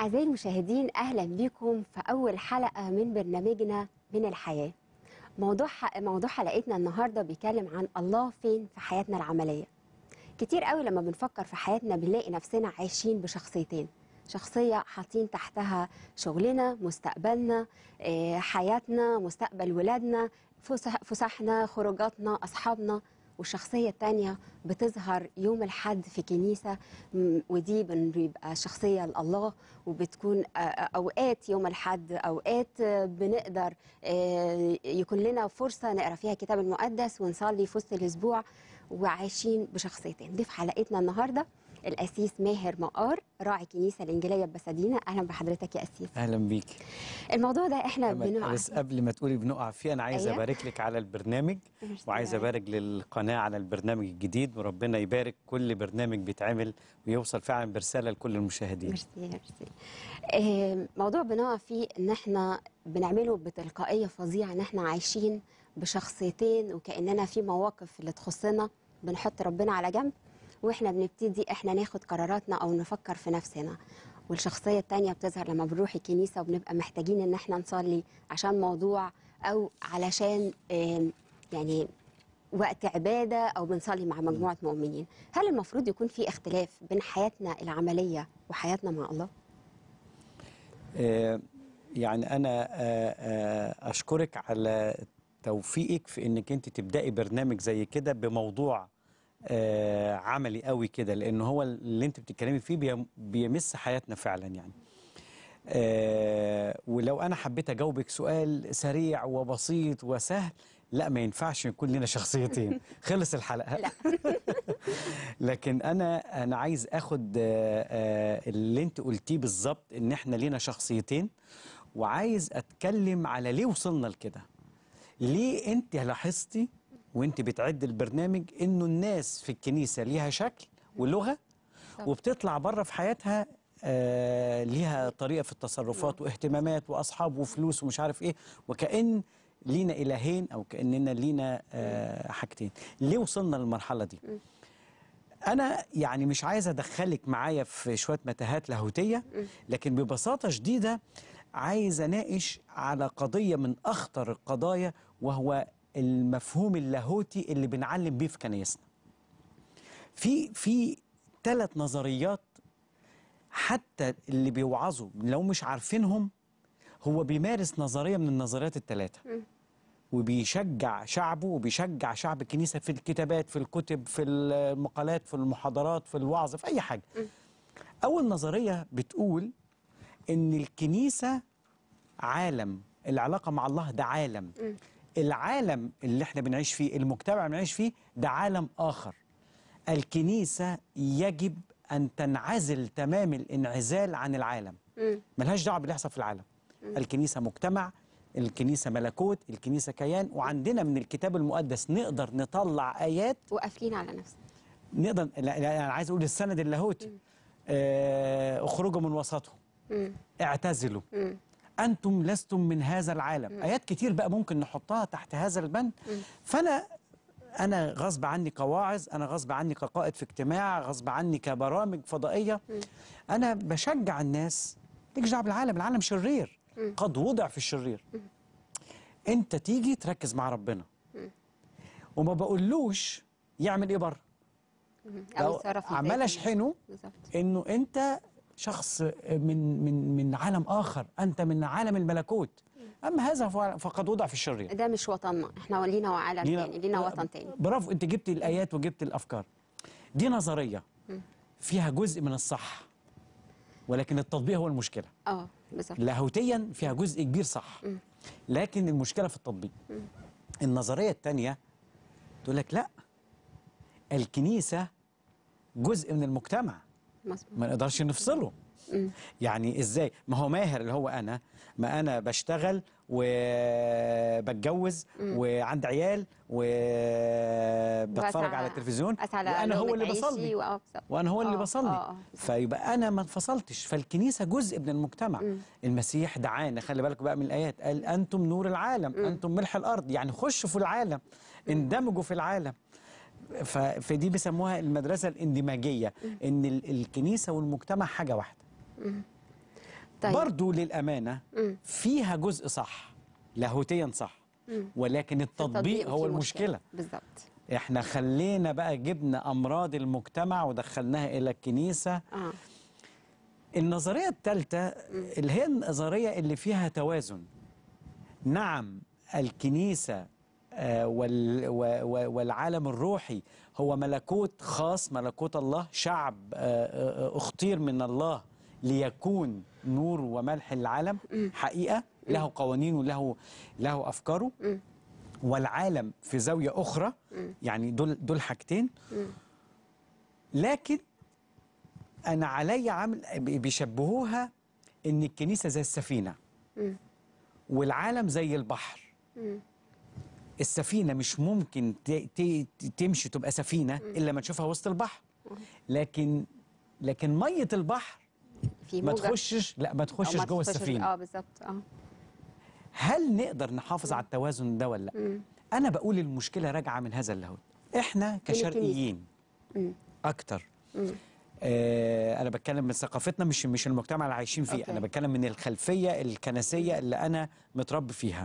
أعزائي المشاهدين أهلا بكم في أول حلقة من برنامجنا من الحياة موضوع موضوع حلقتنا النهاردة بيتكلم عن الله فين في حياتنا العملية كتير قوي لما بنفكر في حياتنا بنلاقي نفسنا عايشين بشخصيتين شخصية حاطين تحتها شغلنا مستقبلنا آه، حياتنا مستقبل ولادنا فسح- فسحنا خروجاتنا أصحابنا والشخصية التانية بتظهر يوم الحد في كنيسة م، ودي بن- بيبقى شخصية لله وبتكون آه، آه، أوقات يوم الحد أوقات آه، بنقدر آه، يكون لنا فرصة نقرأ فيها الكتاب المقدس ونصلي في وسط الأسبوع وعايشين بشخصيتين ضيف حلقتنا النهاردة الأسيس ماهر مقار راعي كنيسة الإنجيلية ببسادينا أهلا بحضرتك يا أسيس اهلا بيك الموضوع ده احنا أمل، بنقع بس قبل ما تقولي بنقع فيه انا عايز أيوة. ابارك لك على البرنامج ميرسي وعايز يا ابارك للقناه على البرنامج الجديد وربنا يبارك كل برنامج بيتعمل ويوصل فعلا برساله لكل المشاهدين ميرسي ميرسي آه، موضوع بنقع فيه ان احنا بنعمله بتلقائيه فظيعه ان احنا عايشين بشخصيتين وكاننا في مواقف اللي تخصنا بنحط ربنا على جنب واحنا بنبتدي احنا ناخد قراراتنا او نفكر في نفسنا والشخصيه التانية بتظهر لما بنروح الكنيسه وبنبقى محتاجين ان احنا نصلي عشان موضوع او علشان آم، يعني وقت عباده او بنصلي مع مجموعه مؤمنين هل المفروض يكون في اختلاف بين حياتنا العمليه وحياتنا مع الله آه، يعني انا آه، آه، اشكرك على توفيقك في انك انت تبداي برنامج زي كده بموضوع آه، عملي قوي كده لان هو اللي انت بتتكلمي فيه بيم- بيمس حياتنا فعلا يعني آه، ولو انا حبيت اجاوبك سؤال سريع وبسيط وسهل لا ما ينفعش يكون لنا شخصيتين خلص الحلقه لا. لكن انا انا عايز اخد آه، آه، اللي انت قلتيه بالظبط ان احنا لينا شخصيتين وعايز اتكلم على ليه وصلنا لكده ليه انت لاحظتي وانت بتعد البرنامج انه الناس في الكنيسه ليها شكل ولغه طبعا. وبتطلع بره في حياتها آه ليها طريقه في التصرفات واهتمامات واصحاب وفلوس ومش عارف ايه وكأن لينا الهين او كاننا لينا آه حاجتين ليه وصلنا للمرحله دي انا يعني مش عايز ادخلك معايا في شويه متاهات لاهوتيه لكن ببساطه شديده عايز اناقش على قضيه من اخطر القضايا وهو المفهوم اللاهوتي اللي بنعلم بيه في كنايسنا في في ثلاث نظريات حتى اللي بيوعظوا لو مش عارفينهم هو بيمارس نظريه من النظريات الثلاثه وبيشجع شعبه وبيشجع شعب الكنيسه في الكتابات في الكتب في المقالات في المحاضرات في الوعظ في اي حاجه اول نظريه بتقول ان الكنيسه عالم العلاقه مع الله ده عالم العالم اللي احنا بنعيش فيه المجتمع اللي بنعيش فيه ده عالم اخر الكنيسه يجب ان تنعزل تمام الانعزال عن العالم ملهاش دعوه باللي يحصل في العالم الكنيسه مجتمع الكنيسه ملكوت الكنيسه كيان وعندنا من الكتاب المقدس نقدر نطلع ايات وقافلين على نفسنا نقدر لا لا انا عايز اقول السند اللاهوتي آه، اخرجوا من وسطهم مم. اعتزلوا مم. انتم لستم من هذا العالم ايات كتير بقى ممكن نحطها تحت هذا البند فانا انا غصب عني كواعظ انا غصب عني كقائد في اجتماع غصب عني كبرامج فضائيه انا بشجع الناس تيجي دعوه بالعالم العالم شرير قد وضع في الشرير انت تيجي تركز مع ربنا وما بقولوش يعمل ايه بره او لو يتصرف إزاي عمال في اشحنه بالظبط انه انت شخص من من من عالم اخر انت من عالم الملكوت اما هذا ف- فقد وضع في الشرير ده مش وطننا احنا لينا عالم تاني لينا وطن تاني برافو انت جبت الايات وجبت الافكار دي نظريه فيها جزء من الصح ولكن التطبيق هو المشكله اه بالظبط لاهوتيا فيها جزء كبير صح لكن المشكله في التطبيق النظريه الثانيه تقول لك لا الكنيسه جزء من المجتمع مظبوط ما نقدرش نفصله يعني ازاي ما هو ماهر اللي هو انا ما انا بشتغل وبتجوز وعندي عيال وبتفرج وأسعى- على التلفزيون أسعى وانا هو لقمة اللي عيشي بصلي وآه بالظبط. وانا هو اللي آه، بصلي آه، آه. فيبقى انا ما انفصلتش فالكنيسه جزء من المجتمع المسيح دعانا خلي بالك بقى من الايات قال انتم نور العالم انتم ملح الارض يعني خشوا في العالم اندمجوا في العالم ف- فدي بيسموها المدرسه الاندماجيه ان ال- الكنيسه والمجتمع حاجه واحده طيب. برضو للامانه مم. فيها جزء صح لاهوتيا صح مم. ولكن التطبيق هو فيه المشكله بالظبط احنا خلينا بقى جبنا امراض المجتمع ودخلناها الى الكنيسه اه النظريه الثالثه اللي هي النظريه اللي فيها توازن نعم الكنيسه آه، وال- و- و- والعالم الروحي هو ملكوت خاص ملكوت الله شعب آه، آه، اختير من الله ليكون نور وملح العالم حقيقه له قوانينه وله له افكاره والعالم في زاويه اخرى يعني دول دول حاجتين لكن انا علي عامل بيشبهوها ان الكنيسه زي السفينه مم. والعالم زي البحر السفينه مش ممكن ت- ت- تمشي تبقى سفينه الا ما تشوفها وسط البحر لكن لكن ميه البحر في ما موجة تخشش لا ما أو تخشش ما جوه تخشش- السفينه اه بالظبط اه هل نقدر نحافظ على التوازن ده ولا لا مم. انا بقول المشكله راجعه من هذا اللاهوت احنا كشرقيين مم. اكتر مم. آه انا بتكلم من ثقافتنا مش مش المجتمع اللي عايشين فيه أوكي. انا بتكلم من الخلفيه الكنسيه اللي انا متربي فيها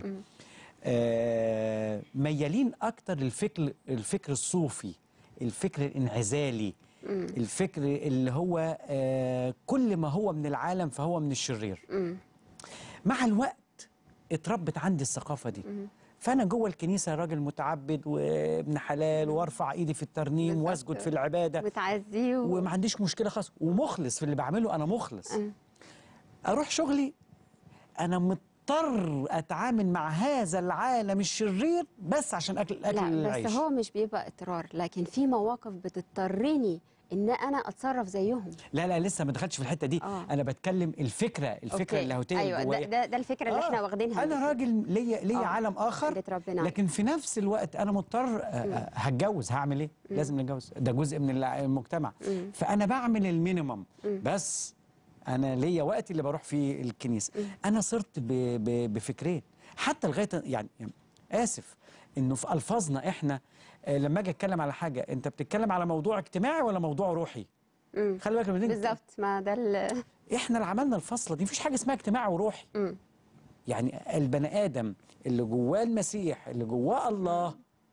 آه ميالين اكتر للفكر الفكر الصوفي الفكر الانعزالي الفكر اللي هو آه كل ما هو من العالم فهو من الشرير مم. مع الوقت اتربت عندي الثقافه دي فانا جوه الكنيسه راجل متعبد وابن حلال وارفع ايدي في الترنيم بالظبط. واسجد في العباده بتعزيه و... وما عنديش مشكله خالص ومخلص في اللي بعمله انا مخلص مم. اروح شغلي انا مضطر اتعامل مع هذا العالم الشرير بس عشان اكل اكل لا العيش بس هو مش بيبقى اضطرار لكن في مواقف بتضطرني ان انا اتصرف زيهم لا لا لسه ما دخلتش في الحته دي آه. انا بتكلم الفكره الفكره أوكي. اللاهوتيه ايوه ده, الجوايا. ده, ده الفكره اللي آه، احنا واخدينها انا راجل ليا ليا آه، عالم اخر اللي اتربينا عليه. لكن في نفس الوقت انا مضطر آه، آه، هتجوز هعمل ايه لازم نتجوز ده جزء من الع- المجتمع فانا بعمل المينيمم بس انا ليا وقت اللي بروح فيه الكنيسه انا صرت ب- ب- بفكرين حتى لغايه يعني يعني اسف انه في الفاظنا احنا آه، لما اجي اتكلم على حاجه انت بتتكلم على موضوع اجتماعي ولا موضوع روحي مم. خلي بالك من دي. بالظبط ما ده ال- احنا اللي عملنا الفصله دي مفيش حاجه اسمها اجتماعي وروحي مم. يعني البني ادم اللي جواه المسيح اللي جواه الله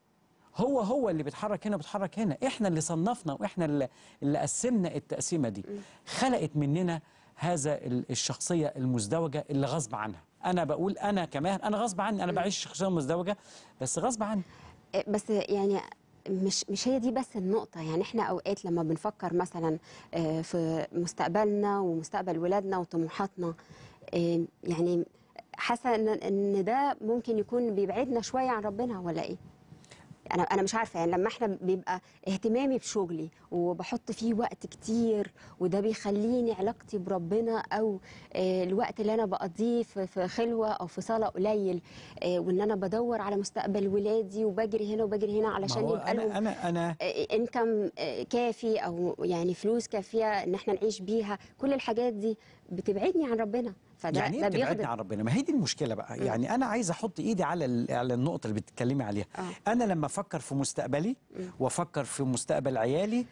هو هو اللي بيتحرك هنا بيتحرك هنا احنا اللي صنفنا واحنا اللي, اللي قسمنا التقسيمه دي خلقت مننا هذا ال- الشخصيه المزدوجه اللي غصب عنها انا بقول انا كمان انا غصب عني انا بعيش شخصيه مزدوجه بس غصب عني إيه، بس يعني مش مش هي دي بس النقطة يعني احنا اوقات لما بنفكر مثلا آه، في مستقبلنا ومستقبل ولادنا وطموحاتنا آه، يعني حاسة ان ان ده ممكن يكون بيبعدنا شوية عن ربنا ولا ايه؟ انا انا مش عارفه يعني لما احنا بيبقى اهتمامي بشغلي وبحط فيه وقت كتير وده بيخليني علاقتي بربنا او آه، الوقت اللي انا بقضيه في في خلوه او في صلاه قليل آه، وان انا بدور على مستقبل ولادي وبجري هنا وبجري هنا ما علشان هو يبقى لهم انا انا انا انكم كافي او يعني فلوس كافيه ان احنا نعيش بيها كل الحاجات دي بتبعدني عن ربنا فده يعني ده ايه بتبعدني بيخدم عن ربنا ما هي دي المشكله بقى يعني انا عايز احط ايدي على ال- على النقطه اللي بتتكلمي عليها آه. انا لما افكر في مستقبلي وافكر في مستقبل عيالي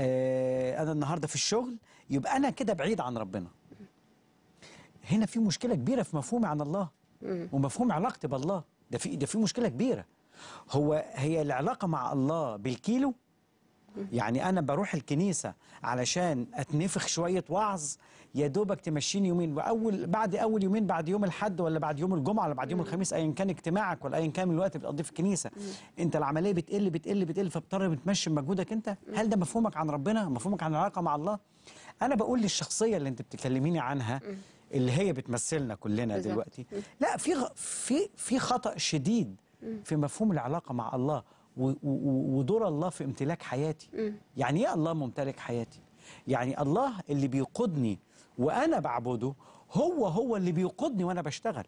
آه انا النهارده في الشغل يبقى انا كده بعيد عن ربنا هنا في مشكله كبيره في مفهومي عن الله ومفهوم علاقتي بالله ده في ده في مشكله كبيره هو هي العلاقه مع الله بالكيلو يعني انا بروح الكنيسه علشان اتنفخ شويه وعظ يا دوبك تمشيني يومين واول بعد اول يومين بعد يوم الاحد ولا بعد يوم الجمعه ولا بعد يوم الخميس ايا كان اجتماعك ولا ايا كان من الوقت اللي بتقضيه في الكنيسه انت العمليه بتقل بتقل بتقل فبتضطر بتمشي بمجهودك انت هل ده مفهومك عن ربنا مفهومك عن العلاقه مع الله انا بقول للشخصيه اللي انت بتكلميني عنها اللي هي بتمثلنا كلنا بالظبط. دلوقتي لا في غ- في في خطا شديد في مفهوم العلاقه مع الله و- و- ودور الله في امتلاك حياتي يعني ايه الله ممتلك حياتي يعني الله اللي بيقودني وانا بعبده هو هو اللي بيقودني وانا بشتغل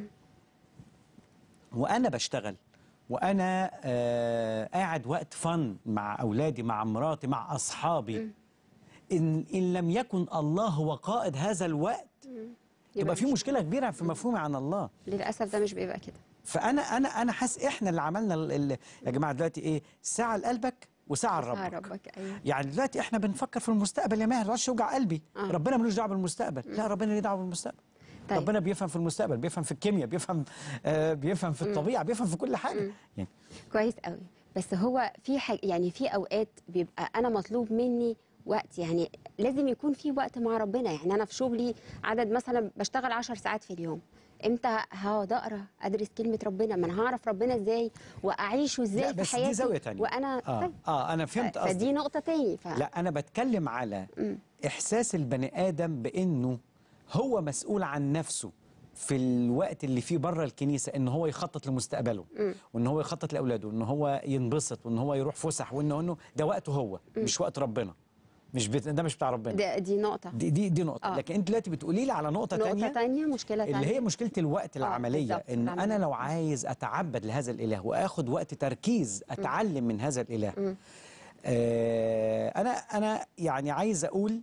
وانا بشتغل وانا آه قاعد وقت فن مع اولادي مع مراتي مع اصحابي ان ان لم يكن الله هو قائد هذا الوقت يبقى في مش- مشكله كبيره في مفهومي عن الله للاسف ده مش بيبقى كده فانا انا انا حاسس احنا اللي عملنا ال- ال- يا جماعه دلوقتي ايه ساعه لقلبك وساعه ساعة لربك ربك ايوه يعني دلوقتي احنا بنفكر في المستقبل يا ماهر ما يوجع قلبي آه. ربنا ملوش دعوه بالمستقبل لا ربنا ليه دعوه بالمستقبل طيب. ربنا بيفهم في المستقبل بيفهم في الكيمياء بيفهم آه بيفهم في الطبيعه بيفهم في كل حاجه يعني كويس قوي بس هو في حاجة يعني في اوقات بيبقى انا مطلوب مني وقت يعني لازم يكون في وقت مع ربنا يعني انا في شغلي عدد مثلا بشتغل 10 ساعات في اليوم امتى هقعد اقرا ادرس كلمه ربنا ما انا هعرف ربنا ازاي واعيشه ازاي لا في بس حياتي دي زاويه تانية وانا اه, طيب آه انا فهمت قصدك فدي نقطه تاني ف... لا انا بتكلم على احساس البني ادم بانه هو مسؤول عن نفسه في الوقت اللي فيه بره الكنيسه ان هو يخطط لمستقبله وان هو يخطط لاولاده وان هو ينبسط وان هو يروح فسح وانه انه ده وقته هو مش وقت ربنا مش بت... ده مش بتاع ربنا ده دي نقطه دي دي, دي نقطه آه. لكن انت دلوقتي بتقولي لي على نقطه, نقطه تانية تانية مشكله تانية اللي هي مشكله الوقت العمليه بالظبط، ان العملية. انا لو عايز اتعبد لهذا الاله واخد وقت تركيز اتعلم من هذا الاله آه انا انا يعني عايز اقول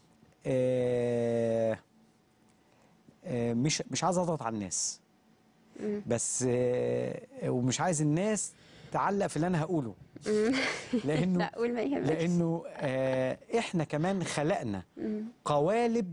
آه آه مش مش عايز اضغط على الناس بس آه ومش عايز الناس تعلق في اللي انا هقوله لانه لا قول ما يهمكش لانه آه احنا كمان خلقنا قوالب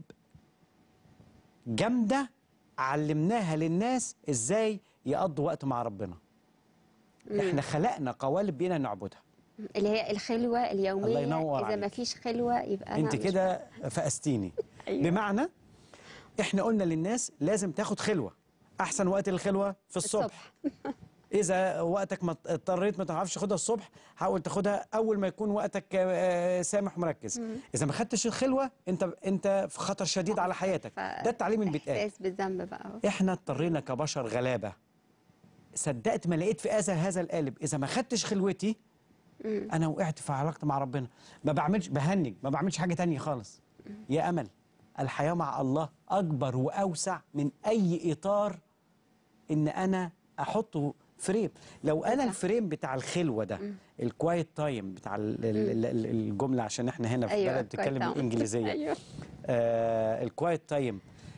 جامده علمناها للناس ازاي يقضوا وقت مع ربنا احنا خلقنا قوالب بينا نعبدها اللي هي الخلوه اليوميه الله ينور اذا عليك. ما فيش خلوه يبقى انا انت مش- كده فقستيني أيوة. بمعنى احنا قلنا للناس لازم تاخد خلوه احسن وقت الخلوه في الصبح, الصبح اذا وقتك ما اضطريت ما تعرفش تاخدها الصبح حاول تاخدها اول ما يكون وقتك آه، سامح ومركز اذا ما خدتش الخلوه انت انت في خطر شديد على حياتك ف- ده التعليم اللي بيتقال احساس بالذنب بقى أهو. احنا اضطرينا كبشر غلابه صدقت ما لقيت في هذا هذا القالب اذا ما خدتش خلوتي انا وقعت في علاقتي مع ربنا ما بعملش بهنج ما بعملش حاجه تانية خالص يا امل الحياه مع الله اكبر واوسع من اي اطار ان انا احطه فريم لو انا صح. الفريم بتاع الخلوه ده الكوايت تايم بتاع ال- ال- ال- الجمله عشان احنا هنا في أيوة، بلد بتتكلم quiet time. الانجليزيه ايوه آه الكوايت تايم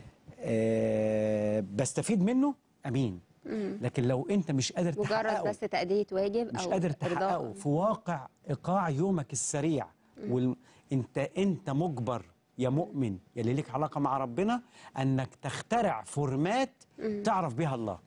آه بستفيد منه امين لكن لو انت مش قادر مجرد تحققه بس تأدية واجب مش او قادر إرضاء. تحققه في واقع ايقاع يومك السريع وال... انت انت مجبر يا مؤمن يا اللي ليك علاقه مع ربنا انك تخترع فورمات تعرف بيها الله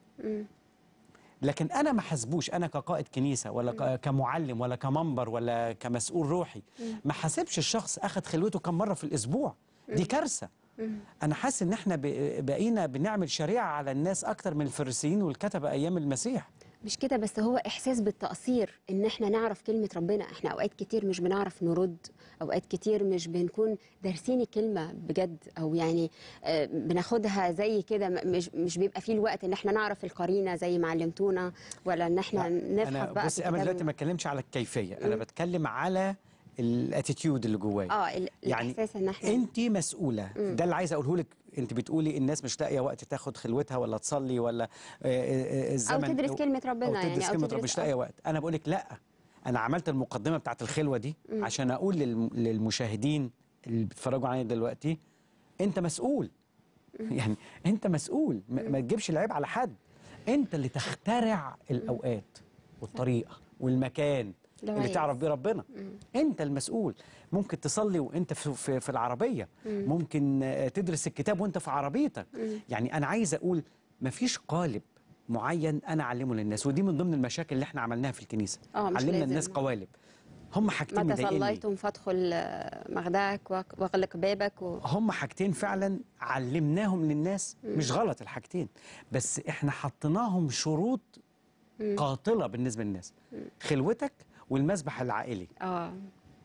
لكن انا ما حاسبوش انا كقائد كنيسه ولا ك- كمعلم ولا كمنبر ولا كمسؤول روحي ما حاسبش الشخص اخذ خلوته كم مره في الاسبوع دي كارثه انا حاسس ان احنا ب- بقينا بنعمل شريعه على الناس اكتر من الفريسيين والكتبه ايام المسيح مش كده بس هو احساس بالتقصير ان احنا نعرف كلمه ربنا احنا اوقات كتير مش بنعرف نرد اوقات كتير مش بنكون دارسين الكلمه بجد او يعني آه، بناخدها زي كده م- مش مش بيبقى فيه الوقت ان احنا نعرف القرينه زي ما علمتونا ولا ان احنا نفحص انا بقى بصي في انا كتاب دلوقتي ما اتكلمش على الكيفيه انا بتكلم على الاتيتيود اللي جوايا اه ال- يعني الاحساس ان احنا انت مسؤوله ده اللي عايز اقوله لك انت بتقولي الناس مش لاقيه وقت تاخد خلوتها ولا تصلي ولا آه، آه، آه، الزمن تدرس كلمة ربنا او يعني، تدرس أو كلمه تدرس- ربنا مش لاقيه آه. وقت انا بقول لك لا انا عملت المقدمه بتاعت الخلوه دي عشان اقول للم- للمشاهدين اللي بيتفرجوا عليا دلوقتي انت مسؤول يعني انت مسؤول ما ما تجيبش العيب على حد انت اللي تخترع الاوقات والطريقه والمكان لو اللي عايز. تعرف بيه ربنا انت المسؤول ممكن تصلي وانت في, في, في العربيه ممكن آه، تدرس الكتاب وانت في عربيتك يعني انا عايز اقول مفيش قالب معين انا اعلمه للناس ودي من ضمن المشاكل اللي احنا عملناها في الكنيسه آه، مش علمنا لازم. الناس قوالب هم حاجتين متى مضايقني صليتم فادخل آه، مخدعك واق- واغلق بابك و... هم حاجتين فعلا علمناهم للناس مش غلط الحاجتين بس احنا حطيناهم شروط قاتله بالنسبه للناس خلوتك والمسبح العائلي اه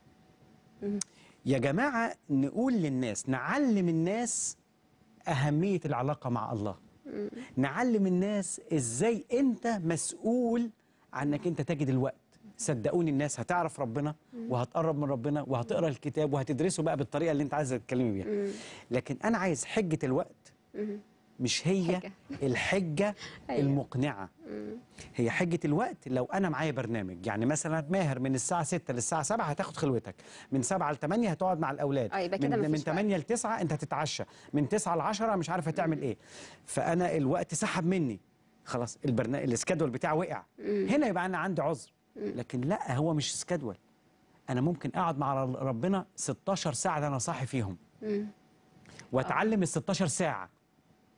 يا جماعة نقول للناس نعلم الناس أهمية العلاقة مع الله نعلم الناس إزاي أنت مسؤول عنك أنت تجد الوقت صدقوني الناس هتعرف ربنا وهتقرب من ربنا وهتقرا الكتاب وهتدرسه بقى بالطريقة اللي أنت عايزة تتكلمي بيها لكن أنا عايز حجة الوقت مش هي حجة. الحجة أيوة. المقنعة هي حجة الوقت لو أنا معايا برنامج يعني مثلا ماهر من الساعة 6 للساعة 7 هتاخد خلوتك من 7 ل 8 هتقعد مع الأولاد آه، يبقى كده من, مفيش من وقت. 8 ل 9 أنت هتتعشى من 9 ل 10 مش عارف هتعمل إيه فأنا الوقت سحب مني خلاص البرنامج السكادول بتاعي وقع هنا يبقى أنا عندي عذر لكن لا هو مش سكادول أنا ممكن أقعد مع ربنا 16 ساعة ده أنا صاحي فيهم وأتعلم ال 16 ساعة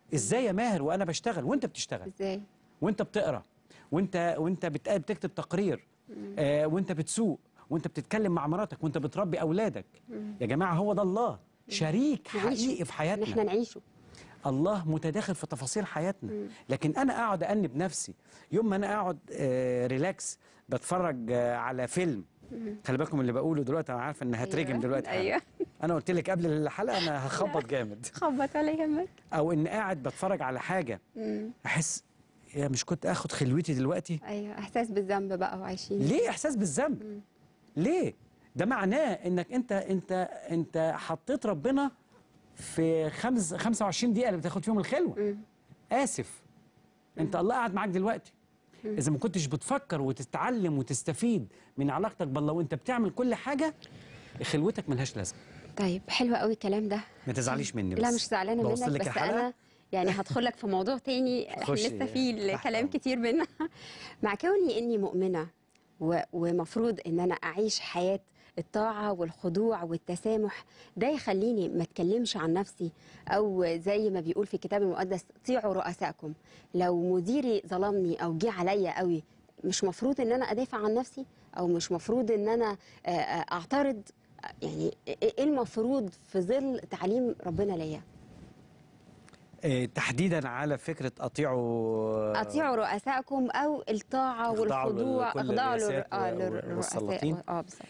ازاي يا ماهر وانا بشتغل وانت بتشتغل ازاي وانت بتقرا وانت وانت بت- بتكتب تقرير آه وانت بتسوق وانت بتتكلم مع مراتك وانت بتربي اولادك يا جماعه هو ده الله شريك نعيشه. حقيقي في ان حياتنا احنا نعيشه الله متداخل في تفاصيل حياتنا لكن انا اقعد انب نفسي يوم ما انا اقعد آه ريلاكس بتفرج آه على فيلم خلي بالكم اللي بقوله دلوقتي انا عارفه ان هترجم أيوة. دلوقتي حالا. أيوة. انا قلت لك قبل الحلقه انا هخبط جامد خبط ولا يهمك او ان قاعد بتفرج على حاجه احس يا مش كنت اخد خلوتي دلوقتي ايوه احساس بالذنب بقى وعايشين ليه احساس بالذنب ليه ده معناه انك انت انت انت حطيت ربنا في خمس 25 دقيقه اللي بتاخد فيهم الخلوه اسف انت الله قاعد معاك دلوقتي اذا ما كنتش بتفكر وتتعلم وتستفيد من علاقتك بالله وانت بتعمل كل حاجه خلوتك ملهاش لازمه طيب حلو قوي الكلام ده ما تزعليش مني بس لا مش زعلانه بوصل منك لك بس الحلقة؟ انا يعني هدخل لك في موضوع تاني احنا خشي. لسه فيه تحت كلام أمرك. كتير بينا مع كوني اني مؤمنه و- ومفروض ان انا اعيش حياه الطاعه والخضوع والتسامح ده يخليني ما اتكلمش عن نفسي او زي ما بيقول في الكتاب المقدس طيعوا رؤسائكم لو مديري ظلمني او جه عليا قوي مش مفروض ان انا ادافع عن نفسي او مش مفروض ان انا آه، آه، اعترض يعني ايه المفروض في ظل تعليم ربنا ليا آه، تحديدا على فكره اطيعوا اطيعوا رؤسائكم او الطاعه اخضعوا والخضوع لكل اخضعوا لل- الرئاسات آه، و- للرؤساء والسلاطين. اه بالظبط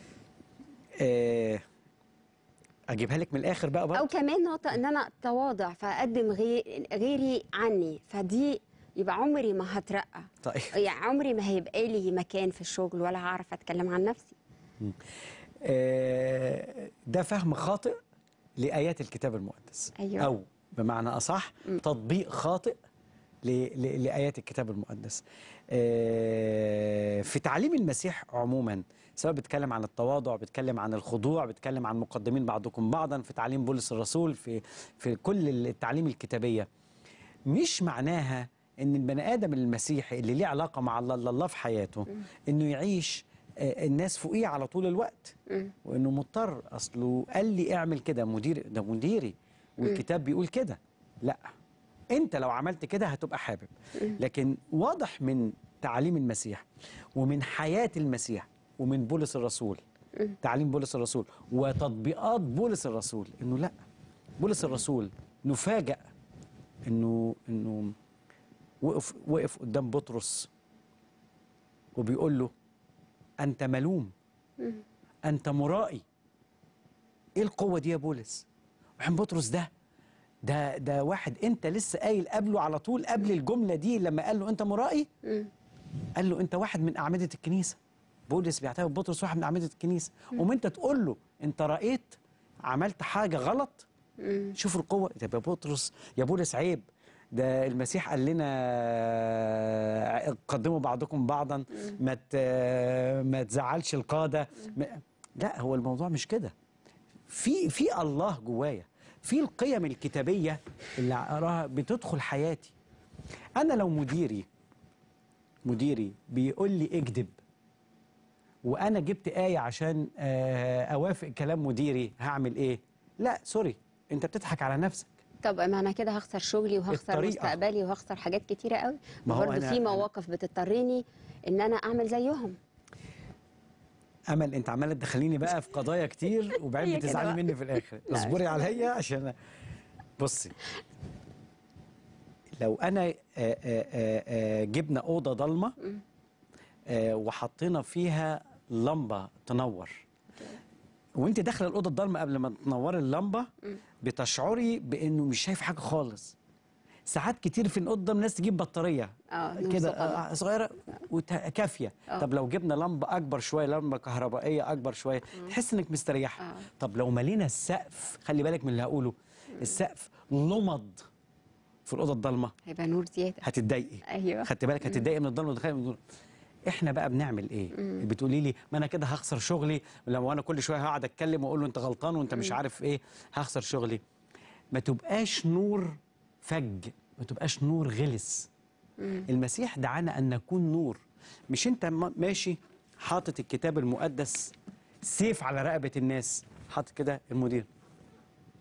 آه، اجيبها لك من الاخر بقى او برضه كمان نقطه ان انا اتواضع فاقدم غير غيري عني فدي يبقى عمري ما هترقى طيب يعني عمري ما هيبقى لي مكان في الشغل ولا هعرف اتكلم عن نفسي آه، ده فهم خاطئ لآيات الكتاب المقدس أيوة. أو بمعنى أصح تطبيق خاطئ ل- ل- لآيات الكتاب المقدس آه، في تعليم المسيح عموما سواء بيتكلم عن التواضع بيتكلم عن الخضوع بيتكلم عن مقدمين بعضكم بعضا في تعليم بولس الرسول في في كل التعليم الكتابيه مش معناها ان البني ادم المسيحي اللي ليه علاقه مع الله اللي الله في حياته انه يعيش آه، الناس فوقيه على طول الوقت وانه مضطر اصله قال لي اعمل كده مدير ده مديري والكتاب بيقول كده لا انت لو عملت كده هتبقى حابب لكن واضح من تعاليم المسيح ومن حياه المسيح ومن بولس الرسول تعليم بولس الرسول وتطبيقات بولس الرسول انه لا بولس الرسول نفاجأ انه انه وقف وقف قدام بطرس وبيقول له انت ملوم انت مرائي ايه القوه دي يا بولس وحين بطرس ده ده ده واحد انت لسه قايل قبله على طول قبل الجمله دي لما قال له انت مرائي قال له انت واحد من اعمده الكنيسه بولس بيعتبر بطرس واحد من اعمده الكنيسه قوم انت تقول له انت رايت عملت حاجه غلط شوف القوه طب يا بطرس يا بولس عيب ده المسيح قال لنا قدموا بعضكم بعضا ما ت- ما تزعلش القاده ما- لا هو الموضوع مش كده في في الله جوايا في القيم الكتابيه اللي اقراها بتدخل حياتي انا لو مديري مديري بيقول لي اكذب وانا جبت ايه عشان آه، اوافق كلام مديري هعمل ايه لا سوري انت بتضحك على نفسك طب ما انا كده هخسر شغلي وهخسر الطريقة. مستقبلي وهخسر حاجات كتيره قوي ما هو برضه أنا- في أنا- مواقف بتضطرني ان انا اعمل زيهم امل انت عماله تدخليني بقى في قضايا كتير وبعدين هي كده بتزعلي بقى. مني في الاخر لا، اصبري عليا عشان بصي لو انا آه، آه، آه، آه، جبنا اوضه ضلمه آه، وحطينا فيها لمبه تنور وانت داخله الاوضه الضلمه قبل ما تنوري اللمبه بتشعري بانه مش شايف حاجه خالص ساعات كتير في الاوضه الضلمه الناس تجيب بطاريه اه نص كده طبعا. آه، صغيره وكافيه آه. طب لو جبنا لمبه اكبر شويه لمبه كهربائيه اكبر شويه تحس انك مستريحه آه. طب لو ملينا السقف خلي بالك من اللي هقوله السقف لمض في الاوضه الضلمه هيبقى نور زياده هتتضايقي ايوه خدت بالك هتتضايقي من الضلمه وتخيل من النور احنا بقى بنعمل ايه بتقولي لي ما انا كده هخسر شغلي لو انا كل شويه هقعد اتكلم واقول له انت غلطان وانت مش عارف ايه هخسر شغلي ما تبقاش نور فج ما تبقاش نور غلس المسيح دعانا ان نكون نور مش انت ما- ماشي حاطط الكتاب المقدس سيف على رقبه الناس حاطط كده المدير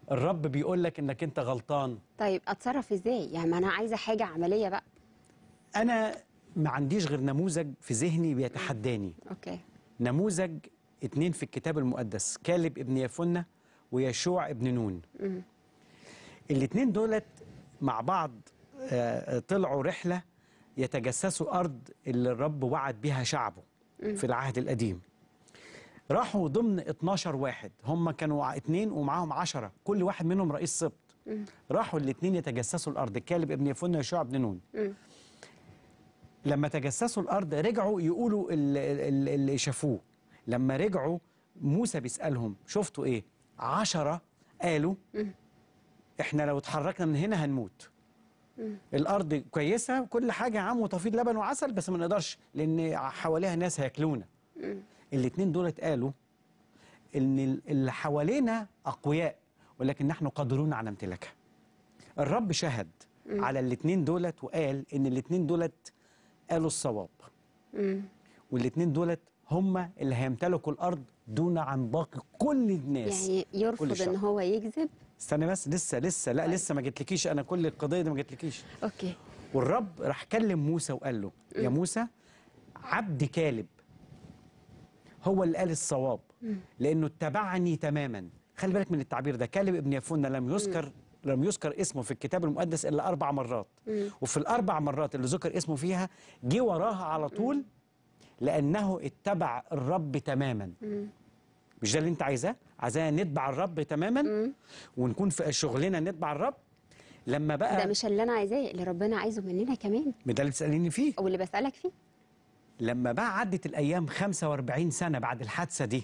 الرب بيقول لك انك انت غلطان طيب اتصرف ازاي يعني ما انا عايزه حاجه عمليه بقى انا ما عنديش غير نموذج في ذهني بيتحداني اوكي نموذج اتنين في الكتاب المقدس كالب ابن يفنة ويشوع ابن نون مم. الاتنين دولت مع بعض آه، طلعوا رحلة يتجسسوا أرض اللي الرب وعد بها شعبه في العهد القديم راحوا ضمن 12 واحد هم كانوا ع- اتنين ومعاهم عشرة كل واحد منهم رئيس سبط راحوا الاتنين يتجسسوا الأرض كالب ابن يفنة ويشوع ابن نون مم. لما تجسسوا الارض رجعوا يقولوا ال- ال- اللي شافوه لما رجعوا موسى بيسالهم شفتوا ايه عشرة قالوا احنا لو اتحركنا من هنا هنموت الارض كويسه وكل حاجه يا عم وتفيض لبن وعسل بس ما نقدرش لان حواليها ناس هياكلونا الاتنين دولت قالوا ان ال- اللي حوالينا اقوياء ولكن نحن قادرون على امتلاكها الرب شهد على الاتنين دولت وقال ان الاتنين دولت قالوا الصواب مم. والاتنين دولت هم اللي هيمتلكوا الارض دون عن باقي كل الناس يعني كل يرفض الشعب. ان هو يكذب استنى بس لسه لسه لا طيب. لسه ما جتلكيش انا كل القضيه دي ما جتلكيش اوكي والرب راح كلم موسى وقال له يا موسى عبد كالب هو اللي قال الصواب لانه اتبعني تماما خلي بالك من التعبير ده كالب ابن يفنة لم يذكر لم يذكر اسمه في الكتاب المقدس الا اربع مرات وفي الاربع مرات اللي ذكر اسمه فيها جه وراها على طول لانه اتبع الرب تماما مش ده اللي انت عايزاه عايزاه نتبع الرب تماما ونكون في شغلنا نتبع الرب لما بقى ده مش اللي انا عايزاه اللي ربنا عايزه مننا كمان ما ده اللي بتساليني فيه او اللي بسالك فيه لما بقى عدت الايام 45 سنه بعد الحادثه دي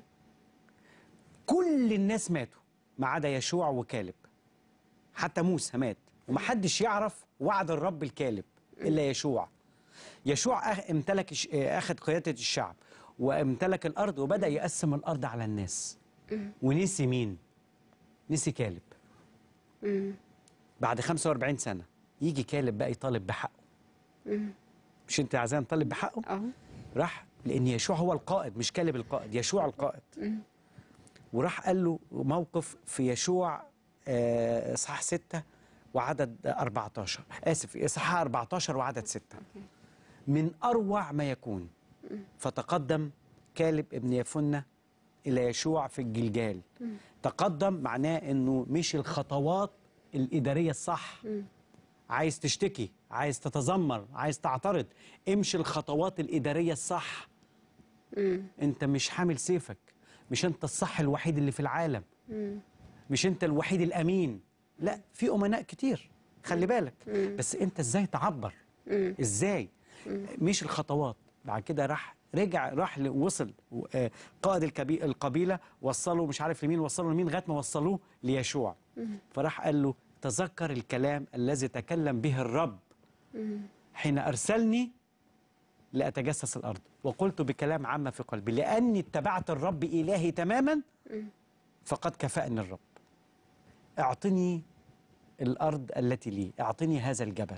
كل الناس ماتوا ما عدا يشوع وكالب حتى موسى مات ومحدش يعرف وعد الرب الكالب الا يشوع يشوع أخ- امتلك الش- اخذ قياده الشعب وامتلك الارض وبدا يقسم الارض على الناس ونسي مين نسي كالب بعد 45 سنه يجي كالب بقى يطالب بحقه مش انت عايزاه نطالب بحقه اه راح لان يشوع هو القائد مش كالب القائد يشوع القائد وراح قال له موقف في يشوع آه، اصحاح 6 وعدد 14 اسف اصحاح 14 وعدد 6 من اروع ما يكون فتقدم كالب ابن يفنة الى يشوع في الجلجال تقدم معناه انه مشي الخطوات الاداريه الصح عايز تشتكي عايز تتذمر عايز تعترض امشي الخطوات الاداريه الصح انت مش حامل سيفك مش انت الصح الوحيد اللي في العالم مش انت الوحيد الامين لا في امناء كتير خلي بالك بس انت ازاي تعبر ازاي مش الخطوات بعد كده راح رجع راح ل- وصل و- آه، قائد الكبي- القبيله وصله مش عارف لمين وصله لمين لغايه ما وصلوه ليشوع فراح قال له تذكر الكلام الذي تكلم به الرب حين ارسلني لأتجسس الأرض وقلت بكلام عام في قلبي لأني اتبعت الرب إلهي تماما فقد كفأني الرب اعطني الأرض التي لي اعطني هذا الجبل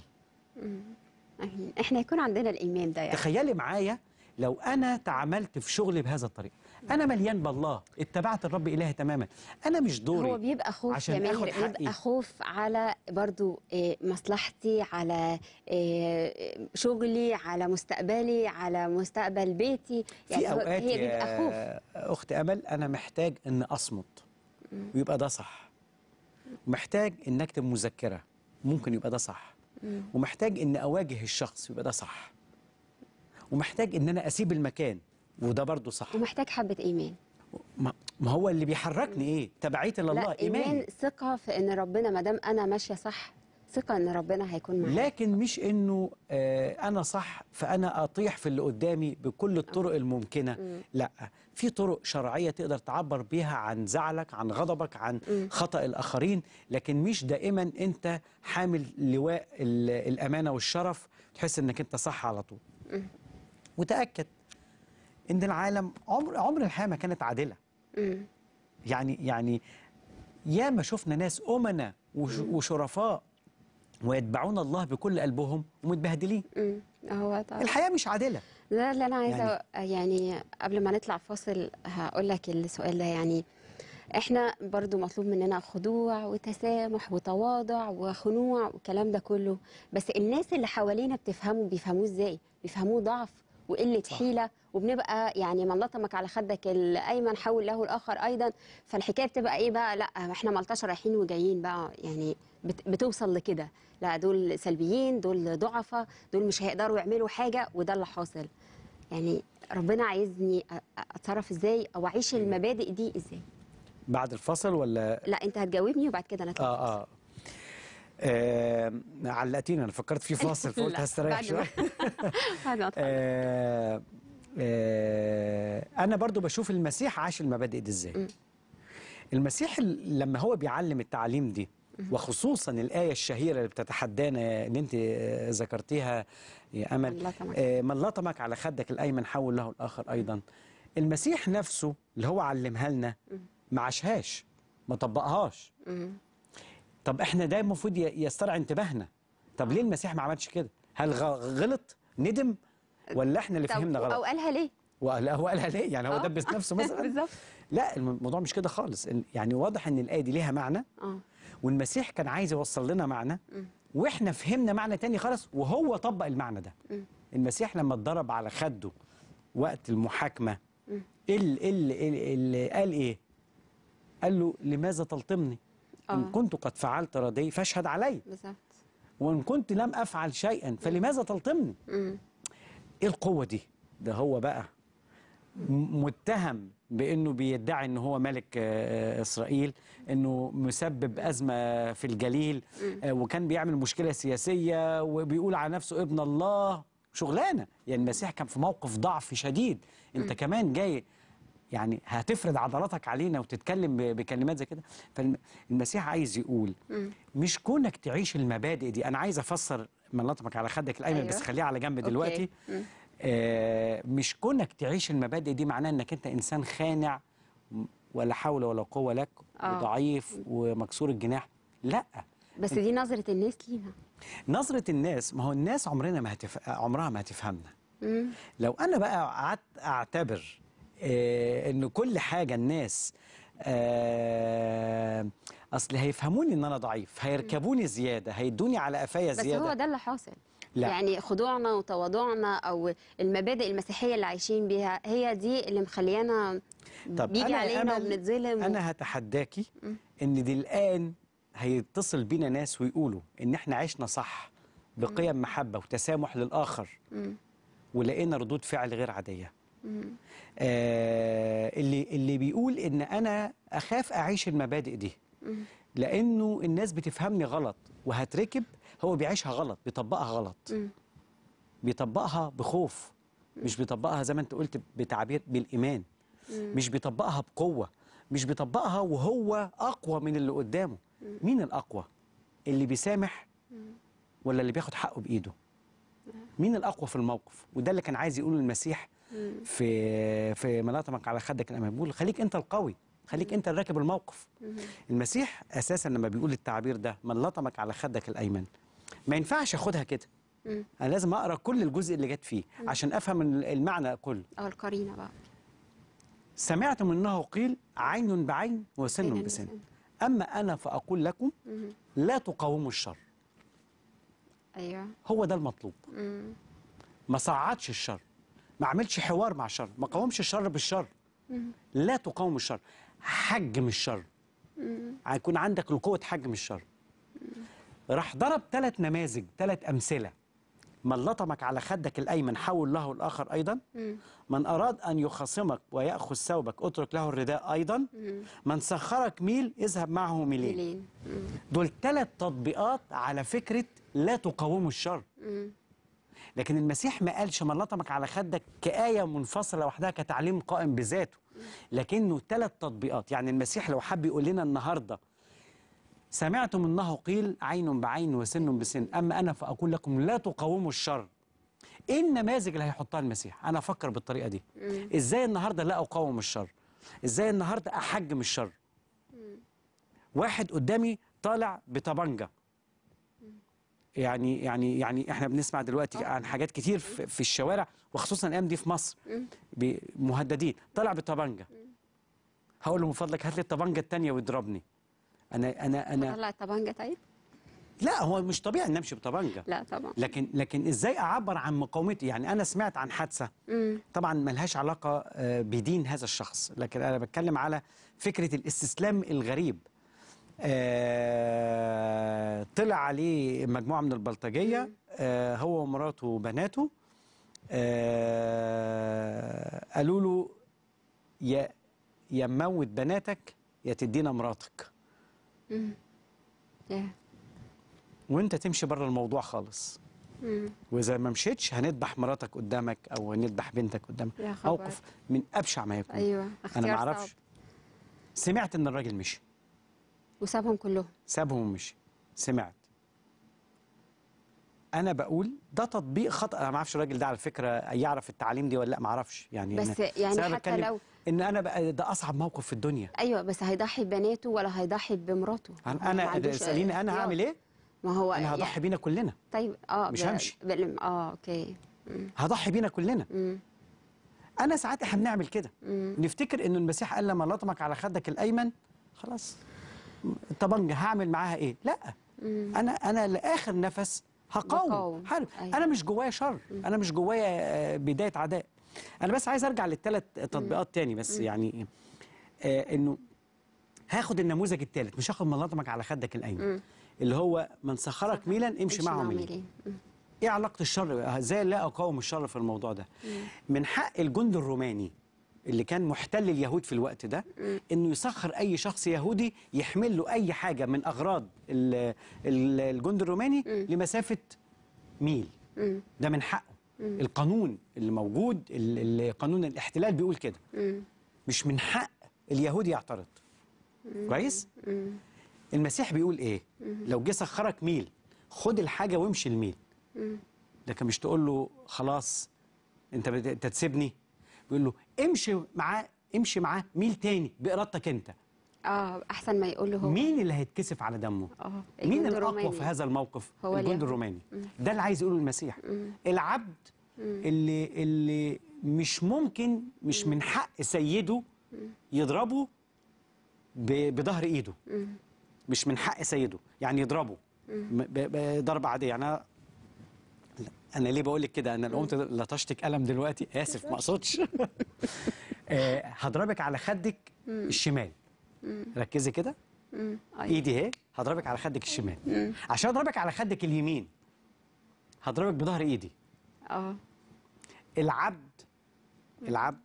أمين. احنا يكون عندنا الايمان ده يعني تخيلي معايا لو أنا تعاملت في شغلي بهذا الطريق أنا مليان بالله اتبعت الرب إلهي تماما أنا مش دوري هو بيبقى خوف عشان يا آخد ماهر حقي. بيبقى خوف على برضو آه، مصلحتي على آه، شغلي على مستقبلي على مستقبل بيتي في هو- أوقات هي بيبقى خوف يا أخت أمل أنا محتاج أن أصمت ويبقى ده صح ومحتاج أن أكتب مذكرة ممكن يبقى ده صح ومحتاج أن أواجه الشخص يبقى ده صح ومحتاج أن أنا أسيب المكان وده برضو صح ومحتاج حبة ايمان ما ما هو اللي بيحركني إيه تبعية لله لا ايمان ثقة في ان ربنا ما دام انا ماشية صح ثقة ان ربنا هيكون معايا لكن مش انه آه انا صح فانا اطيح في اللي قدامي بكل الطرق الممكنه لا في طرق شرعيه تقدر تعبر بيها عن زعلك عن غضبك عن خطا الاخرين لكن مش دائما انت حامل لواء ال- الامانه والشرف تحس انك انت صح على طول وتاكد ان العالم عمر عمر الحياه ما كانت عادله مم. يعني يعني ياما شفنا ناس أمنا وش- وشرفاء ويتبعون الله بكل قلبهم ومتبهدلين مم. هو طبعا الحياة مش عادلة ده اللي انا عايزه يعني, يعني قبل ما نطلع فاصل هقول لك السؤال ده يعني احنا برضو مطلوب مننا خضوع وتسامح وتواضع وخنوع والكلام ده كله بس الناس اللي حوالينا بتفهمه بيفهموه ازاي بيفهموه ضعف وقله صح. حيله وبنبقى يعني من لطمك على خدك الايمن حول له الاخر ايضا فالحكايه بتبقى ايه بقى لا احنا ملطشه رايحين وجايين بقى يعني بت- بتوصل لكده لا دول سلبيين دول ضعفة دول مش هيقدروا يعملوا حاجه وده اللي حاصل يعني ربنا عايزني أ- أ- اتصرف ازاي او اعيش المبادئ دي ازاي بعد الفصل ولا لا انت هتجاوبني وبعد كده نطلع اه اه آه، علقتيني انا فكرت في فاصل فقلت لا، هستريح بعد ما- شويه بعد ما أتخرج. آه، آه، انا برضو بشوف المسيح عاش المبادئ دي ازاي م. المسيح ال- لما هو بيعلم التعليم دي وخصوصا الآية الشهيرة اللي بتتحدانا اللي انت آه، ذكرتيها يا من أمل لطمك. آه، من لطمك على خدك الأيمن حول له الآخر أيضا المسيح نفسه اللي هو علمها لنا ما عاشهاش ما طبقهاش مم. طب احنا ده المفروض ي- يسترعي انتباهنا طب ليه المسيح ما عملش كده هل غ- غلط ندم ولا احنا اللي طب فهمنا او غلط قالها ليه ولا هو قالها ليه يعني هو آه. دبس نفسه مثلا بالظبط لا الموضوع مش كده خالص يعني واضح ان الايه دي ليها معنى اه والمسيح كان عايز يوصل لنا معنى واحنا فهمنا معنى تاني خالص وهو طبق المعنى ده مم. المسيح لما اتضرب على خده وقت المحاكمه ال ال ال ال قال ايه قال له لماذا تلطمني ان آه. كنت قد فعلت ردي فاشهد علي بالظبط وان كنت لم افعل شيئا فلماذا تلطمني مم. ايه القوه دي ده هو بقى م- متهم بانه بيدعي ان هو ملك آه، اسرائيل انه مسبب ازمه في الجليل آه، وكان بيعمل مشكله سياسيه وبيقول على نفسه ابن الله شغلانه يعني المسيح كان في موقف ضعف شديد انت كمان جاي يعني هتفرد عضلاتك علينا وتتكلم ب- بكلمات زي كده فالمسيح عايز يقول مش كونك تعيش المبادئ دي انا عايز افسر من لطمك على خدك الايمن أيوة. بس خليها على جنب أوكي. دلوقتي مم. آه مش كونك تعيش المبادئ دي معناه انك انت انسان خانع م- ولا حول ولا قوه لك آه. وضعيف ومكسور الجناح لا بس دي نظره الناس لينا نظره الناس ما هو الناس عمرنا ما هتف... عمرها ما هتفهمنا مم. لو انا بقى قعدت اعتبر آه ان كل حاجه الناس آه اصل هيفهموني ان انا ضعيف هيركبوني زياده هيدوني على قفايا بس زياده هو ده اللي حاصل لا. يعني خضوعنا وتواضعنا او المبادئ المسيحيه اللي عايشين بيها هي دي اللي مخليانا بيجي علينا وبنتظلم انا هتحداكي ان دي الان هيتصل بينا ناس ويقولوا ان احنا عشنا صح بقيم محبه وتسامح للاخر ولقينا ردود فعل غير عاديه آه اللي اللي بيقول ان انا اخاف اعيش المبادئ دي لانه الناس بتفهمني غلط وهتركب هو بيعيشها غلط بيطبقها غلط مم. بيطبقها بخوف مش بيطبقها زي ما انت قلت بتعبير بالايمان مش بيطبقها بقوه مش بيطبقها وهو اقوى من اللي قدامه مين الاقوى اللي بيسامح ولا اللي بياخد حقه بايده مين الاقوى في الموقف وده اللي كان عايز يقوله المسيح في في مناطمك على خدك الامام بيقول خليك انت القوي خليك انت اللي راكب الموقف المسيح اساسا لما بيقول التعبير ده من لطمك على خدك الايمن ما ينفعش اخدها كده انا لازم اقرا كل الجزء اللي جت فيه عشان افهم المعنى كله او القرينه بقى سمعت منه قيل عين بعين وسن سن بسن بسن. اما انا فاقول لكم لا تقاوموا الشر ايوه هو ده المطلوب مم. ما صعدش الشر ما عملش حوار مع الشر ما قاومش الشر بالشر لا تقاوم الشر حجم الشر هيكون عندك القوة تحجم الشر راح ضرب ثلاث نماذج ثلاث أمثلة من لطمك على خدك الأيمن حول له الآخر أيضا من أراد أن يخاصمك ويأخذ ثوبك اترك له الرداء أيضا من سخرك ميل اذهب معه ميلين ميلين مم. دول ثلاث تطبيقات على فكرة لا تقاوموا الشر مم. لكن المسيح ما قالش من لطمك على خدك كآية منفصلة لوحدها كتعليم قائم بذاته لكنه ثلاث تطبيقات يعني المسيح لو حب يقول لنا النهاردة سمعتم انه قيل عين بعين وسن بسن اما انا فاقول لكم لا تقاوموا الشر ايه النماذج اللي هيحطها المسيح انا افكر بالطريقه دي ازاي النهارده لا اقاوم الشر ازاي النهارده احجم الشر واحد قدامي طالع بطبنجه يعني يعني يعني احنا بنسمع دلوقتي عن حاجات كتير في, في الشوارع وخصوصا الايام دي في مصر ب- مهددين طالع بطبنجه هقول له من فضلك هات لي الطبنجه الثانيه واضربني انا انا انا طلع الطبنجه طيب لا هو مش طبيعي ان امشي بطبنجه لا طبعا لكن لكن ازاي اعبر عن مقاومتي يعني انا سمعت عن حادثه امم طبعا ملهاش علاقه آه، بدين هذا الشخص لكن انا بتكلم على فكره الاستسلام الغريب آه، طلع عليه مجموعه من البلطجيه آه، هو ومراته وبناته آه، قالوا له يا يا موت بناتك يا تدينا مراتك يا وانت تمشي بره الموضوع خالص امم واذا ما مشيتش هنذبح مراتك قدامك او هنذبح بنتك قدامك يا خبر. موقف من ابشع ما يكون ايوه انا اختيار ما صعب. اعرفش سمعت ان الراجل مشي وسابهم كلهم سابهم ومشي سمعت انا بقول ده تطبيق خطا انا ما اعرفش الراجل ده على فكره يعرف التعاليم دي ولا لا ما اعرفش يعني بس أنا يعني بس أنا حتى بتكلم لو ان انا بقى ده اصعب موقف في الدنيا ايوه بس هيضحي ببناته ولا هيضحي بمراته هو ما انا عندوش اساليني انا اختيار. هعمل ايه ما هو انا يعني- هضحي بينا كلنا طيب اه مش ب- همشي. ب- اه اوكي مم. هضحي بينا كلنا مم. انا ساعات احنا بنعمل كده مم. نفتكر ان المسيح قال لما لطمك على خدك الايمن خلاص طبنجة هعمل معاها ايه لا مم. انا انا لاخر نفس هقاوم بقاوم. حارب أيوة. انا مش جوايا شر انا مش جوايا آه، بدايه عداء انا بس عايز ارجع للثلاث تطبيقات تاني بس يعني آه انه هاخد النموذج الثالث مش هاخد من لطمك على خدك الايمن اللي هو من سخرك ميلا امشي معه ميلا ميلين مم. ايه علاقه الشر ازاي لا اقاوم الشر في الموضوع ده من حق الجند الروماني اللي كان محتل اليهود في الوقت ده انه يسخر اي شخص يهودي يحمل له اي حاجه من اغراض ال- ال- الجند الروماني لمسافه ميل مم. ده من حقه القانون اللي موجود ال- ال- قانون الاحتلال بيقول كده مم. مش من حق اليهودي يعترض كويس مم. المسيح بيقول ايه لو جه سخرك ميل خد الحاجه وامشي الميل مم. لكن مش تقول له خلاص انت بت- انت تسيبني بيقول له امشي معاه امشي معاه ميل تاني بارادتك انت اه احسن ما يقول له هو مين اللي هيتكسف على دمه اه مين الجند الاقوى الروماني. في هذا الموقف هو الجند اليهود. الروماني ده اللي عايز يقوله المسيح العبد اللي اللي مش ممكن مش من حق سيده يضربه ب- بظهر ايده مم. مش من حق سيده يعني يضربه م- ب- بضربه عاديه يعني انا لا، انا ليه بقول لك كده انا لو قمت لطشتك قلم دلوقتي اسف ما اقصدش آه، هضربك على خدك الشمال ركزي كده مم. أيوة. ايدي اهي هضربك على خدك الشمال عشان اضربك على خدك اليمين هضربك بظهر ايدي اه العبد العبد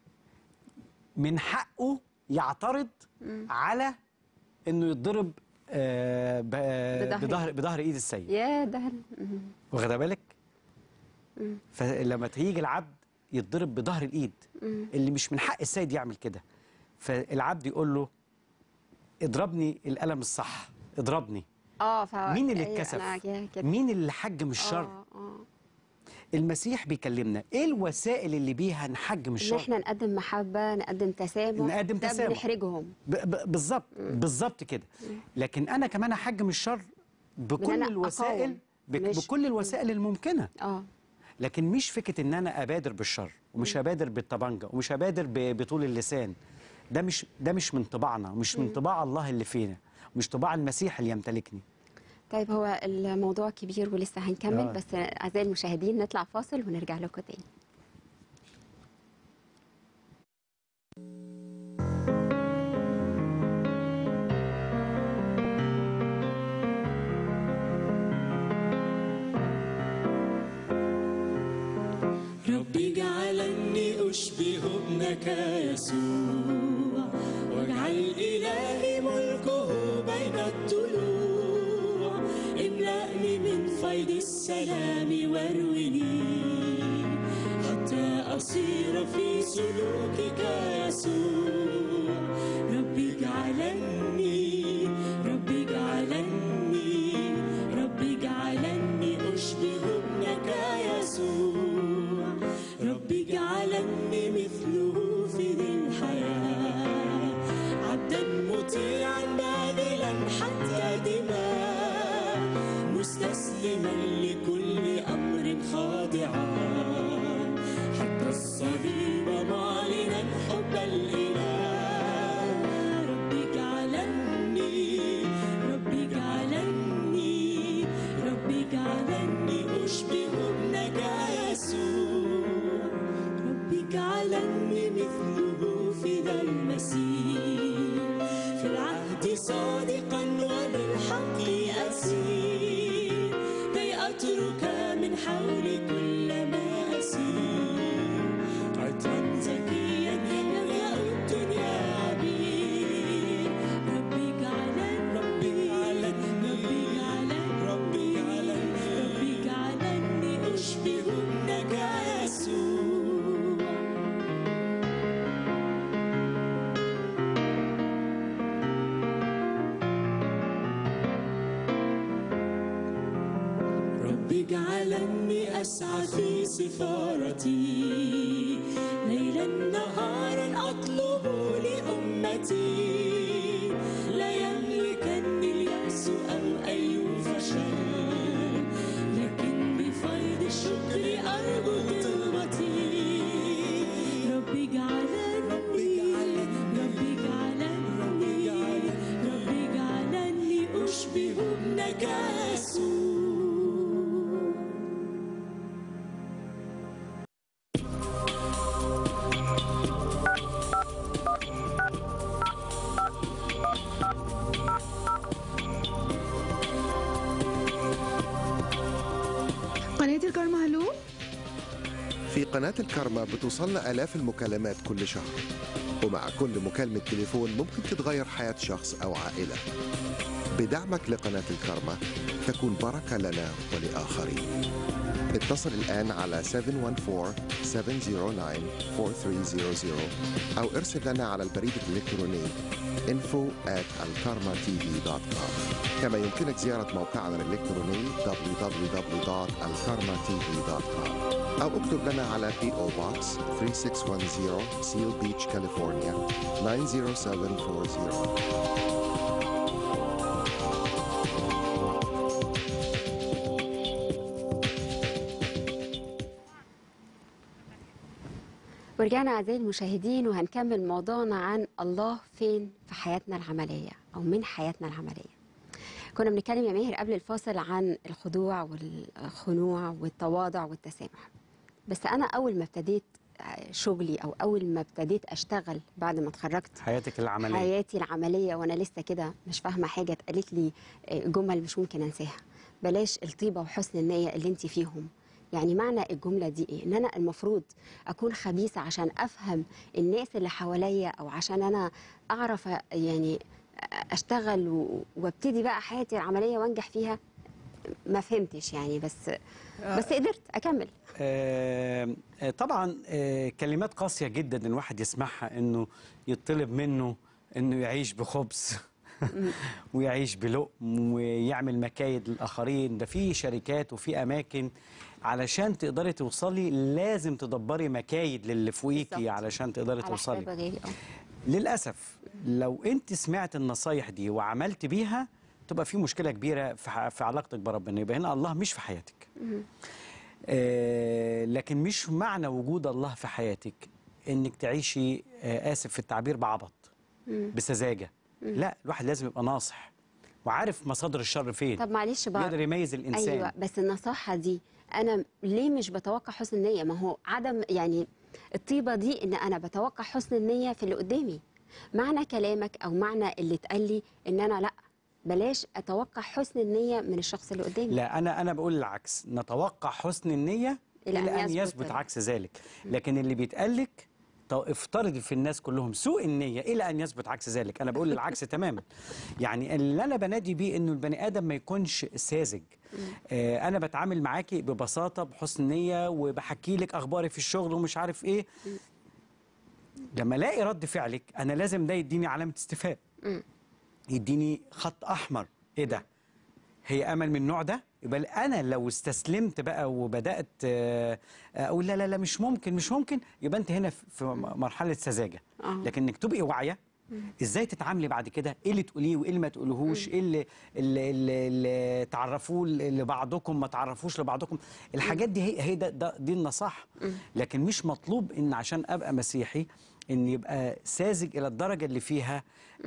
من حقه يعترض على انه يتضرب آه، ب- بظهر بظهر بظهر ايد السيد يا ده مم. واخده بالك فلما تيجي العبد يتضرب بظهر الايد اللي مش من حق السيد يعمل كده فالعبد يقول له اضربني القلم الصح اضربني اه ف مين اللي أيوة، اتكسف أنا كده- كده. مين اللي حجم الشر اه اه المسيح بيكلمنا ايه الوسائل اللي بيها نحجم ان الشر احنا نقدم محبه نقدم تسامح نقدم ده تسامح. بنحرجهم ب- ب- بالظبط بالظبط كده لكن انا كمان احجم الشر بكل أنا الوسائل أقاوم، بك- مش- بكل الوسائل الممكنه اه لكن مش فكره ان انا ابادر بالشر ومش هبادر بالطبنجه ومش هبادر ب- بطول اللسان ده مش ده مش من طباعنا ومش من طباع الله اللي فينا مش طباع المسيح اللي يمتلكني طيب هو الموضوع كبير ولسه هنكمل آه. بس اعزائي المشاهدين نطلع فاصل ونرجع لكم تاني ربي جعلني أشبه ابنك يسوع واجعل إلهي ملكه بين الضلوع املأني من فيض السلام وارويني حتى أصير في سلوكك يسوع ربي جعلني ربي جعلني ربي جعلني أشبه ابنك يسوع ربي جعلني مثله في ذي الحياة عبدا مطيعا باذلا حتى دماء مستسلما لكل أمر خاضعا حتى الصليب معلنا حب الإله ربي اجعلني أسعى في سفارتي ليلا نهارا أطلب لأمتي لا يملكني اليأس أو أي فشل لكن بفيض الشكر أرجو طلبتي ربي اجعلني ربي اجعلني ربي اجعلني أشبه ابنك يسوع قناة الكرمة هلو في قناة الكارما بتوصلنا آلاف المكالمات كل شهر ومع كل مكالمة تليفون ممكن تتغير حياة شخص أو عائلة بدعمك لقناة الكارما تكون بركة لنا ولآخرين اتصل الآن على 714-709-4300 أو ارسل لنا على البريد الإلكتروني info at alkarmatv.com كما يمكنك زيارة موقعنا الإلكتروني www.alkarmatv.com أو اكتب لنا على P.O. Box 3610 Seal Beach, California 90740 ورجعنا أعزائي المشاهدين وهنكمل موضوعنا عن الله فين في حياتنا العملية أو من حياتنا العملية كنا بنتكلم يا ماهر قبل الفاصل عن الخضوع والخنوع والتواضع والتسامح بس أنا أول ما ابتديت شغلي أو أول ما ابتديت أشتغل بعد ما اتخرجت حياتك العمليه حياتي العمليه وانا لسه كده مش فاهمه حاجه اتقالت لي آه، جمل مش ممكن انساها بلاش الطيبه وحسن النيه اللي انت فيهم يعني معنى الجمله دي ايه ان انا المفروض اكون خبيثه عشان افهم الناس اللي حواليا او عشان انا اعرف آه، يعني آه، اشتغل و- وابتدي بقى حياتي العمليه وانجح فيها ما فهمتش يعني بس بس قدرت اكمل آه، آه، طبعا آه، كلمات قاسية جدا الواحد يسمعها انه يطلب منه انه يعيش بخبز ويعيش بلقم ويعمل مكايد للآخرين ده في شركات وفي أماكن علشان تقدري توصلي لازم تدبري مكايد للي فوقيكي بالظبط. علشان تقدري على توصلي حساب غيري اه للأسف لو أنت سمعت النصايح دي وعملت بيها تبقى في مشكلة كبيرة في ح- في علاقتك بربنا يبقى هنا الله مش في حياتك آه لكن مش معنى وجود الله في حياتك إنك تعيشي آه آسف في التعبير بعبط بسذاجة لا الواحد لازم يبقى ناصح وعارف مصادر الشر فين طب معلش بقى يقدر يميز الإنسان ايوه بس النصيحه دي انا ليه مش بتوقع حسن النيه ما هو عدم يعني الطيبه دي ان انا بتوقع حسن النيه في اللي قدامي معنى كلامك او معنى اللي اتقال لي ان انا لا بلاش اتوقع حسن النيه من الشخص اللي قدامي لا انا انا بقول العكس نتوقع حسن النيه إلى الى أن ان يثبت يثبت ال- عكس ذلك لكن اللي بيتقال لك طو- افترض في الناس كلهم سوء النيه الى ان يثبت عكس ذلك انا بقول العكس تماما يعني اللي انا بنادي بيه انه البني ادم ما يكونش ساذج آه انا بتعامل معاكي ببساطه بحسن نيه وبحكي لك اخباري في الشغل ومش عارف ايه لما الاقي رد فعلك انا لازم ده يديني علامه استفهام يديني خط احمر ايه ده هي امل من النوع ده يبقى انا لو استسلمت بقى وبدات آه، اقول لا لا لا مش ممكن مش ممكن يبقى انت هنا في- في مرحله سذاجه آه. لكن انك تبقي واعيه ازاي تتعاملي بعد كده ايه اللي تقوليه وايه اللي ما تقولهوش ايه اللي, اللي, اللي, اللي تعرفوه لبعضكم ما تعرفوش لبعضكم الحاجات دي هي, هي ده, ده دي النصاح لكن مش مطلوب ان عشان ابقى مسيحي ان يبقى ساذج الى الدرجه اللي فيها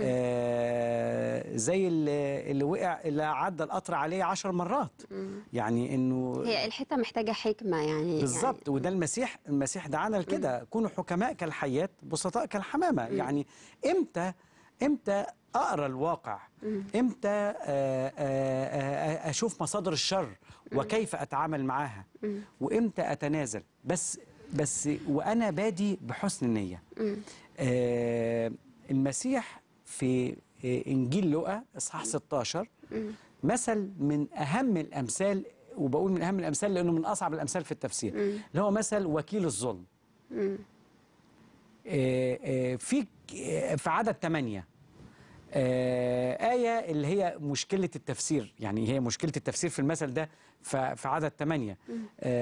آه زي اللي, اللي وقع اللي عدى القطر عليه عشر مرات يعني انه هي الحته محتاجه حكمه يعني بالظبط وده المسيح المسيح دعانا لكده كونوا حكماء كالحيات بسطاء كالحمامه يعني امتى امتى اقرا الواقع امتى آه، آه، آه، اشوف مصادر الشر وكيف اتعامل معاها وامتى اتنازل بس بس وانا بادي بحسن النيه آه، المسيح في آه، انجيل لوقا اصحاح 16 مثل من اهم الامثال وبقول من اهم الامثال لانه من اصعب الامثال في التفسير اللي هو مثل وكيل الظلم آه، آه، في ك- آه، في عدد 8 آه آية اللي هي مشكلة التفسير يعني هي مشكلة التفسير في المثل ده ف- في عدد ثمانية آه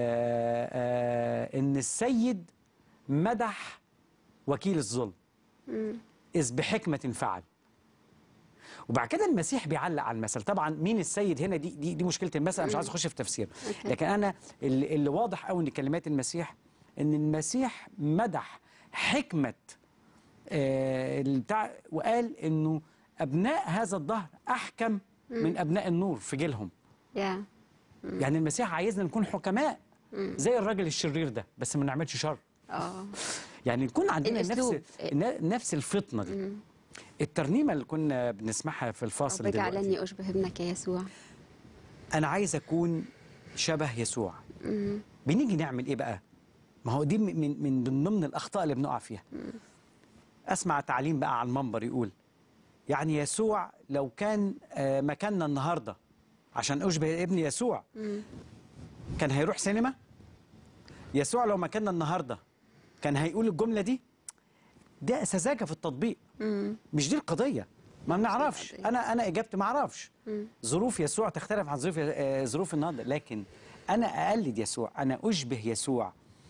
آه إن السيد مدح وكيل الظلم إذ بحكمة فعل وبعد كده المسيح بيعلق على المثل طبعا مين السيد هنا دي دي, دي مشكله المثل أنا مش عايز اخش في تفسير أوكي. لكن انا اللي, اللي واضح قوي ان كلمات المسيح ان المسيح مدح حكمه آه البتاع وقال انه ابناء هذا الظهر احكم من ابناء النور في جيلهم يا يعني المسيح عايزنا نكون حكماء زي الراجل الشرير ده بس ما نعملش شر اه يعني يكون عندنا الأسلوب. نفس ن- نفس الفطنه دي الترنيمه اللي كنا بنسمعها في الفاصل رب دلوقتي اجعلني اشبه ابنك يا يسوع انا عايز اكون شبه يسوع بنيجي نعمل ايه بقى ما هو دي من من من ضمن الاخطاء اللي بنقع فيها اسمع تعليم بقى على المنبر يقول يعني يسوع لو كان آه، مكاننا النهارده عشان اشبه ابن يسوع كان هيروح سينما يسوع لو مكاننا النهارده كان هيقول الجمله دي ده سذاجه في التطبيق مش دي القضيه ما بنعرفش القضية. انا انا اجابتي ما اعرفش ظروف يسوع تختلف عن ظروف آه، ظروف النهارده لكن انا اقلد يسوع انا اشبه يسوع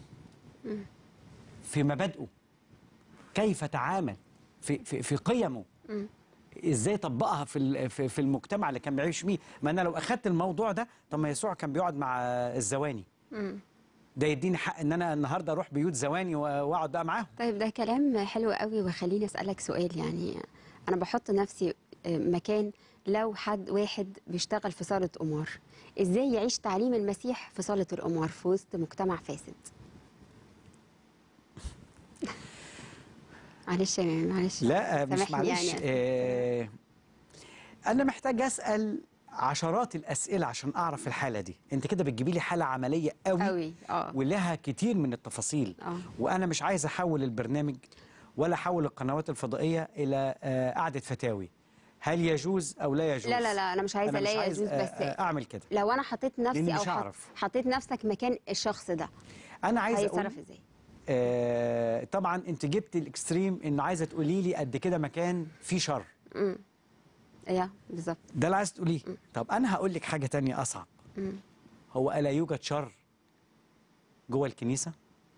في مبادئه كيف تعامل في في في قيمه ازاي طبقها في ال- في في المجتمع اللي كان بيعيش فيه ما انا لو اخدت الموضوع ده طب ما يسوع كان بيقعد مع الزواني ده يديني حق ان انا النهارده اروح بيوت زواني و- واقعد بقى معاهم طيب ده كلام حلو قوي وخليني اسالك سؤال يعني انا بحط نفسي مكان لو حد واحد بيشتغل في صاله قمار ازاي يعيش تعليم المسيح في صاله القمار في وسط مجتمع فاسد معلش يا مامي معلش لا مش سامحني معلش يعني. آه انا محتاج اسال عشرات الاسئله عشان اعرف الحاله دي انت كده بتجيبي لي حاله عمليه قوي, قوي اه ولها كتير من التفاصيل آه. وانا مش عايز احول البرنامج ولا احول القنوات الفضائيه الى آه قعده فتاوي هل يجوز او لا يجوز لا لا لا انا مش عايزه أنا مش لا عايز يجوز آه، بس آه، اعمل كده لو انا حطيت نفسي لأني او مش حط هعرف. حطيت نفسك مكان الشخص ده انا عايز اقول هيتصرف ازاي آه طبعا انت جبت الاكستريم ان عايزه تقولي لي قد كده مكان فيه شر ايه بالظبط ده اللي عايز تقوليه طب انا هقول لك حاجه تانية اصعب هو الا يوجد شر جوه الكنيسه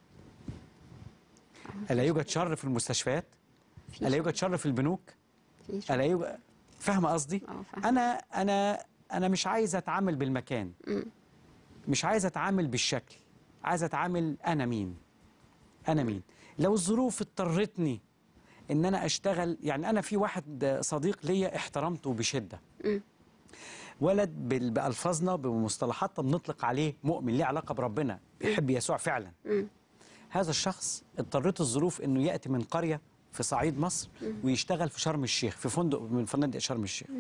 الا يوجد شر في المستشفيات في الا يوجد شر في البنوك في شر. الا يوجد فاهمه قصدي اه فاهمة. انا انا انا مش عايز اتعامل بالمكان مش عايز اتعامل بالشكل عايز اتعامل انا مين انا مين لو الظروف اضطرتني ان انا اشتغل يعني انا في واحد صديق ليا احترمته بشده ولد بال- بألفاظنا بمصطلحاتنا بنطلق عليه مؤمن ليه علاقة بربنا بيحب يسوع فعلا هذا الشخص اضطرته الظروف انه يأتي من قرية في صعيد مصر ويشتغل في شرم الشيخ في فندق من فنادق شرم الشيخ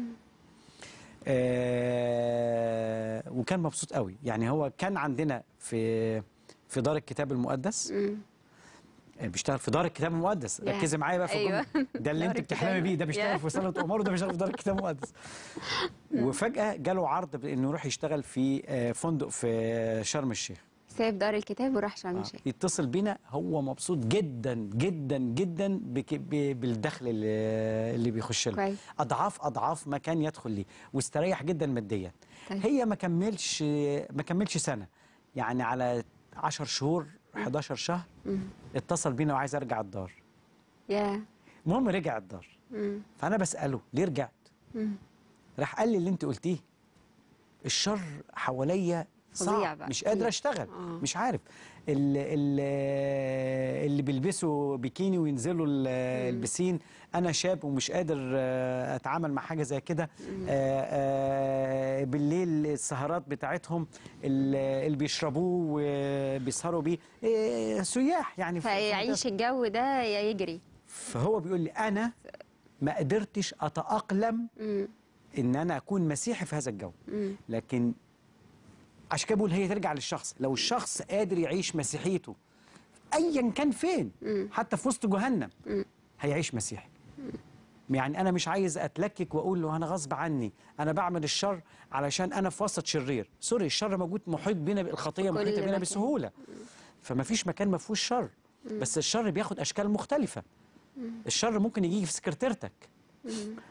آه وكان مبسوط قوي يعني هو كان عندنا في في دار الكتاب المقدس آه، بيشتغل في دار الكتاب المقدس يا. ركزي معايا بقى في أيوة. الجملة. ده اللي دار انت الكتاب. بتحلمي بيه ده يا. بيشتغل في صاله عمر وده بيشتغل في دار الكتاب المقدس وفجاه جاله عرض بانه يروح يشتغل في آه، فندق في شرم الشيخ ساب دار الكتاب وراح شرم آه، الشيخ يتصل بينا هو مبسوط جدا جدا جدا بك- ب- بالدخل اللي, اللي بيخش له كويس. اضعاف اضعاف ما كان يدخل ليه واستريح جدا ماديا طيب. هي ما كملش ما كملش سنه يعني على 10 شهور 11 شهر اتصل بينا وعايز ارجع الدار يا المهم رجع الدار مم. فانا بساله ليه رجعت راح قال لي اللي انت قلتيه الشر حواليا فظيع صعب بقى. مش قادر كتير. اشتغل آه. مش عارف ال- ال- اللي بيلبسوا بيكيني وينزلوا ال- البسين انا شاب ومش قادر آه، اتعامل مع حاجه زي كده آه، آه، بالليل السهرات بتاعتهم ال- اللي بيشربوه وبيسهروا بيه آه، سياح يعني في- في فيعيش الجو ده يا يجري فهو بيقول لي انا ما قدرتش اتاقلم مم. ان انا اكون مسيحي في هذا الجو مم. لكن عشان كده بقول هي ترجع للشخص لو الشخص قادر يعيش مسيحيته ايا كان فين حتى في وسط جهنم هيعيش مسيحي يعني انا مش عايز اتلكك واقول له انا غصب عني انا بعمل الشر علشان انا في وسط شرير سوري الشر موجود محيط بينا الخطيه كل محيطه بينا مكان. بسهوله فما فيش مكان ما فيهوش شر بس الشر بياخد اشكال مختلفه الشر ممكن يجي في سكرتيرتك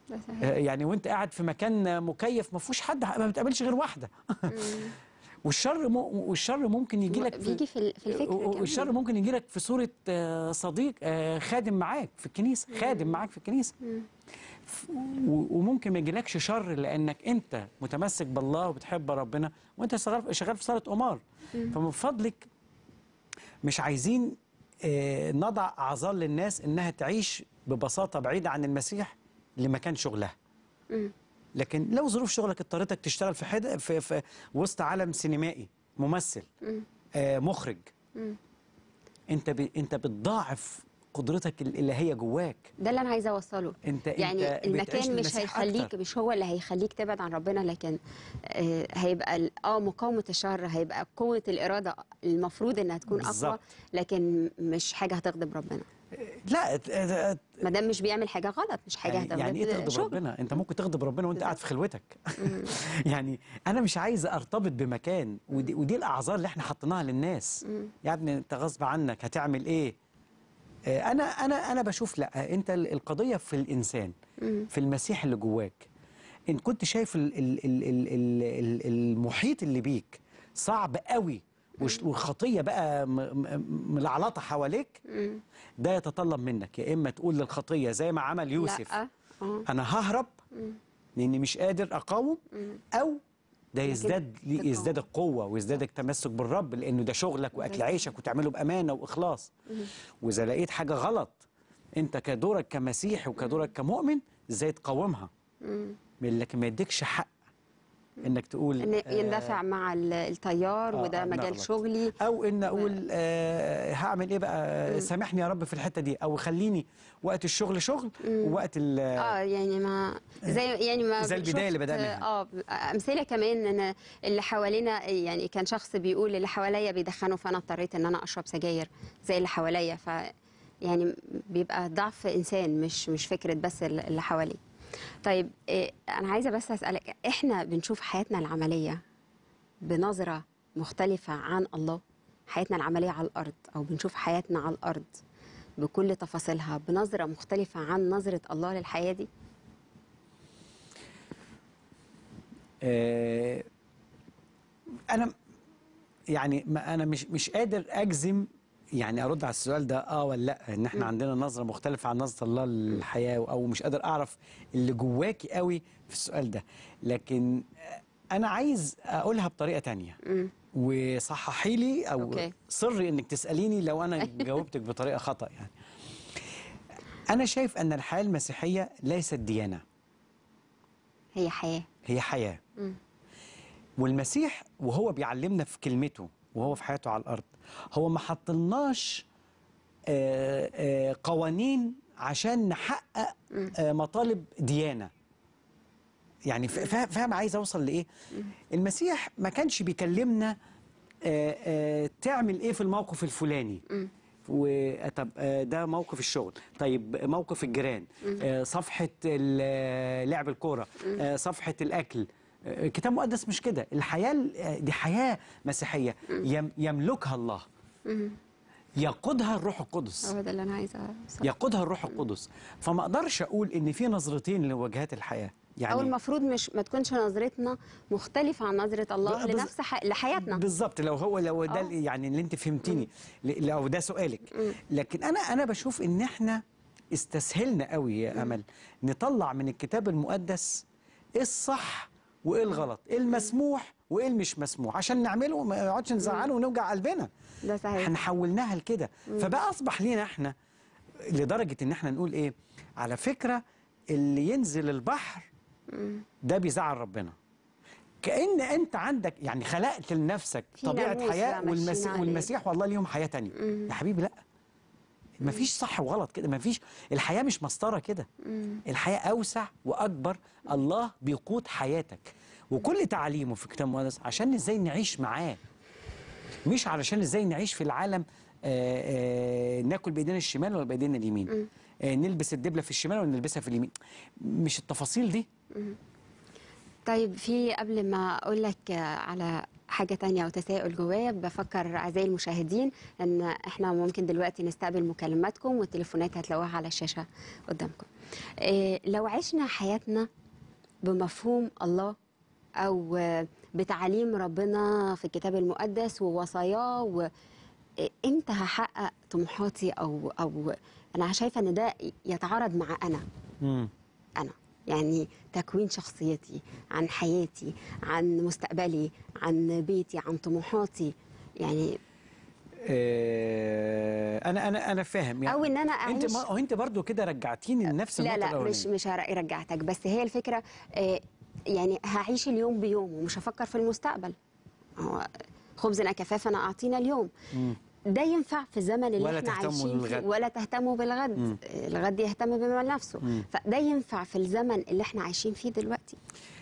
ده صحيح. آه، يعني وانت قاعد في مكان مكيف ما فيهوش حد ما بتقابلش غير واحده والشر م... والشر ممكن يجي لك بيجي في ال- في الفكر كمان. والشر ممكن يجي لك في صوره آه، صديق آه، خادم معاك في الكنيسه خادم معاك في الكنيسه ف- و- وممكن ما يجيلكش شر لانك انت متمسك بالله وبتحب ربنا وانت شغال شغال في صاله قمار فمن فضلك مش عايزين آه، نضع اعذار للناس انها تعيش ببساطه بعيده عن المسيح لمكان شغلها لكن لو ظروف شغلك اضطرتك تشتغل في حد في, في وسط عالم سينمائي ممثل آه مخرج انت ب... انت بتضاعف قدرتك الالهيه جواك ده اللي انا عايزه اوصله انت يعني انت بتعيش المكان مش للمسيح هيخليك أكتر. مش هو اللي هيخليك تبعد عن ربنا لكن آه، هيبقى ال- اه مقاومه الشر هيبقى قوه الاراده المفروض انها تكون اقوى بالظبط. لكن مش حاجه هتغضب ربنا لا ت- ت- ما دام مش بيعمل حاجه غلط مش حاجه يعني, هتغضب يعني ايه تغضب شغل. ربنا انت ممكن تغضب ربنا وانت قاعد في خلوتك يعني انا مش عايز ارتبط بمكان ودي, ودي الاعذار اللي احنا حطيناها للناس يا ابني انت غصب عنك هتعمل ايه آه، انا انا انا بشوف لا انت ال- القضيه في الانسان في المسيح اللي جواك ان كنت شايف ال ال ال ال ال ال المحيط اللي بيك صعب قوي وش- والخطيه بقى م- م- ملعلطه حواليك ده يتطلب منك يا اما تقول للخطيه زي ما عمل يوسف لا آه. انا ههرب لاني مش قادر اقاوم او ده يزداد تقاوم. يزداد القوه ويزداد التمسك بالرب لانه ده شغلك واكل عيشك وتعمله بامانه واخلاص واذا لقيت حاجه غلط انت كدورك كمسيحي وكدورك كمؤمن ازاي تقاومها لكن ما يديكش حق انك تقول ان آه، يندفع مع ال- التيار آه، وده آه، مجال نغلط. شغلي او ان اقول آه هعمل ايه بقى سامحني يا رب في الحته دي او خليني وقت الشغل شغل ووقت ال اه يعني ما زي يعني ما زي البداية اللي شفت، بدأناها. اه امثله كمان ان اللي حوالينا يعني كان شخص بيقول اللي حواليا بيدخنوا فانا اضطريت ان انا اشرب سجاير زي اللي حواليا ف يعني بيبقى ضعف انسان مش مش فكره بس اللي حواليه طيب إيه انا عايزه بس اسالك احنا بنشوف حياتنا العمليه بنظره مختلفه عن الله حياتنا العمليه على الارض او بنشوف حياتنا على الارض بكل تفاصيلها بنظره مختلفه عن نظره الله للحياه دي آه، انا يعني ما انا مش مش قادر اجزم يعني ارد على السؤال ده اه ولا لا ان احنا عندنا نظره مختلفه عن نظره الله للحياه او مش قادر اعرف اللي جواكي قوي في السؤال ده لكن آه، انا عايز اقولها بطريقه تانية وصححي لي او أوكي. صري انك تساليني لو انا جاوبتك بطريقه خطا يعني انا شايف ان الحياه المسيحيه ليست ديانه هي حياه هي حياة والمسيح وهو بيعلمنا في كلمته وهو في حياته على الأرض هو ما حطلناش آه، آه، قوانين عشان نحقق آه، مطالب ديانة يعني فا- فا- فاهم عايز أوصل لإيه المسيح ما كانش بيكلمنا آه، آه، تعمل إيه في الموقف الفلاني وطب آه، ده موقف الشغل طيب موقف الجيران آه، صفحة ال- لعب الكورة آه، صفحة الأكل آه، الكتاب المقدس مش كده الحياة ال- آه، دي حياة مسيحية يم- يملكها الله يقودها الروح القدس هو ده اللي انا عايزه أوصله. يقودها الروح القدس فما اقدرش اقول ان في نظرتين لواجهات الحياه يعني او المفروض مش ما تكونش نظرتنا مختلفه عن نظره الله ب- بز- لنفس ح... لحياتنا بالظبط لو هو لو ده آه. ال- يعني اللي انت فهمتيني ل- لو ده سؤالك لكن انا انا بشوف ان احنا استسهلنا قوي يا امل نطلع من الكتاب المقدس ايه الصح وايه الغلط ايه المسموح وايه المش مسموح عشان نعمله وما يقعدش نزعله ونوجع قلبنا ده صحيح احنا حولناها لكده فبقى اصبح لينا احنا لدرجه ان احنا نقول ايه على فكره اللي ينزل البحر ده بيزعل ربنا كأن أنت عندك يعني خلقت لنفسك في طبيعة ناموس حياة بقى ماشيين والمسيح, عليه. والمسيح والله ليهم حياة تانية يا حبيبي لا مفيش صح وغلط كده مفيش الحياة مش مسطرة كده الحياة أوسع وأكبر الله بيقود حياتك وكل تعليمه في الكتاب المقدس عشان ازاي نعيش معاه مش علشان ازاي نعيش في العالم آآ آآ ناكل بايدينا الشمال ولا بايدينا اليمين آه نلبس الدبله في الشمال ولا نلبسها في اليمين مش التفاصيل دي طيب في قبل ما اقول لك على حاجه تانية او تساؤل جوايا بفكر اعزائي المشاهدين ان احنا ممكن دلوقتي نستقبل مكالماتكم والتليفونات هتلاقوها على الشاشه قدامكم إيه لو عشنا حياتنا بمفهوم الله او آه، بتعاليم ربنا في الكتاب المقدس ووصاياه و إيه، امتى هحقق طموحاتي او او انا شايفه ان ده يتعارض مع انا مم. انا يعني تكوين شخصيتي عن حياتي عن مستقبلي عن بيتي عن طموحاتي يعني آه، انا انا انا فاهم او ان انا انت اعيش ما هو انت برضو كده رجعتيني لنفس لا النقطه لا الأولانية. مش مش هر- رجعتك بس هي الفكره آه، يعني هعيش اليوم بيوم ومش هفكر في المستقبل هو خبزنا كفافنا اعطينا اليوم مم. ده ينفع في الزمن اللي ولا احنا تهتموا عايشين فيه بالغد. ولا تهتموا بالغد مم. آه، الغد يهتم بما نفسه مم. فده ينفع في الزمن اللي احنا عايشين فيه دلوقتي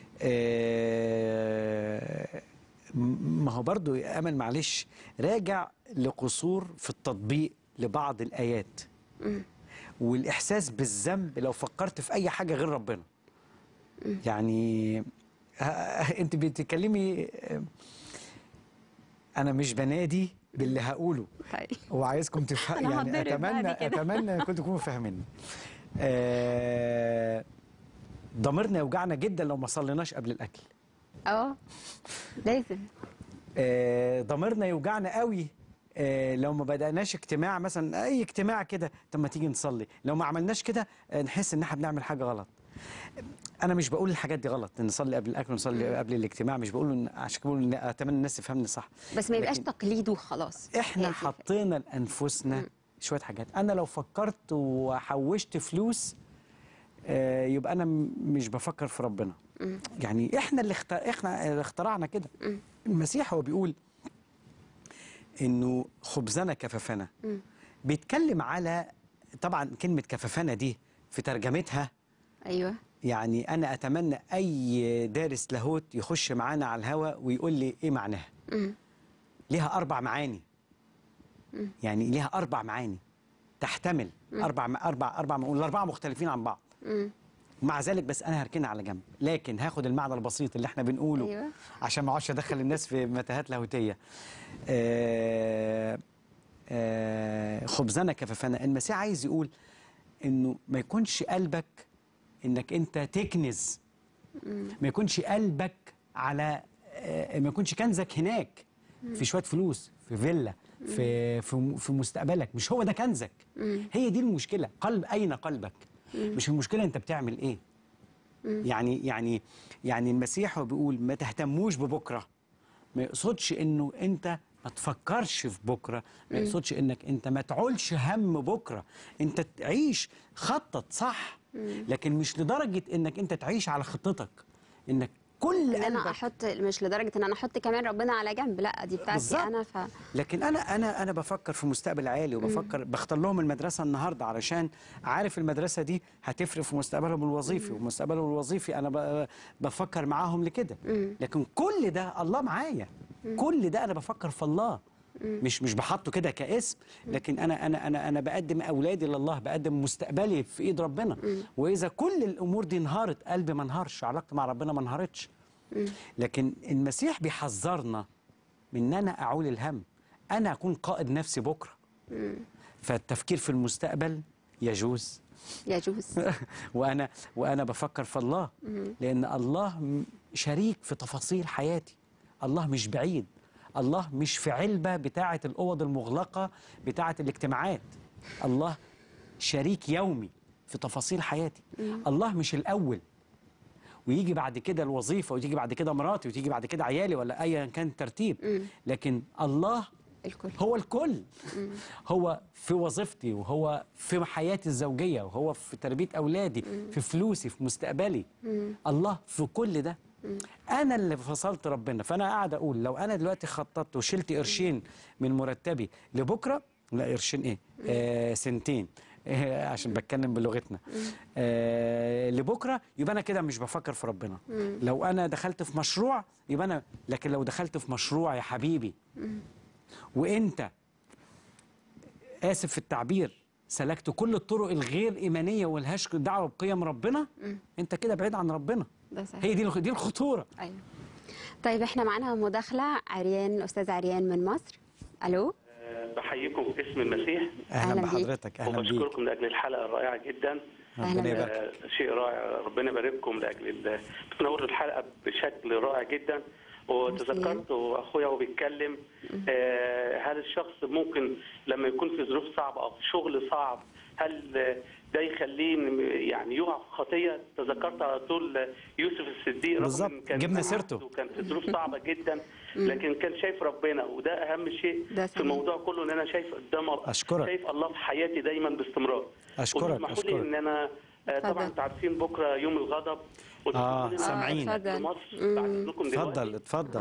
آه، م- ما هو برضو يا امل معلش راجع لقصور في التطبيق لبعض الايات والاحساس بالذنب لو فكرت في اي حاجه غير ربنا يعني آه، انت بتتكلمي آه، انا مش بنادي باللي هقوله طيب وعايزكم تفهموا أنا يعني هتضرب بعد اتمنى كده. اتمنى انكم تكونوا فاهميني آه، ضميرنا يوجعنا جدا لو ما صليناش قبل الاكل اه لازم آه، ضميرنا يوجعنا قوي آه، لو ما بدأناش اجتماع مثلا اي اجتماع كده طب ما تيجي نصلي لو ما عملناش كده آه، نحس ان احنا بنعمل حاجه غلط انا مش بقول الحاجات دي غلط نصلي قبل الاكل ونصلي قبل الاجتماع مش بقول إن- عشان كده بقول إن اتمنى الناس تفهمني صح بس ما يبقاش لكن تقليد وخلاص احنا هي دي الفكرة. حطينا لانفسنا شويه حاجات انا لو فكرت وحوشت فلوس آه، يبقى انا م- مش بفكر في ربنا يعني احنا اللي اخت... احنا اللي اخترعنا كده المسيح هو بيقول انه خبزنا كففنا بيتكلم على طبعا كلمه كففنا دي في ترجمتها ايوه يعني انا اتمنى اي دارس لاهوت يخش معانا على الهوا ويقول لي ايه معناها مم. ليها اربع معاني يعني ليها اربع معاني تحتمل اربع اربع اربع الاربعه مختلفين عن بعض مم. مع ذلك بس انا هركنها على جنب لكن هاخد المعنى البسيط اللي احنا بنقوله أيوة. عشان ما اقعدش ادخل الناس في متاهات لاهوتيه آه آه خبزنا كففنا المسيح عايز يقول انه ما يكونش قلبك انك انت تكنز ما يكونش قلبك على آه، ما يكونش كنزك هناك في شويه فلوس في فيلا في في في مستقبلك مش هو ده كنزك هي دي المشكله قلب اين قلبك مش المشكله انت بتعمل ايه يعني يعني يعني المسيح هو بيقول ما تهتموش ببكره ما يقصدش انه انت ما تفكرش في بكره ما يقصدش انك انت ما تعولش هم بكره انت تعيش خطط صح لكن مش لدرجه انك انت تعيش على خطتك انك كل ان انا قلبك احط مش لدرجه ان انا احط كمان ربنا على جنب لا دي بتاعتي بالظبط. انا ف لكن انا انا انا بفكر في مستقبل عالي وبفكر بختار لهم المدرسه النهارده علشان عارف المدرسه دي هتفرق في مستقبلهم الوظيفي ومستقبلهم الوظيفي انا ب- بفكر معاهم لكده لكن كل ده الله معايا كل ده انا بفكر في الله مش مش بحطه كده كاسم لكن انا انا انا انا بقدم اولادي لله بقدم مستقبلي في ايد ربنا واذا كل الامور دي انهارت قلبي ما انهارش علاقتي مع ربنا ما انهارتش لكن المسيح بيحذرنا من ان انا اعول الهم انا اكون قائد نفسي بكره فالتفكير في المستقبل يجوز يجوز وانا وانا بفكر في الله لان الله م- شريك في تفاصيل حياتي الله مش بعيد الله مش في علبه بتاعه الاوض المغلقه بتاعه الاجتماعات الله شريك يومي في تفاصيل حياتي الله مش الاول ويجي بعد كده الوظيفه وتيجي بعد كده مراتي وتيجي بعد كده عيالي ولا ايا كان الترتيب لكن الله الكل هو الكل هو في وظيفتي وهو في حياتي الزوجية وهو في تربية أولادي في فلوسي في مستقبلي الله في كل ده أنا اللي فصلت ربنا فأنا قاعد أقول لو أنا دلوقتي خططت وشلت قرشين من مرتبي لبكرة لا قرشين إيه آه سنتين آه عشان بتكلم بلغتنا آه لبكره يبقى انا كده مش بفكر في ربنا لو انا دخلت في مشروع يبقى انا لكن لو دخلت في مشروع يا حبيبي وانت اسف في التعبير سلكت كل الطرق الغير ايمانيه والهاش دعوه بقيم ربنا انت كده بعيد عن ربنا ده صحيح هي دي الخ- دي الخطوره ايوه طيب احنا معانا مداخله عريان الاستاذ عريان من مصر الو بحييكم باسم المسيح اهلا أهلا بيك. بحضرتك اهلا بيك وبشكركم لاجل الحلقه الرائعه جدا أهلا ربنا بيك. يبارك آه، شيء رائع ربنا يبارككم لاجل ال- بتنوروا الحلقه بشكل رائع جدا وتذكرت اخويا وهو بيتكلم آه، هل الشخص ممكن لما يكون في ظروف صعبه او في شغل صعب هل آه، ده يخليه إن يعني يقع في خطيه تذكرت على طول يوسف الصديق رغم بالظبط. إن كان جبنا عبد سيرته. وكان في ظروف صعبه جدا لكن كان شايف ربنا وده اهم شيء ده في صحيح. الموضوع كله ان انا شايف قدام أشكرك. شايف الله في حياتي دايما باستمرار أشكرك، وتسمحوا لي أشكرك. ان انا آه، طبعا اتفضل. انتوا عارفين بكره يوم الغضب وتسمحوا آه، لي إن أنا سامعين. أعمل اتفضل. مصر بعد إذنكم اتفضل دلوقتي. اتفضل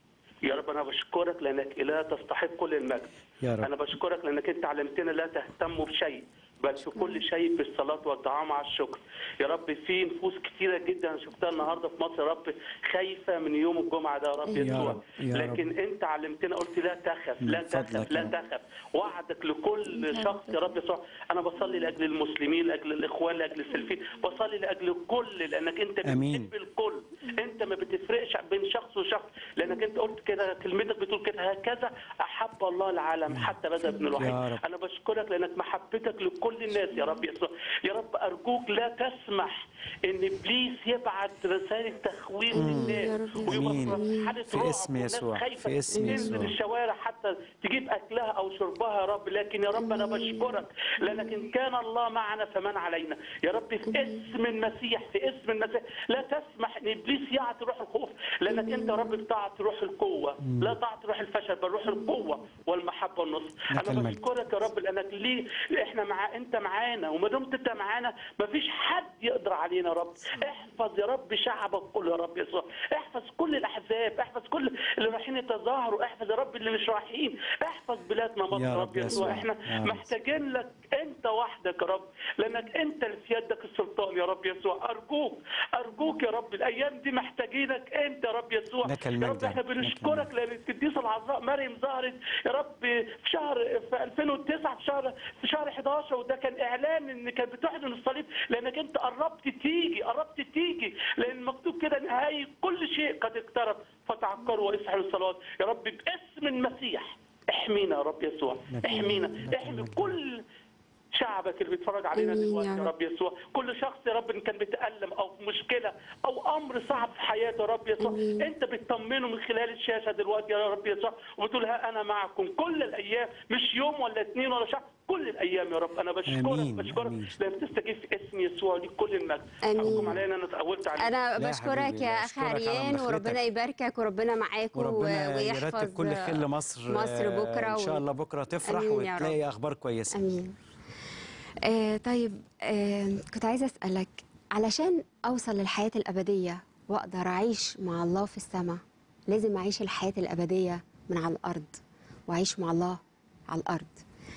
يا رب انا بشكرك لانك اله تستحق كل المجد يا رب. انا بشكرك لانك انت علمتنا لا تهتموا بشيء بل في كل شيء بالصلاة والدعاء مع الشكر يا رب في نفوس كتيرة جدا أنا شفتها النهاردة في مصر يا رب خايفة من يوم الجمعة ده يا رب يا يسوع رب، يا لكن أنت علمتنا قلت لا تخف لا من فضلك تخف لا يا رب. تخف وعدك لكل شخص يا رب يسوع أنا بصلي لأجل المسلمين لأجل الإخوان لأجل السلفيين بصلي لأجل الكل لأنك أنت آمين. بتحب الكل أنت ما بتفرقش بين شخص وشخص لأنك أنت قلت كده كلمتك بتقول كده هكذا أحب الله العالم حتى بذل ابن يا الوحيد رب. انا بشكرك لانك محبتك لكل الناس يا رب يسوع يا رب ارجوك لا تسمح ان ابليس يبعت رسائل تخويف للناس آمين. ويبقى في حاله في رعب اسم والناس يسوع. خايفة في اسم تنزل يسوع. الشوارع حتى تجيب اكلها او شربها يا رب لكن يا رب انا بشكرك لانك ان كان الله معنا فمن علينا يا رب في اسم المسيح في اسم المسيح لا تسمح ان ابليس يعطي روح الخوف لانك انت يا رب بتعطي روح القوه لا تعطي روح الفشل بل روح القوه والمحبه والنصر لك انا المجد. بشكرك يا رب لانك ليه احنا مع انت معانا وما دمت انت معانا مفيش حد يقدر علينا يا رب احفظ يا رب شعبك كله يا رب يسوع احفظ كل الاحزاب احفظ كل اللي رايحين يتظاهروا احفظ يا رب اللي مش رايحين احفظ بلادنا مصر يا يا رب رب يسوع يسوع. احنا يا رب. محتاجين لك انت وحدك يا رب لانك انت اللي في يدك السلطان يا رب يسوع ارجوك ارجوك يا رب الايام دي محتاجينك انت يا رب يسوع لك يا المجد رب احنا يا رب. لك بنشكرك لان القديسه العذراء مريم ظهرت يا رب في شهر في 2009 في شهر في شهر 11 وده كان اعلان ان كانت بتحزن الصليب لانك انت قربت تيجي قربت تيجي لان مكتوب كده نهايه كل شيء قد اقترب فتعكروا واسعوا الصلوات يا رب باسم المسيح احمينا يا رب يسوع لك احمينا لك احمي المجد. كل شعبك اللي بيتفرج علينا آمين يا دلوقتي يا رب. رب يسوع كل شخص يا رب ان كان بيتألم او في مشكله او امر صعب في حياته يا رب يسوع آمين. انت بتطمنه من خلال الشاشه دلوقتي يا رب يسوع وبتقول ها انا معكم كل الايام مش يوم ولا اثنين ولا شهر كل الايام يا رب انا بشكرك آمين. بشكرك آمين. لان بتستجيب في اسم يسوع ليك كل المجد آمين. حقكم عليا ان انا اتقولت عليك انا لا يا بشكرك حبيبي، يا اخ أشكرك على عريان مداخلتك. وربنا يباركك وربنا معاك وربنا ويحفظ يرتب كل خير لمصر مصر آه، بكره ان شاء و- الله بكره تفرح آمين يا رب. وتلاقي اخبار كويسه امين آه طيب آه كنت عايزه اسالك علشان اوصل للحياه الابديه واقدر اعيش مع الله في السماء لازم اعيش الحياه الابديه من على الارض واعيش مع الله على الارض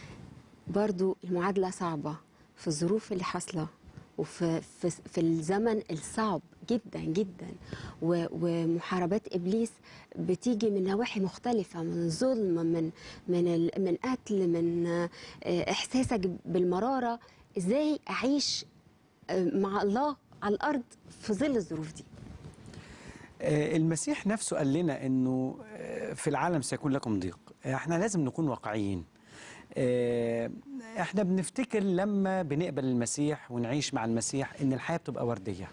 برضو المعادله صعبه في الظروف اللي حاصله وفي في, في الزمن الصعب جدا جدا و- ومحاربات ابليس بتيجي من نواحي مختلفه من ظلم من من ال- من قتل من آه، احساسك بالمراره ازاي اعيش آه، مع الله على الارض في ظل الظروف دي آه، المسيح نفسه قال لنا انه آه، في العالم سيكون لكم ضيق آه، احنا لازم نكون واقعيين آه، احنا بنفتكر لما بنقبل المسيح ونعيش مع المسيح ان الحياه بتبقى ورديه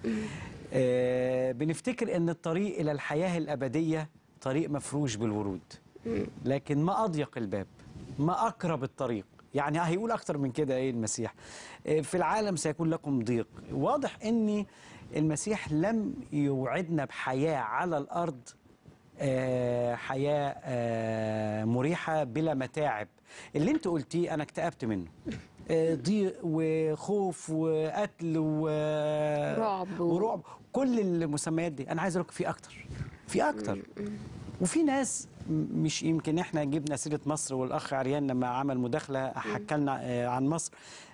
آه، بنفتكر ان الطريق الى الحياه الابديه طريق مفروش بالورود لكن ما اضيق الباب ما اقرب الطريق يعني هيقول اكتر من كده ايه المسيح آه، في العالم سيكون لكم ضيق واضح ان المسيح لم يوعدنا بحياه على الارض آه، حياه آه، مريحه بلا متاعب اللي انت قلتيه انا اكتئبت منه آه، ضيق وخوف وقتل و... رعب و- ورعب كل المسميات دي انا عايز اقول لك في اكتر في اكتر وفي ناس م- مش يمكن احنا جبنا سيره مصر والاخ عريان لما عمل مداخله حكى لنا آه، عن مصر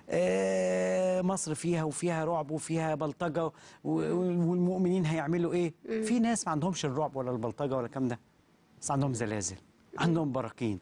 آه، مصر فيها وفيها رعب وفيها بلطجه و- والمؤمنين هيعملوا ايه في ناس ما عندهمش الرعب ولا البلطجه ولا الكلام ده بس عندهم زلازل عندهم براكين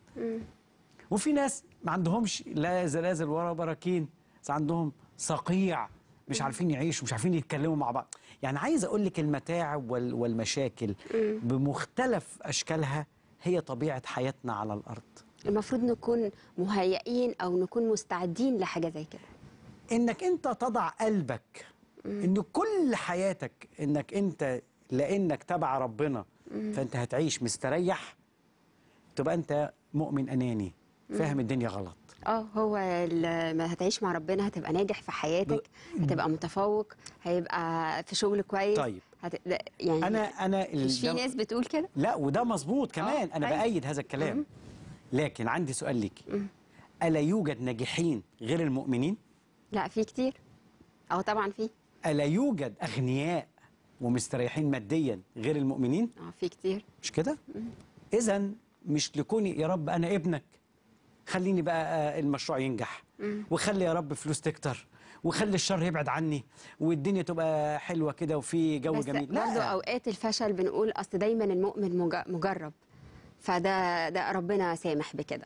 وفي ناس ما عندهمش لا زلازل ولا براكين بس عندهم صقيع مش عارفين يعيشوا مش عارفين يتكلموا مع بعض يعني عايز اقول لك المتاعب وال- والمشاكل بمختلف اشكالها هي طبيعه حياتنا على الارض المفروض نكون مهيئين او نكون مستعدين لحاجه زي كده انك انت تضع قلبك ان كل حياتك انك انت لانك تبع ربنا فانت هتعيش مستريح تبقى انت مؤمن اناني فاهم الدنيا غلط اه هو ال- ما هتعيش مع ربنا هتبقى ناجح في حياتك هتبقى متفوق هيبقى في شغل كويس طيب. هت... لا، يعني انا انا ال- مش في ده- ناس بتقول كده لا وده مظبوط كمان آه، انا أيوة. بايد هذا الكلام لكن عندي سؤال ليك الا يوجد ناجحين غير المؤمنين لا في كتير اه طبعا في الا يوجد اغنياء ومستريحين ماديا غير المؤمنين اه في كتير مش كده اذا مش لكوني يا رب انا ابنك خليني بقى آه، المشروع ينجح وخلي يا رب فلوس تكتر وخلي الشر يبعد عني والدنيا تبقى حلوه كده وفي جو بس جميل برضه اوقات الفشل بنقول اصل دايما المؤمن مج- مجرب فده ده ربنا سامح بكده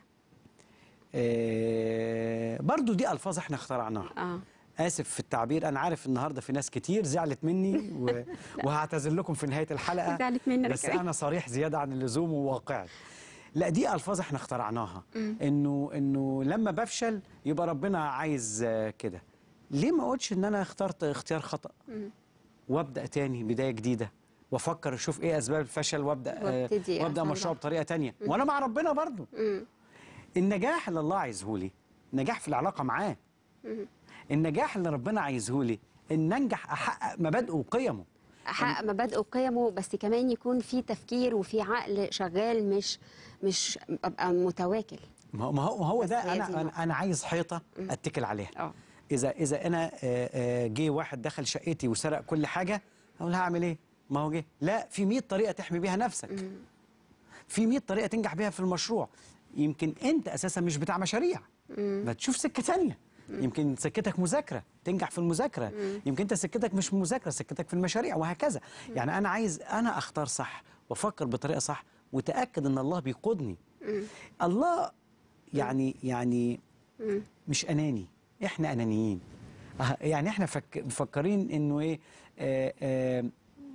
آه برضو دي الفاظ احنا اخترعناها اه اسف في التعبير انا عارف النهارده في ناس كتير زعلت مني و... وهعتذر لكم في نهايه الحلقه زعلت مني أنا بس كمان. انا صريح زياده عن اللزوم وواقعي لا دي الفاظ احنا اخترعناها انه انه لما بفشل يبقى ربنا عايز آه، كده ليه ما اقولش ان انا اخترت اختيار خطا وابدا تاني بدايه جديده وافكر اشوف ايه اسباب الفشل وابدا آه، وابتدي وابدا أصلح. مشروع بطريقه تانية وانا مع ربنا برضو النجاح اللي الله عايزه لي نجاح في العلاقه معاه النجاح اللي ربنا عايزه لي ان انجح احقق مبادئه وقيمه احقق مبادئه وقيمه بس كمان يكون في تفكير وفي عقل شغال مش مش ابقى متواكل ما هو ما هو ما هو بس ده هي دي انا النقطة. انا, أنا عايز حيطه اتكل عليها اه اذا اذا انا آه، آه، جه واحد دخل شقتي وسرق كل حاجه اقول هعمل ايه ما هو جه لا في 100 طريقه تحمي بيها نفسك في 100 طريقه تنجح بيها في المشروع يمكن انت اساسا مش بتاع مشاريع ما تشوف سكه ثانيه يمكن سكتك مذاكره تنجح في المذاكره يمكن انت سكتك مش مذاكره سكتك في المشاريع وهكذا يعني انا عايز انا اختار صح وافكر بطريقه صح وتاكد ان الله بيقودني الله يعني يعني مش اناني احنا انانيين آه، يعني احنا فك مفكرين انه ايه آه آه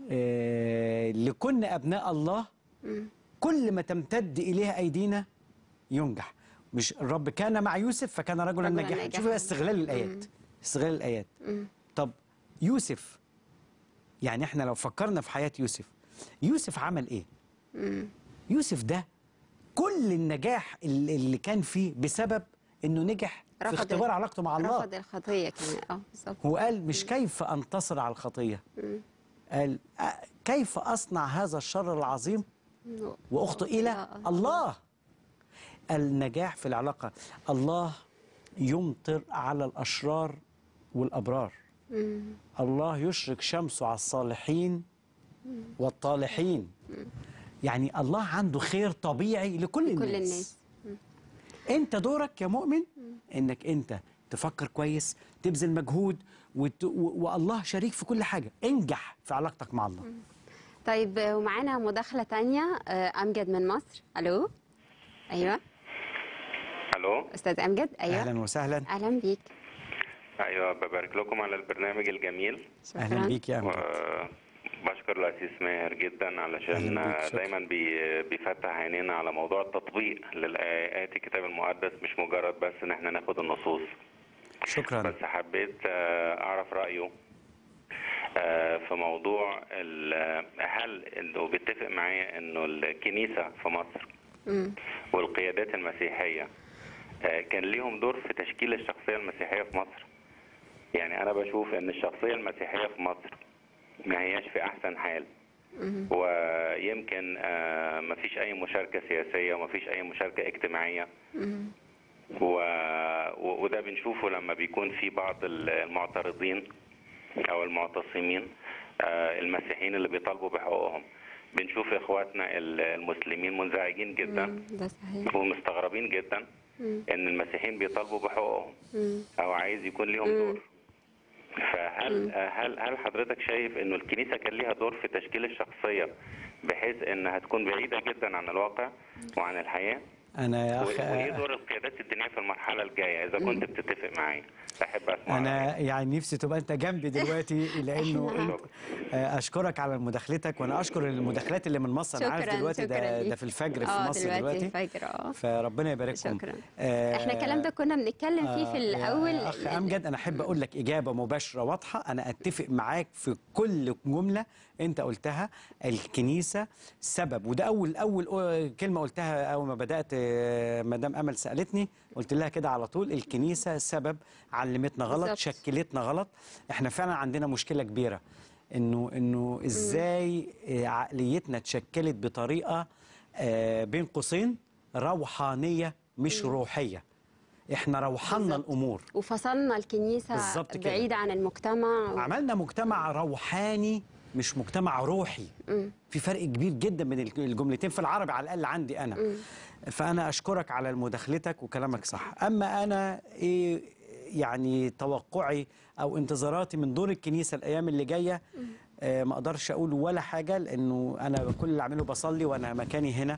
آه لكن ابناء الله كل ما تمتد اليها ايدينا ينجح مش الرب كان مع يوسف فكان رجلا رجلاً ناجحا ناجحاً. شوف بقى استغلال الايات استغلال الايات طب يوسف يعني احنا لو فكرنا في حياه يوسف يوسف عمل ايه يوسف ده كل النجاح اللي اللي كان فيه بسبب انه نجح في رفض اختبار ال- علاقته مع الله رفض الخطيه كمان اه بالظبط هو قال مش كيف انتصر على الخطيه قال أ- كيف اصنع هذا الشر العظيم واخطئ الى آه. الله النجاح في العلاقه الله يمطر على الاشرار والابرار الله يشرق شمسه على الصالحين والطالحين يعني الله عنده خير طبيعي لكل الناس كل الناس انت دورك يا مؤمن انك انت تفكر كويس تبذل مجهود وت... و... والله شريك في كل حاجه انجح في علاقتك مع الله طيب آه، ومعانا مداخله تانية آه، امجد من مصر الو ايوه الو استاذ امجد ايوه اهلا وسهلا اهلا بيك ايوه ببارك لكم على البرنامج الجميل شكرا اهلا بيك يا امجد وبشكر الأسيس ماهر جدا علشان أهلا بيك، شكرا. دايما بي بيفتح عينينا على موضوع التطبيق للآيات الكتاب المقدس مش مجرد بس إن احنا ناخد النصوص شكرا بس حبيت آه، أعرف رأيه آه، في موضوع ال- هل انه بيتفق معايا انه الكنيسه في مصر والقيادات المسيحيه آه، كان ليهم دور في تشكيل الشخصيه المسيحيه في مصر يعني انا بشوف ان الشخصيه المسيحيه في مصر ما هياش في احسن حال ويمكن آه، ما فيش اي مشاركه سياسيه وما فيش اي مشاركه اجتماعيه و... و- وده بنشوفه لما بيكون في بعض المعترضين او المعتصمين آه، المسيحيين اللي بيطالبوا بحقوقهم بنشوف اخواتنا ال- المسلمين منزعجين جدا مم، ده صحيح ومستغربين جدا ان المسيحيين بيطالبوا بحقوقهم مم. او عايز يكون ليهم دور فهل هل هل حضرتك شايف انه الكنيسه كان ليها دور في تشكيل الشخصيه بحيث انها تكون بعيده جدا عن الواقع وعن الحياه انا يا و- اخ وايه دور القيادات الدينيه في المرحله الجايه اذا كنت بتتفق معايا احب اسمع انا رأيك. يعني نفسي تبقى انت جنبي دلوقتي لانه إحنا- انت آه، اشكرك على مداخلتك وانا اشكر المداخلات اللي من مصر انا عارف شكراً، دلوقتي شكراً ده, ليك. ده في الفجر في اه مصر دلوقتي دلوقتي الفجر اه فربنا يبارككم شكراً. آه، احنا الكلام ده كنا بنتكلم فيه في آه، يا الاول اخ امجد انا احب اقول لك اجابه مباشره واضحه انا اتفق معاك في كل جمله انت قلتها الكنيسه سبب وده اول اول كلمه قلتها اول ما بدات آه، مدام امل سالتني قلت لها كده على طول الكنيسه سبب علمتنا غلط بالظبط. شكلتنا غلط احنا فعلا عندنا مشكله كبيره انه انه ازاي آه، عقليتنا اتشكلت بطريقه آه، بين قوسين روحانيه مش روحيه احنا روحنا بالظبط. الامور وفصلنا الكنيسه بالظبط كده. بعيده عن المجتمع و... عملنا مجتمع روحاني مش مجتمع روحي في فرق كبير جدا بين الج- الجملتين في العربي على الاقل عندي انا فانا اشكرك على مداخلتك وكلامك صح اما انا ايه يعني توقعي او انتظاراتي من دور الكنيسه الايام اللي جايه آه ما اقدرش اقول ولا حاجه لانه انا كل اللي اعمله بصلي وانا مكاني هنا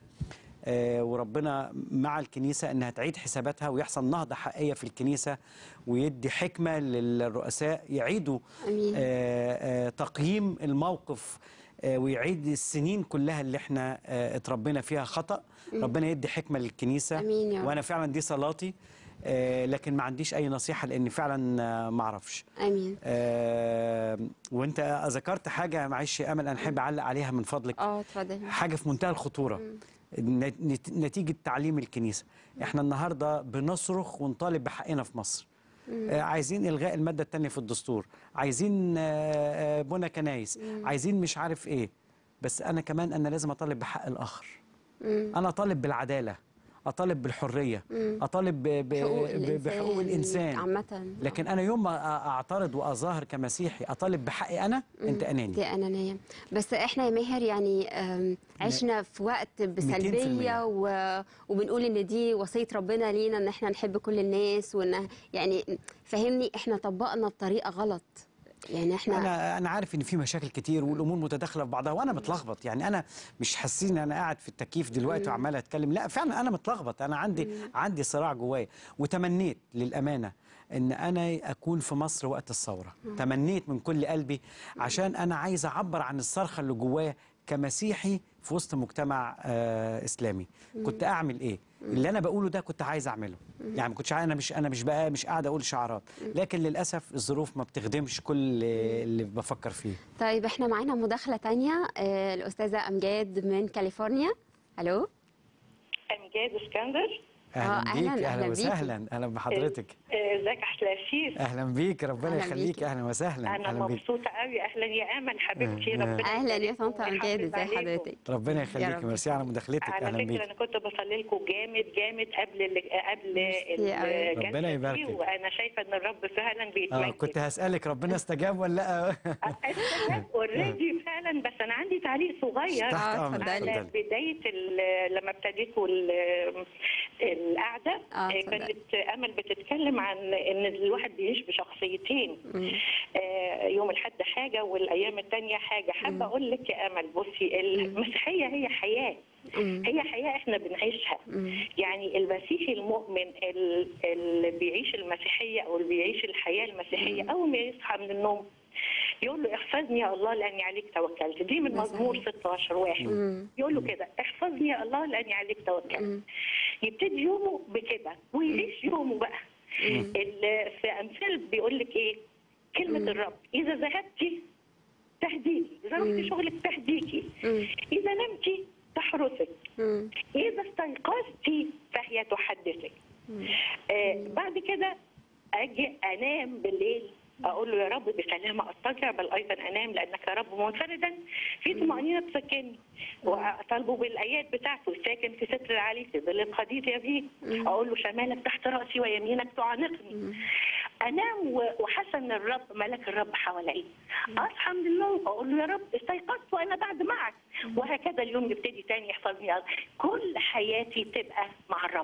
آه، وربنا مع الكنيسة أنها تعيد حساباتها ويحصل نهضة حقيقية في الكنيسة ويدي حكمة للرؤساء يعيدوا أمين. آه، آه، تقييم الموقف آه، ويعيد السنين كلها اللي احنا آه، اتربينا فيها خطأ ربنا يدي حكمة للكنيسة أمين يا رب. وأنا فعلا دي صلاتي آه، لكن ما عنديش أي نصيحة لأني فعلا آه، ما أعرفش امين آه، وانت ذكرت حاجة معلش يا أمل أنا أحب أعلق عليها من فضلك اه اتفضل حاجه في منتهى الخطوره نت- نت- نتيجه تعليم الكنيسه احنا النهارده بنصرخ ونطالب بحقنا في مصر آه، عايزين الغاء الماده الثانيه في الدستور عايزين آه، آه، بنى كنايس عايزين مش عارف ايه بس انا كمان انا لازم اطالب بحق الاخر انا اطالب بالعداله اطالب بالحريه اطالب ب- ب- حقوق ب- بحقوق الانسان عامه لكن انا يوم ما أ- اعترض واظاهر كمسيحي اطالب بحقي انا انت اناني دي انانيه بس احنا يا ماهر يعني آم، عشنا في وقت بسلبيه و... وبنقول ان دي وصيه ربنا لينا ان احنا نحب كل الناس وان يعني فهمني احنا طبقنا بطريقه غلط يعني احنا انا انا عارف ان في مشاكل كتير والامور متداخله في بعضها وانا متلخبط يعني انا مش حاسين ان انا قاعد في التكييف دلوقتي وعمال اتكلم لا فعلا انا متلخبط انا عندي عندي صراع جوايا وتمنيت للامانه ان انا اكون في مصر وقت الثوره تمنيت من كل قلبي عشان انا عايز اعبر عن الصرخه اللي جوايا كمسيحي في وسط مجتمع آه اسلامي كنت اعمل ايه اللي انا بقوله ده كنت عايز اعمله يعني ما كنتش عاي- انا مش انا مش بقى مش قاعد اقول شعارات لكن للاسف الظروف ما بتخدمش كل اللي اللي بفكر فيه طيب احنا معانا مداخله تانية آه، الاستاذه امجاد من كاليفورنيا الو امجاد اسكندر اهلا أهلاً، بيك أهلاً اهلا بيكي. وسهلا اهلا بحضرتك آه، ازيك يا احلى شيف اهلا بيك ربنا أهلاً يخليك بيكي. اهلا وسهلا انا اهلا بيك مبسوطه قوي اهلا يا امل حبيبتي آه. ربنا اهلا يا يبارك طنط امجاد ويحافظ ازي عليكم. حضرتك ربنا يا يخليك رب. ميرسي على مداخلتك على اهلا فكره بيك انا كنت بصلي لكم جامد جامد قبل ال- قبل ميرسي أوي. الجلسة ربنا دي، يباركك. وانا شايفه ان الرب فعلا اه بيتمجد كنت هسالك ربنا استجاب ولا لا اوريدي فعلا بس انا عندي تعليق صغير تحت آه، امرك اتفضلي. على اتفضلي بدايه ال- لما ابتديتوا ال- القعده آه، آه، اتفضلي. كانت امل بتتكلم عن ان الواحد بيعيش بشخصيتين آه، يوم الحد حاجه والايام الثانيه حاجه حابه اقول لك يا امل بصي المسيحيه هي حياه مم. هي حياه احنا بنعيشها مم. يعني المسيحي المؤمن ال- اللي بيعيش المسيحيه او اللي بيعيش الحياه المسيحيه اول ما يصحى من النوم يقول له احفظني يا الله لاني عليك توكلت دي من ده مزمور صحيح. 16 واحد مم. يقول له كده احفظني يا الله لاني عليك توكلت مم. يبتدي يومه بكده ويعيش يومه بقى ال- في امثال بيقول لك ايه كلمه الرب اذا ذهبتي تهديكي اذا رحتي شغلك تهديكي مم. اذا نمتي تحرسك مم. إذا استيقظت فهي تحدثك آه بعد كده أجي أنام بالليل أقول له يا رب بسلامة أضطجع بل أيضا أنام لأنك يا رب منفردا في طمأنينة تسكنني وأطالبه بالآيات بتاعته ساكن في ستر العلي في ظل القدير يبيه أقول له شمالك تحت رأسي ويمينك تعانقني انام و- وحسن الرب ملك الرب حواليا اصحى من النوم اقول له يا رب استيقظت وانا بعد معك وهكذا اليوم يبتدي تاني يحفظني كل حياتي تبقى مع الرب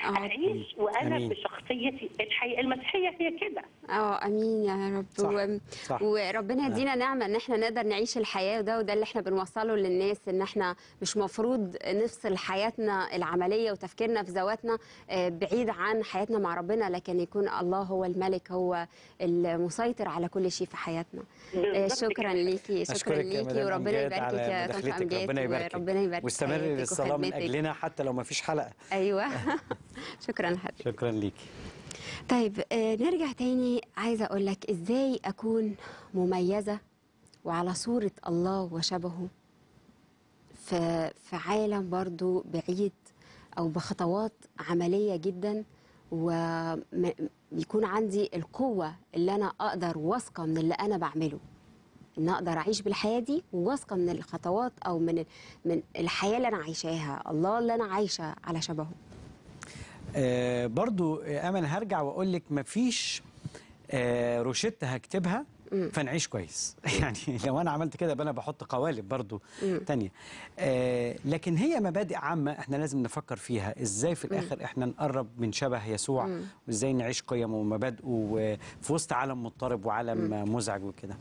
آه. اعيش وانا أمين. بشخصيتي الحقيقه المسيحيه هي كده اه امين يا رب صح، و... صح. وربنا يدينا نعمه ان احنا نقدر نعيش الحياه وده وده اللي احنا بنوصله للناس ان احنا مش مفروض نفصل حياتنا العمليه وتفكيرنا في ذواتنا آه، بعيد عن حياتنا مع ربنا لكن يكون الله هو الملك هو المسيطر على كل شيء في حياتنا آه، بالظبط شكرا كده. ليكي شكرا أشكرك يا ليكي مدام وربنا أمجاد يباركك على يا طنط مداخلتك امجاد ربنا يباركك وربنا يبارك في واستمري حياتك للصلاة من وخدمتك. أجلنا حتى لو ما فيش حلقة ايوه شكرا لحضرتك شكرا ليكي طيب آه، نرجع تاني عايزه اقول لك ازاي اكون مميزه وعلى صوره الله وشبهه في في عالم برضو بعيد او بخطوات عمليه جدا ويكون عندي القوه اللي انا اقدر واثقه من اللي انا بعمله ان اقدر اعيش بالحياه دي وواثقه من الخطوات او من من الحياه اللي انا عايشاها الله اللي انا عايشه على شبهه آه برضو آه، امل هرجع واقول لك مفيش آه روشته هكتبها فنعيش كويس يعني لو انا عملت كده يبقى انا بحط قوالب برضو تانية آه لكن هي مبادئ عامه احنا لازم نفكر فيها ازاي في الاخر احنا نقرب من شبه يسوع وازاي نعيش قيمه ومبادئه و- في وسط عالم مضطرب وعالم مزعج وكده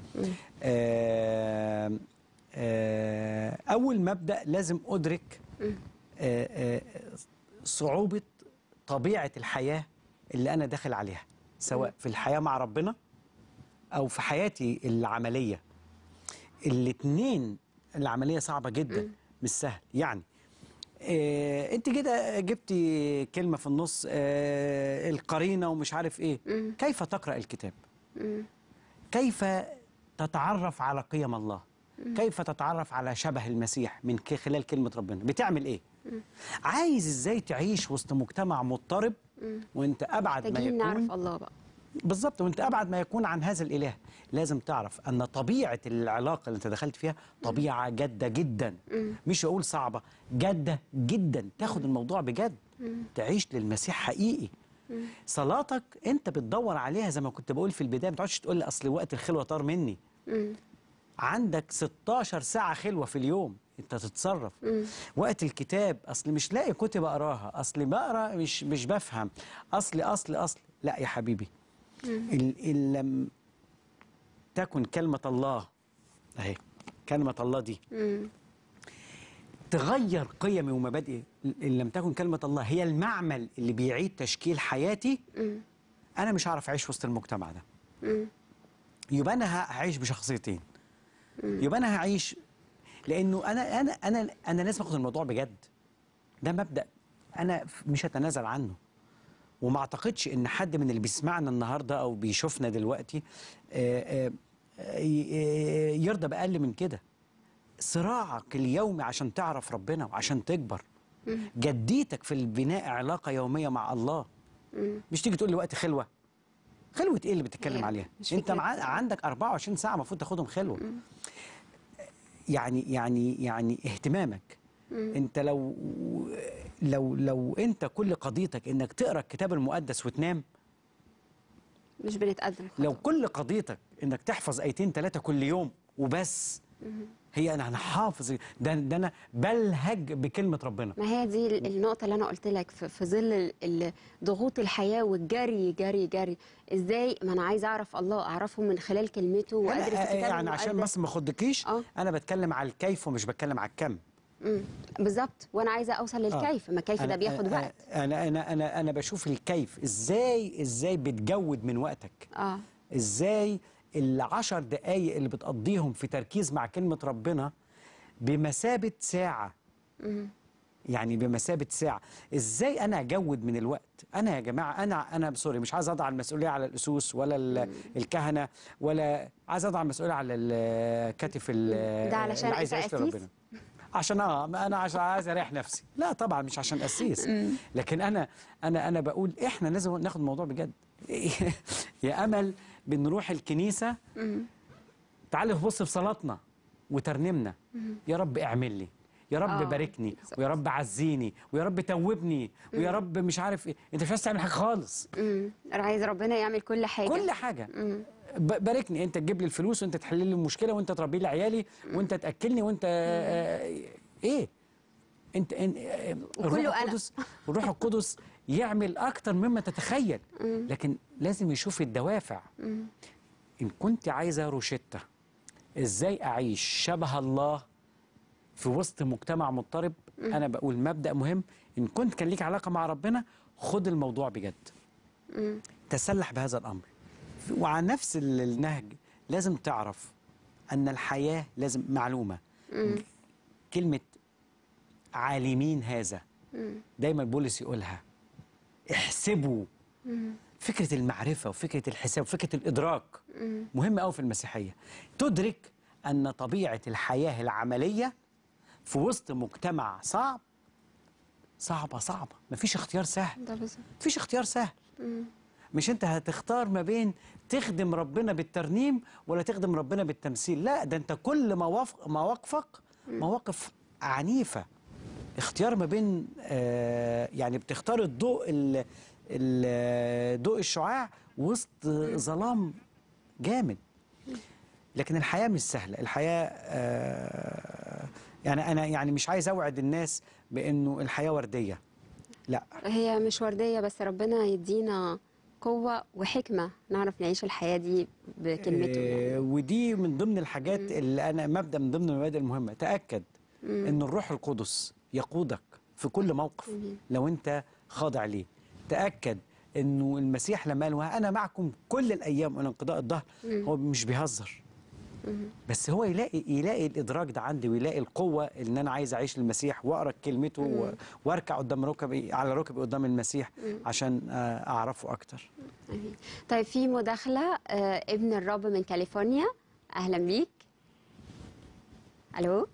آه آه اول مبدا لازم ادرك آه آه صعوبة طبيعة الحياة اللي أنا داخل عليها سواء في الحياة مع ربنا أو في حياتي العملية الاتنين العملية صعبة جدا مش سهل يعني آه انت كده جبتي كلمة في النص آه القرينة ومش عارف ايه كيف تقرأ الكتاب كيف تتعرف على قيم الله كيف تتعرف على شبه المسيح من ك- خلال كلمة ربنا بتعمل ايه عايز ازاي تعيش وسط مجتمع مضطرب وانت ابعد ما محتاجين يكون نعرف الله بقى بالظبط وانت ابعد ما يكون عن هذا الاله لازم تعرف ان طبيعه العلاقه اللي انت دخلت فيها طبيعه جاده جدا مش اقول صعبه جاده جدا تاخد الموضوع بجد تعيش للمسيح حقيقي صلاتك انت بتدور عليها زي ما كنت بقول في البدايه ما تقعدش تقول لي اصل وقت الخلوه طار مني عندك 16 ساعة خلوة في اليوم انت تتصرف وقت الكتاب اصل مش لاقي كتب اقراها اصل بقرا مش مش بفهم اصل اصل اصل لا يا حبيبي ال- ان لم تكن كلمة الله اهي كلمة الله دي تغير قيمي ومبادئي ان لم تكن كلمة الله هي المعمل اللي بيعيد تشكيل حياتي انا مش هعرف اعيش وسط المجتمع ده يبقى انا هعيش بشخصيتين يبقى انا هعيش لانه انا انا انا انا لازم اخد الموضوع بجد ده مبدا انا ف- مش هتنازل عنه وما اعتقدش ان حد من اللي بيسمعنا النهارده او بيشوفنا دلوقتي آه، آه، آه، ي- يرضى باقل من كده صراعك اليومي عشان تعرف ربنا وعشان تكبر جديتك في البناء علاقه يوميه مع الله مش تيجي تقول لي وقت خلوه خلوه ايه اللي بتتكلم هي عليها مش انت فكرة مع... عندك 24 ساعه المفروض تاخدهم خلوه يعني يعني يعني اهتمامك انت لو لو لو انت كل قضيتك انك تقرا الكتاب المقدس وتنام مش بنتقدم خطوة. لو كل قضيتك انك تحفظ ايتين ثلاثه كل يوم وبس هي انا انا حافظ ده, ده انا بلهج بكلمه ربنا ما هي دي ال- النقطة اللي أنا قلت لك في في ظل ال- ال- ضغوط الحياة والجري جري جري إزاي ما أنا عايزة أعرف الله أعرفه من خلال كلمته وأدرس أنا الكتاب يعني عشان المقدس. بس ما اخدكيش آه. انا بتكلم على الكيف ومش بتكلم على الكم مم. بالظبط وأنا عايزة أوصل للكيف ما الكيف ده أنا- بياخد أنا- وقت انا انا انا انا بشوف الكيف ازاي ازاي بتجود من وقتك آه ازاي العشر دقايق اللي بتقضيهم في تركيز مع كلمة ربنا بمثابة ساعة يعني بمثابة ساعة ازاي انا اجود من الوقت انا يا جماعة انا انا سوري مش عايز اضع المسؤولية على الاسوس ولا ال- الكهنة ولا عايز اضع المسؤولية على ال- كتف ال- ده علشان اللي عايز أنت يعيش قسيس؟ لربنا عشان اه انا عشان عايز اريح نفسي لا طبعا مش عشان قسيس لكن انا انا انا بقول احنا لازم ناخد الموضوع بجد يا امل بنروح الكنيسه تعالي بص في صلاتنا وترنمنا يا رب اعمل لي يا رب آه، باركني بالظبط. ويا رب عزيني ويا رب توبني ويا رب مش عارف ايه انت مش عايز تعمل حاجه خالص مم. أنا عايز ربنا يعمل كل حاجة كل حاجه ب- باركني انت تجيب لي الفلوس وانت تحل لي المشكله وانت تربي لي عيالي وانت تاكلني وانت آه، ايه انت إن- آه، الروح وكله أنا. القدس الروح القدس يعمل اكتر مما تتخيل لكن لازم يشوف الدوافع ان كنت عايزه روشته ازاي اعيش شبه الله في وسط مجتمع مضطرب انا بقول مبدا مهم ان كنت كان ليك علاقه مع ربنا خد الموضوع بجد تسلح بهذا الامر وعلى نفس ال- النهج لازم تعرف ان الحياه لازم معلومه كلمه عالمين هذا دايما بولس يقولها احسبوا فكره المعرفه وفكره الحساب وفكره الادراك مهمه قوي في المسيحيه تدرك ان طبيعه الحياه العمليه في وسط مجتمع صعب صعبه صعبه مفيش اختيار سهل ده بالظبط مفيش اختيار سهل مش انت هتختار ما بين تخدم ربنا بالترنيم ولا تخدم ربنا بالتمثيل لا ده انت كل مواف- مواقفك مواقف عنيفة اختيار ما بين آه يعني بتختار الضوء ال- ال- ضوء الشعاع وسط ظلام جامد لكن الحياة مش سهلة الحياة آه يعني أنا يعني مش عايز أوعد الناس بأنه الحياة وردية لا هي مش وردية بس ربنا يدينا قوة وحكمة نعرف نعيش الحياة دي بكلمته آه، يعني. ودي من ضمن الحاجات اللي انا مبدا من ضمن المبادئ المهمه تاكد ان الروح القدس يقودك في كل موقف لو انت خاضع ليه تاكد انه المسيح لما قال انا معكم كل الايام الى انقضاء الظهر هو مش بيهزر بس هو يلاقي يلاقي الادراك ده عندي ويلاقي القوه ان انا عايز اعيش للمسيح واقرا كلمته و- واركع قدام ركبي على ركبي قدام المسيح عشان آه، اعرفه اكتر آمين. طيب في مداخلة آه، ابن الرب من كاليفورنيا أهلا بيك ألو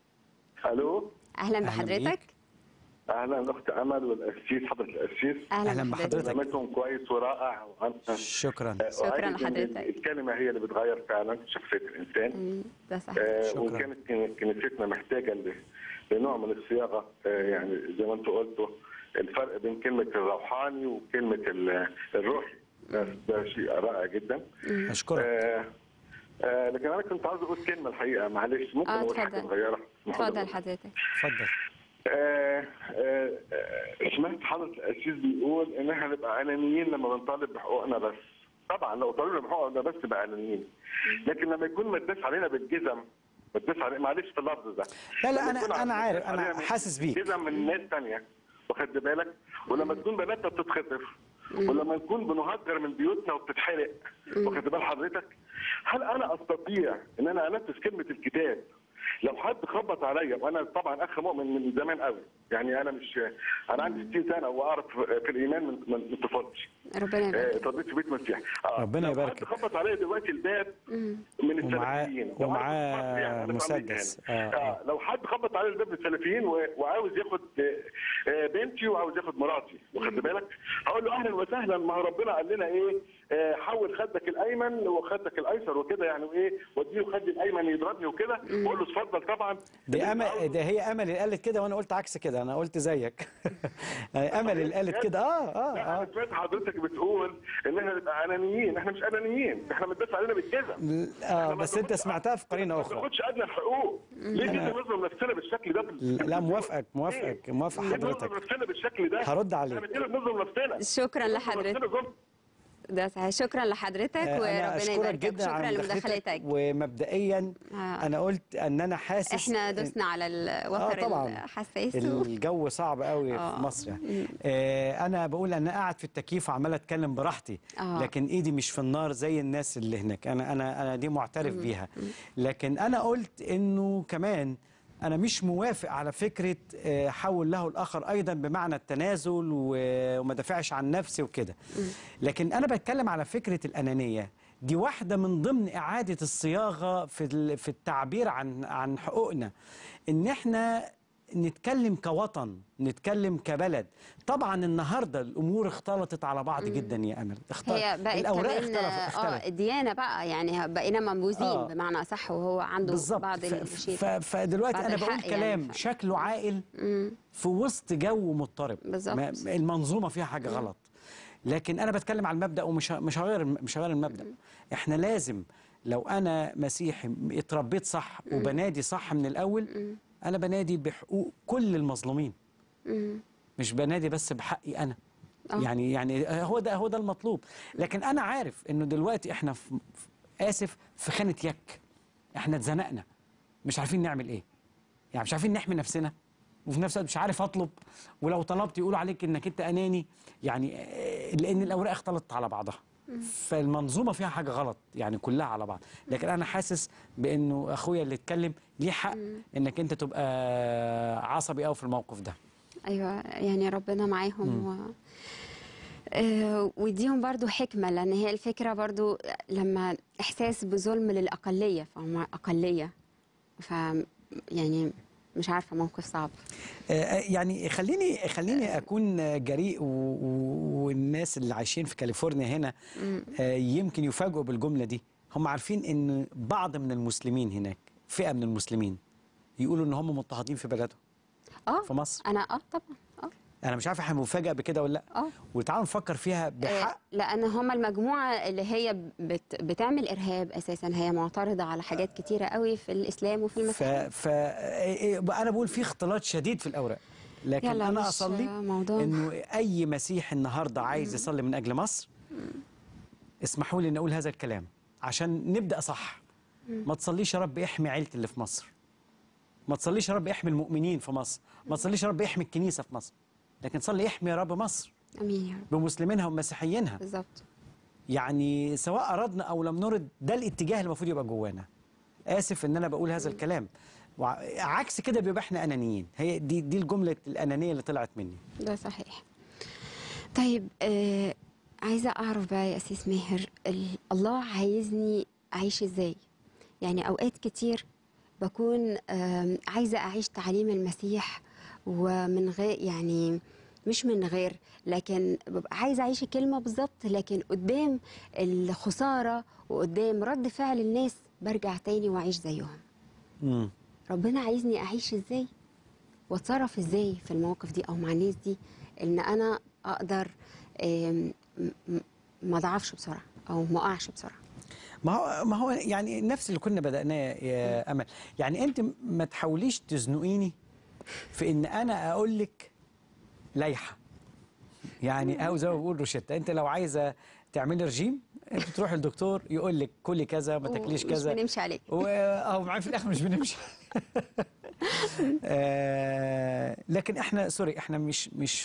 الو أهلا أهلا بحضرتك بيك. اهلا اخت امل والقسيس حضره القسيس أهلاً بحضرتك. برنامجكم كويس ورائع وأنا- شكرا شكراً وأؤيد إن لحضرتك. الكلمه هي اللي بتغير فعلا شخصيه الانسان آمين. ده صح آه، شكراً. وكانت كن- كنيستنا محتاجه ل- لنوع من الصياغه آه، يعني زي ما انتم قلتوا الفرق بين كلمه الروحاني وكلمه ال- الروحي ده, ده شيء رائع جدا اشكرك آه، آه، لكن انا كنت عاوز اقول كلمه الحقيقه معلش ممكن آه، اقول حاجه اتفضل. صغيره اتفضل حضرتك اتفضل آه، آه، آه، سمعت حضرة القسيس بيقول ان احنا نبقى انانيين لما بنطالب بحقوقنا بس طبعا لو طالبنا بحقوقنا بس نبقى انانيين لكن لما يكون متداس علينا بالجزم متداس علينا معلش في اللفظ ده لا، لا، لما أنا- يكون أنا علينا- عارف، أنا علينا حاسس بيك. جزم من ناس تانية واخد بالك ولما تكون بناتنا بتتخطف ولما نكون بنهجر من بيوتنا وبتتحرق واخد بال حضرتك هل انا استطيع ان انا انفذ كلمه الكتاب لو حد خبط عليا وانا طبعا اخ مؤمن من زمان قوي يعني انا مش انا عندي 60 سنه واعرف في الايمان من من من طفولتي ربنا آه، يبارك اتربيت في بيت مسيحي آه، ربنا لو يبارك حد خبط عليا دلوقتي الباب من ومعاه السلفيين لو ومعاه عارف الفرق يعني، أنا في أمريكا مسدس هنا. آه، آه، لو حد خبط على الباب السلفيين و- وعاوز ياخد آه، آه، بنتي وعاوز ياخد مراتي واخد بالك هقول له اهلا وسهلا ما هو ربنا قال لنا ايه آه، حول خدك الايمن وخدك الايسر وكده يعني ايه واديله خدي الايمن يضربني وكده واقول له اتفضل طبعا دي اللي امل عاوزه. ده هي امل اللي قالت كده وانا قلت عكس كده انا قلت زيك امل اللي قالت كده اه اه لا اه انا سمعت حضرتك بتقول ان احنا نبقى انانيين احنا مش انانيين احنا متداس علينا بالجزم اه بس انت سمعتها في قرينه ما اخرى بناخدش ادنى الحقوق ليه كده نظلم نفسنا بالشكل ده لا موافقك موافقك موافق ليه نظلم حضرتك نفسنا بالشكل ده هرد عليك. احنا كده بنظلم نفسنا شكرا نظلم لحضرتك نفسنا ظلم. ده صحيح شكرا لحضرتك آه، وربنا انا اشكرك يباركك جدا شكرا على مداخلتك لمداخلتك ومبدئيا آه. انا قلت ان انا حاسس احنا دوسنا على اه الوتر طبعا الحساس الجو صعب قوي آه. في مصر يعني آه انا بقول انا قاعد في التكييف وعمال اتكلم براحتي آه. لكن ايدي مش في النار زي الناس اللي هناك انا انا انا دي معترف بيها لكن انا قلت انه كمان انا مش موافق على فكره آه، حول له الاخر ايضا بمعنى التنازل و- وما دافعش عن نفسي وكده لكن انا بتكلم على فكره الانانيه دي واحده من ضمن اعاده الصياغه في ال- في التعبير عن عن حقوقنا ان احنا نتكلم كوطن نتكلم كبلد طبعا النهارده الامور اختلطت على بعض جدا يا امل اختلط هي بقت الاوراق كمان اختلف اه اختلف الديانه بقى يعني بقينا منبوذين آه. بمعنى اصح وهو عنده بالظبط بعض ف- الشيء ف- فدلوقتي بعض انا بقول الحق يعني، كلام ف- شكله عاقل في وسط جو مضطرب بالظبط. ما- المنظومه فيها حاجه غلط لكن انا بتكلم على المبدا ومش ه- مش هغير مش هغير المبدا احنا لازم لو انا مسيحي اتربيت صح وبنادي صح من الاول انا بنادي بحقوق كل المظلومين مش بنادي بس بحقي انا آه. يعني يعني هو ده هو ده المطلوب لكن انا عارف انه دلوقتي احنا في في- اسف في خانه يك احنا اتزنقنا مش عارفين نعمل ايه يعني مش عارفين نحمي نفسنا وفي نفس الوقت مش عارف اطلب ولو طلبت يقولوا عليك انك انت اناني يعني آه، لان الاوراق اختلطت على بعضها فالمنظومه فيها حاجه غلط يعني كلها على بعض لكن انا حاسس بانه اخويا اللي اتكلم ليه حق انك انت تبقى عصبي قوي في الموقف ده ايوه يعني ربنا معاهم و... آه، ويديهم برضو حكمة لأن هي الفكرة برضو لما إحساس بظلم للأقلية فهم أقلية ف يعني مش عارفة موقف صعب آه، يعني خليني خليني اكون جريء و- و- والناس اللي عايشين في كاليفورنيا هنا آه، يمكن يفاجئوا بالجمله دي هم عارفين ان بعض من المسلمين هناك فئه من المسلمين يقولوا ان هم مضطهدين في بلدهم اه في مصر أنا اه طبعا اه انا مش عارف احنا مفاجئ بكده ولا لا اه وتعالوا نفكر فيها بحق آه، لأن هم المجموعة اللي هي بت... بتعمل إرهاب أساسا هي معترضة على حاجات كتيرة قوي في الإسلام وفي ف, المسيحية ف إيه- إيه- انا بقول في اختلاط شديد في الاوراق لكن يلا انا مش اصلي موضوع. انه اي مسيح النهارده عايز يصلي من اجل مصر اسمحوا لي ان اقول هذا الكلام عشان نبدا صح ما تصليش يا رب احمي عيلتي اللي في مصر ما تصليش يا رب احمي المؤمنين في مصر ما تصليش يا رب احمي الكنيسه في مصر لكن صلي احمي يا رب مصر أمين يا رب بمسلمينها ومسيحيينها بالظبط يعني سواء اردنا او لم نرد ده الاتجاه اللي المفروض يبقى جوانا اسف ان انا بقول هذا الكلام وع- عكس كده بيبقى احنا انانيين هي دي دي الجمله الانانيه اللي طلعت مني ده صحيح طيب آه عايزة أعرف بقى يا أسيس ماهر ال- الله عايزني أعيش إزاي يعني أوقات كتير بكون آم، عايزة أعيش تعليم المسيح ومن غير يعني مش من غير لكن ببقى عايزة أعيش الكلمة بالظبط لكن قدام الخسارة وقدام رد فعل الناس برجع تاني وأعيش زيهم امم ربنا عايزني اعيش ازاي واتصرف ازاي في المواقف دي او مع الناس دي ان انا اقدر آم، م- م- ما اضعفش بسرعه او ما اقعش بسرعه ما هو ما هو يعني نفس اللي كنا بدأناه يا امل يعني انت ما تحاوليش تزنقيني في ان انا اقول لك لايحه يعني او زي ما بقول روشته انت لو عايزه تعملي رجيم انت تروح للدكتور يقول لك كلي كذا ما تاكليش مش كذا بنمشي عليه و- اه معايا في الاخر مش بنمشي آه، لكن احنا سوري احنا مش مش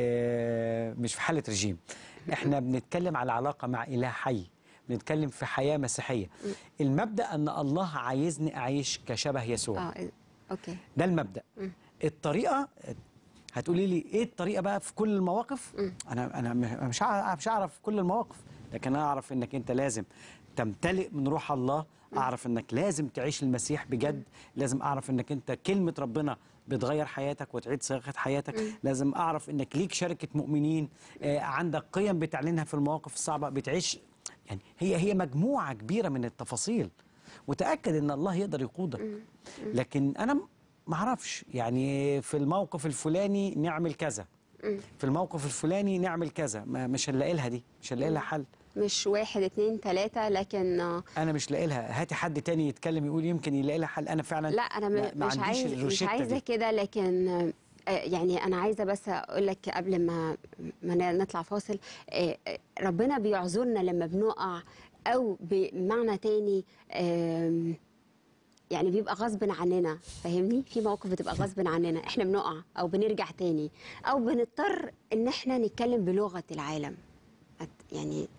في مش في حاله رجيم احنا بنتكلم على علاقه مع اله حي بنتكلم في حياه مسيحيه المبدا ان الله عايزني اعيش كشبه يسوع اه اوكي ده المبدا الطريقه هتقولي لي ايه الطريقه بقى في كل المواقف انا انا م- مش هع- مش هعرف كل المواقف لكن اعرف انك انت لازم تمتلئ من روح الله اعرف انك لازم تعيش المسيح بجد لازم اعرف انك انت كلمه ربنا بتغير حياتك وتعيد صياغه حياتك لازم اعرف انك ليك شركه مؤمنين آه، عندك قيم بتعلنها في المواقف الصعبه بتعيش يعني هي هي مجموعه كبيره من التفاصيل وتاكد ان الله يقدر يقودك لكن انا م- ما اعرفش يعني في الموقف الفلاني نعمل كذا في الموقف الفلاني نعمل كذا ما مش هنلاقي لها دي مش هنلاقي لها حل مش واحد اتنين تلاته لكن آه، انا مش لاقي لها هاتي حد تاني يتكلم يقول يمكن يلاقي لها حل انا فعلا لا انا ما- م- ما مش عنديش عايز مش الروشتة عايزه دي. كده لكن آه، يعني انا عايزه بس اقول لك قبل ما ما ن- نطلع فاصل آه، آه، ربنا بيعذرنا لما بنقع او بمعنى تاني آم، يعني بيبقى غصب عننا فاهمني في مواقف بتبقى غصب عننا احنا بنقع او بنرجع تاني او بنضطر ان احنا نتكلم بلغه العالم هت- يعني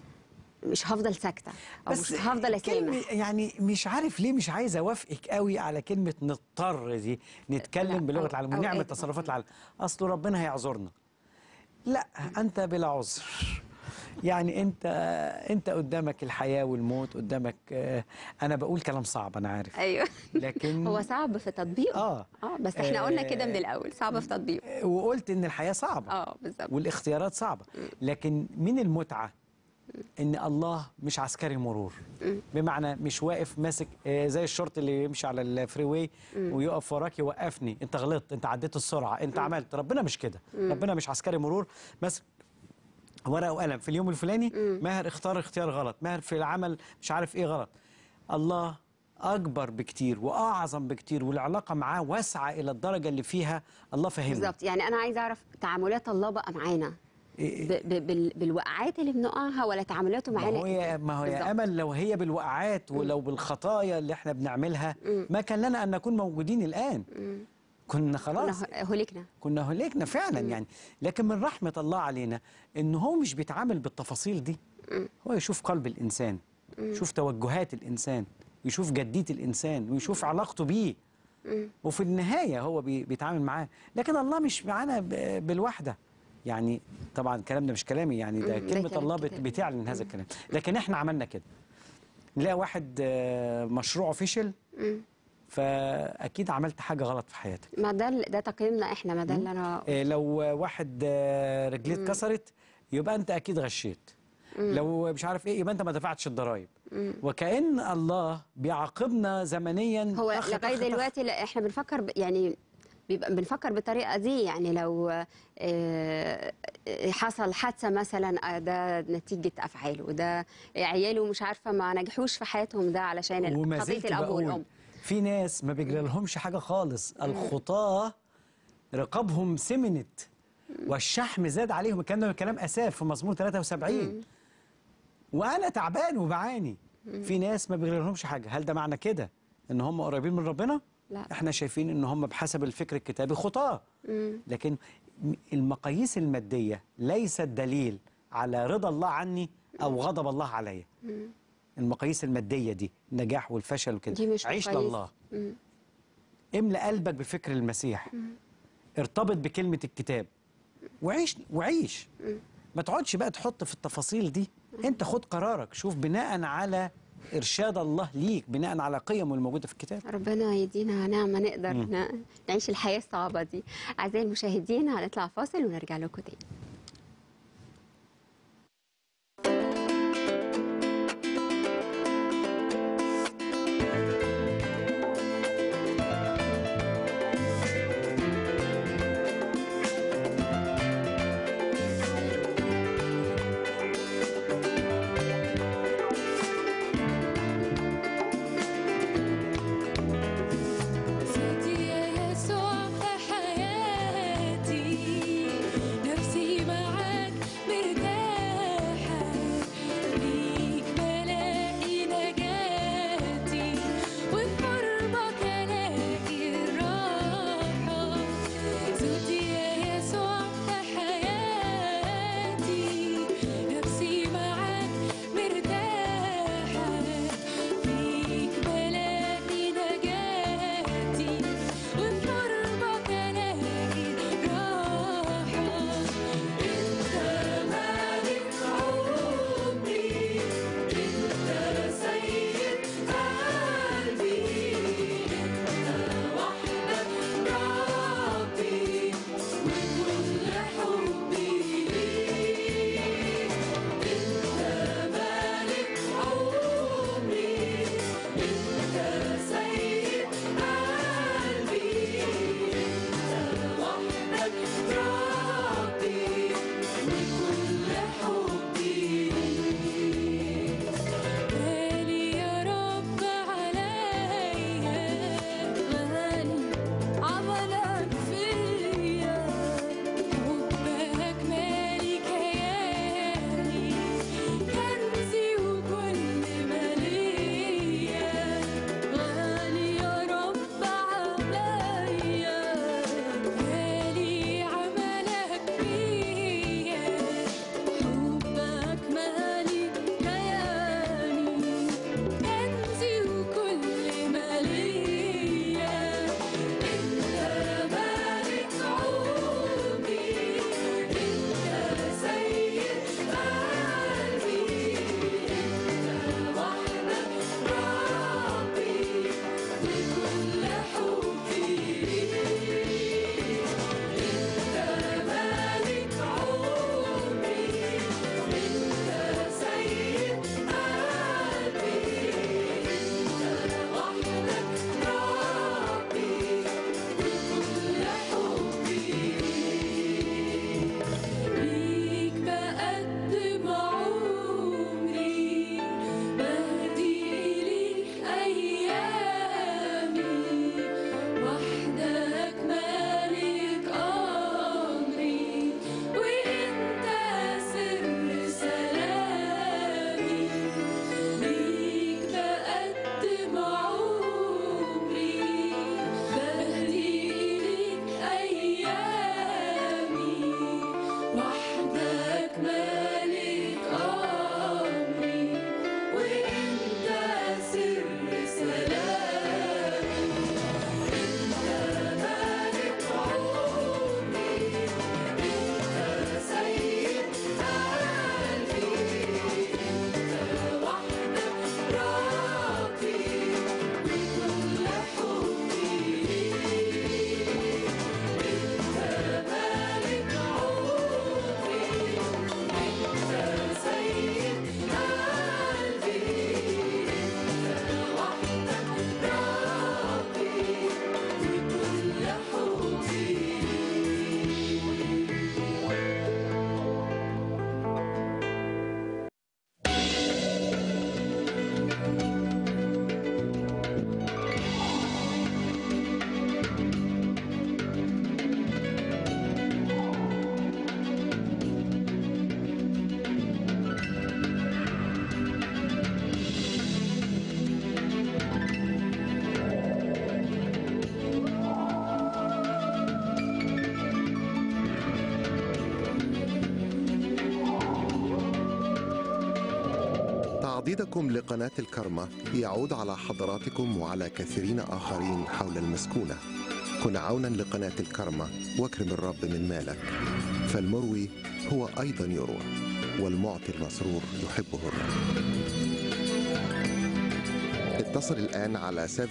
مش هفضل ساكته او مش هفضل كلمة اسامح يعني مش عارف ليه مش عايز اوافقك قوي على كلمه نضطر دي لا، نتكلم بلغه أو- العالم ونعمل أوقات تصرفات طبعاً. العالم اصل ربنا هيعذرنا لا انت بلا عذر يعني انت انت قدامك الحياه والموت قدامك آه، انا بقول كلام صعب انا عارف ايوه لكن هو صعب في تطبيقه اه اه بس احنا قلنا كده من الاول صعب في تطبيقه وقلت ان الحياه صعبه اه بالظبط والاختيارات صعبة لكن من المتعة ان الله مش عسكري مرور بمعنى مش واقف ماسك آه، زي الشرطي اللي يمشي على الفري واي ويقف وراك يوقفني انت غلطت انت عديت السرعه انت عملت ربنا مش كده ربنا مش عسكري مرور ماسك ورقه وقلم في اليوم الفلاني ماهر اختار اختيار غلط ماهر في العمل مش عارف ايه غلط الله اكبر بكتير واعظم بكتير والعلاقه معاه واسعه الى الدرجه اللي فيها الله فاهمنا بالظبط يعني انا عايزه اعرف تعاملات الله بقى معانا إيه- ب- ب- بال- بالوقعات اللي بنقعها ولا تعاملاته ما معانا هو يا ما هو بالظبط. يا امل لو هي بالوقعات ولو بالخطايا اللي احنا بنعملها ما كان لنا ان نكون موجودين الان كنا خلاص كنا هلكنا كنا هلكنا فعلا يعني لكن من رحمه الله علينا ان هو مش بيتعامل بالتفاصيل دي هو يشوف قلب الانسان يشوف توجهات الانسان يشوف جديه الانسان ويشوف علاقته بيه وفي النهايه هو بي- بيتعامل معاه لكن الله مش معانا ب- بالوحده يعني طبعا الكلام ده مش كلامي يعني ده مم، ده كلمه كلام الله بت- كتاب. بتعلن هذا الكلام لكن احنا عملنا كده نلاقي واحد آه، مشروعه فشل فاكيد عملت حاجه غلط في حياتك ما ده ال- ده تقييمنا احنا ما ده اللي انا آه، لو واحد آه، رجليه اتكسرت يبقى انت اكيد غشيت لو مش عارف ايه يبقى انت ما دفعتش الضرايب وكأن الله بيعاقبنا زمنيا هو طخ- لغايه طخ- طخ. دلوقتي لا احنا بنفكر ب- يعني بيبقى بنفكر بالطريقه دي يعني لو آه، حصل حادثه مثلا آه، ده نتيجه افعاله ده عياله مش عارفه ما نجحوش في حياتهم ده علشان وما خطيه زلت الاب بقول والام في ناس ما بيجري لهمش حاجه خالص الخطاه رقابهم سمنت والشحم زاد عليهم الكلام ده كلام اساف في مزمور 73 وانا تعبان وبعاني في ناس ما بيجري لهمش حاجه هل ده معنى كده ان هم قريبين من ربنا لا. احنا شايفين ان هم بحسب الفكر الكتابي خطاه لكن المقاييس الماديه ليست دليل على رضا الله عني او غضب الله عليا المقاييس الماديه دي النجاح والفشل وكده دي مش عيش مقاييس. لله املأ قلبك بفكر المسيح ارتبط بكلمة الكتاب وعيش وعيش ما تقعدش بقى تحط في التفاصيل دي انت خد قرارك شوف بناء على ارشاد الله ليك بناء على قيمه الموجوده في الكتاب ربنا يدينا نعمه نقدر ن- نعيش الحياه الصعبه دي اعزائي المشاهدين هنطلع فاصل ونرجع لكم تاني صوتي يا يسوع في حياتي نفسي تعضيدكم لقناة الكرمة يعود على حضراتكم وعلى كثيرين آخرين حول المسكونة كن عونا لقناة الكرمة واكرم الرب من مالك فالمروي هو أيضا يروى والمعطي المسرور يحبه الرب اتصل الآن على 714-709-4300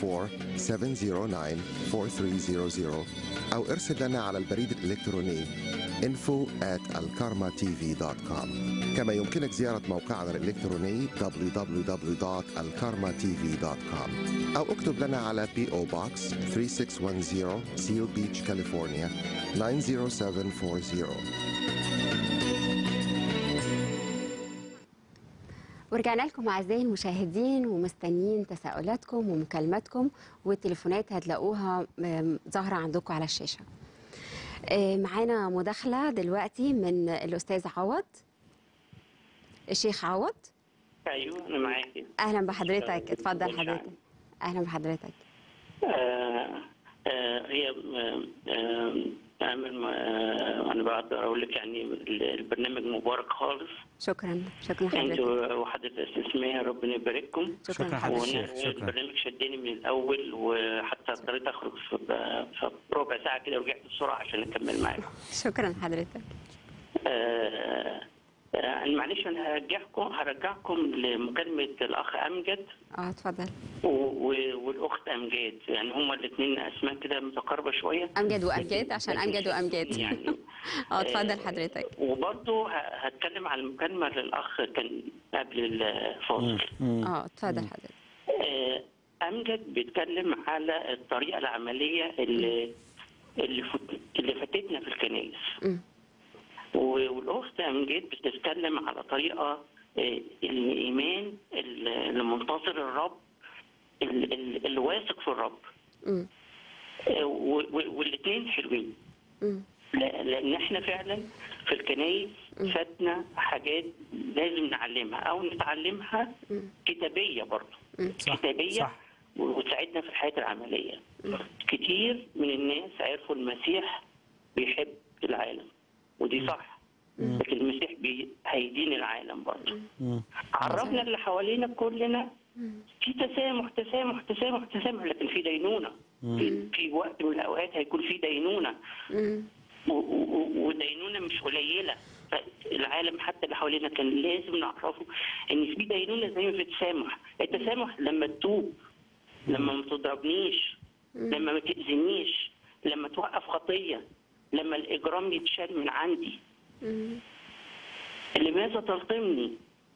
أو ارسل لنا على البريد الإلكتروني info at alkarmatv.com كما يمكنك زيارة موقعنا الإلكتروني www.alkarmatv.com أو اكتب لنا على P.O. Box 3610 Seal Beach, California 90740 ورجعنا لكم اعزائي المشاهدين ومستنيين تساؤلاتكم ومكالماتكم والتليفونات هتلاقوها آم، ظاهره عندكم على الشاشه. آه، معانا مداخله دلوقتي من الاستاذ عوض الشيخ عوض ايوه انا معاكي اهلا بحضرتك اتفضل حضرتك اهلا بحضرتك آه آه هي آه آه آمل آه انا بقدر اقول لك يعني البرنامج مبارك خالص شكرا شكرا انت حضرتك وحضرتك استسماء ربنا يبارككم شكرا شكرا حضرتك حضرتك شكرا البرنامج شدني من الاول وحتى اضطريت اخرج في في ربع ساعه كده ورجعت بسرعه عشان اكمل معاكم شكرا حضرتك آه آه معلش انا هرجعكم هرجعكم لمكالمه الاخ امجد اه اتفضل و- و- والاخت امجاد يعني هما الاثنين اسماء كده متقاربه شويه امجد وامجاد عشان امجد وامجاد يعني اه اتفضل حضرتك وبرضه ه- هتكلم على المكالمه للاخ كان قبل الفاصل اه اتفضل حضرتك آه، امجد بيتكلم على الطريقه العمليه اللي اللي فت- اللي فاتتنا في الكنائس مم. و- والاخت امجد بتتكلم على طريقه آه، الايمان اللي منتظر الرب ال- ال- اللي واثق في الرب مم. والاثنين حلوين مم. لا- لان احنا فعلا في الكنايس فاتنا حاجات لازم نعلمها او نتعلمها كتابيه برضه صح، كتابيه صح. وتساعدنا في الحياه العمليه كتير من الناس عرفوا المسيح بيحب العالم ودي صح لكن المسيح بي... هيدين العالم برضه عرفنا اللي حوالينا كلنا في تسامح تسامح تسامح تسامح لكن في دينونه في, في وقت من الاوقات هيكون في دينونه مم. و- و- ودينونه مش قليله العالم حتى اللي حوالينا كان لازم نعرفه ان في دينونه زي ما في تسامح التسامح لما تتوب لما ما تضربنيش لما ما تاذينيش لما توقف خطيه لما الاجرام يتشال من عندي مم. لماذا تلطمني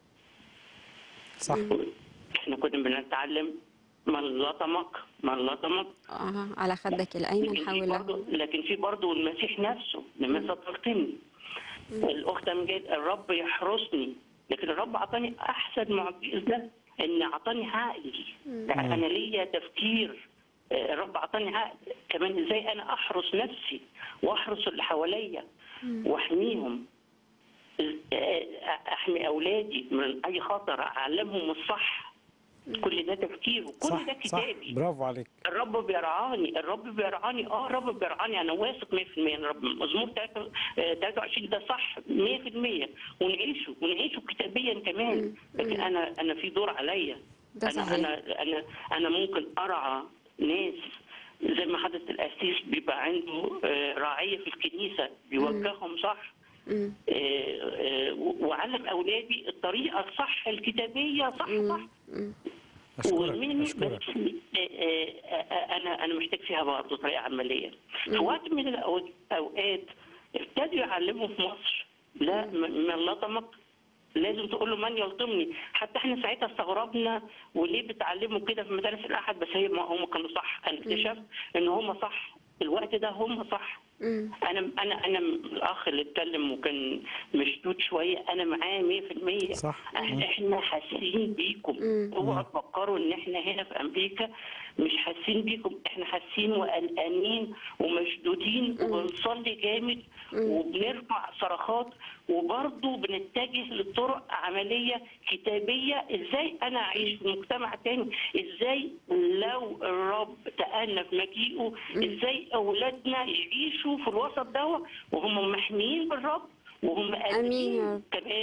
صح احنا كنا بنتعلم من لطمك من لطمك اه على خدك الايمن لكن في حول برضه لكن في برضه المسيح نفسه لماذا تلطمني؟ الاخت امجاد الرب يحرسني لكن الرب اعطاني احسن معجزه ان اعطاني عقل انا ليا تفكير آه، الرب اعطاني عقل كمان ازاي انا احرس نفسي واحرس اللي حواليا واحميهم آه، احمي اولادي من اي خطر اعلمهم الصح كل ده تفكير وكل صح ده صح كتابي برافو عليك الرب بيرعاني الرب بيرعاني اه الرب بيرعاني انا واثق 100% ان الرب مزمور 23 ده صح 100% ونعيشه ونعيشه كتابيا كمان لكن انا انا في دور عليا ده انا صحيح. انا انا انا ممكن ارعى ناس زي ما حضرة القسيس بيبقى عنده آه، راعية في الكنيسة بيوجههم صح مم. آه، آه، وعلم أولادي الطريقة الصح الكتابية صح صح اشكرك ومين اشكرك بس آه، آه، آه، انا انا محتاج فيها برضه طريقه عمليه في وقت من الاوقات ابتدوا يعلموا في مصر لا م- من لطمك لازم تقول له من يلطمني حتى احنا ساعتها استغربنا وليه بتعلموا كده في مدارس الاحد بس هي ما هم كانوا صح انا اكتشفت ان هم صح الوقت ده هم صح مم. انا انا انا الاخ اللي اتكلم وكان مشدود شويه انا معاه 100% صح. إح- احنا حاسين بيكم اوعوا تفكروا ان احنا هنا في امريكا مش حاسين بيكم احنا حاسين وقلقانين ومشدودين وبنصلي جامد وبنرفع صرخات وبرضه بنتجه لطرق عمليه كتابيه ازاي انا اعيش في مجتمع تاني ازاي لو الرب تأنى في مجيئه ازاي اولادنا يعيشوا في الوسط ده وهم محميين بالرب وهم آمين يا قادرين رب. كمان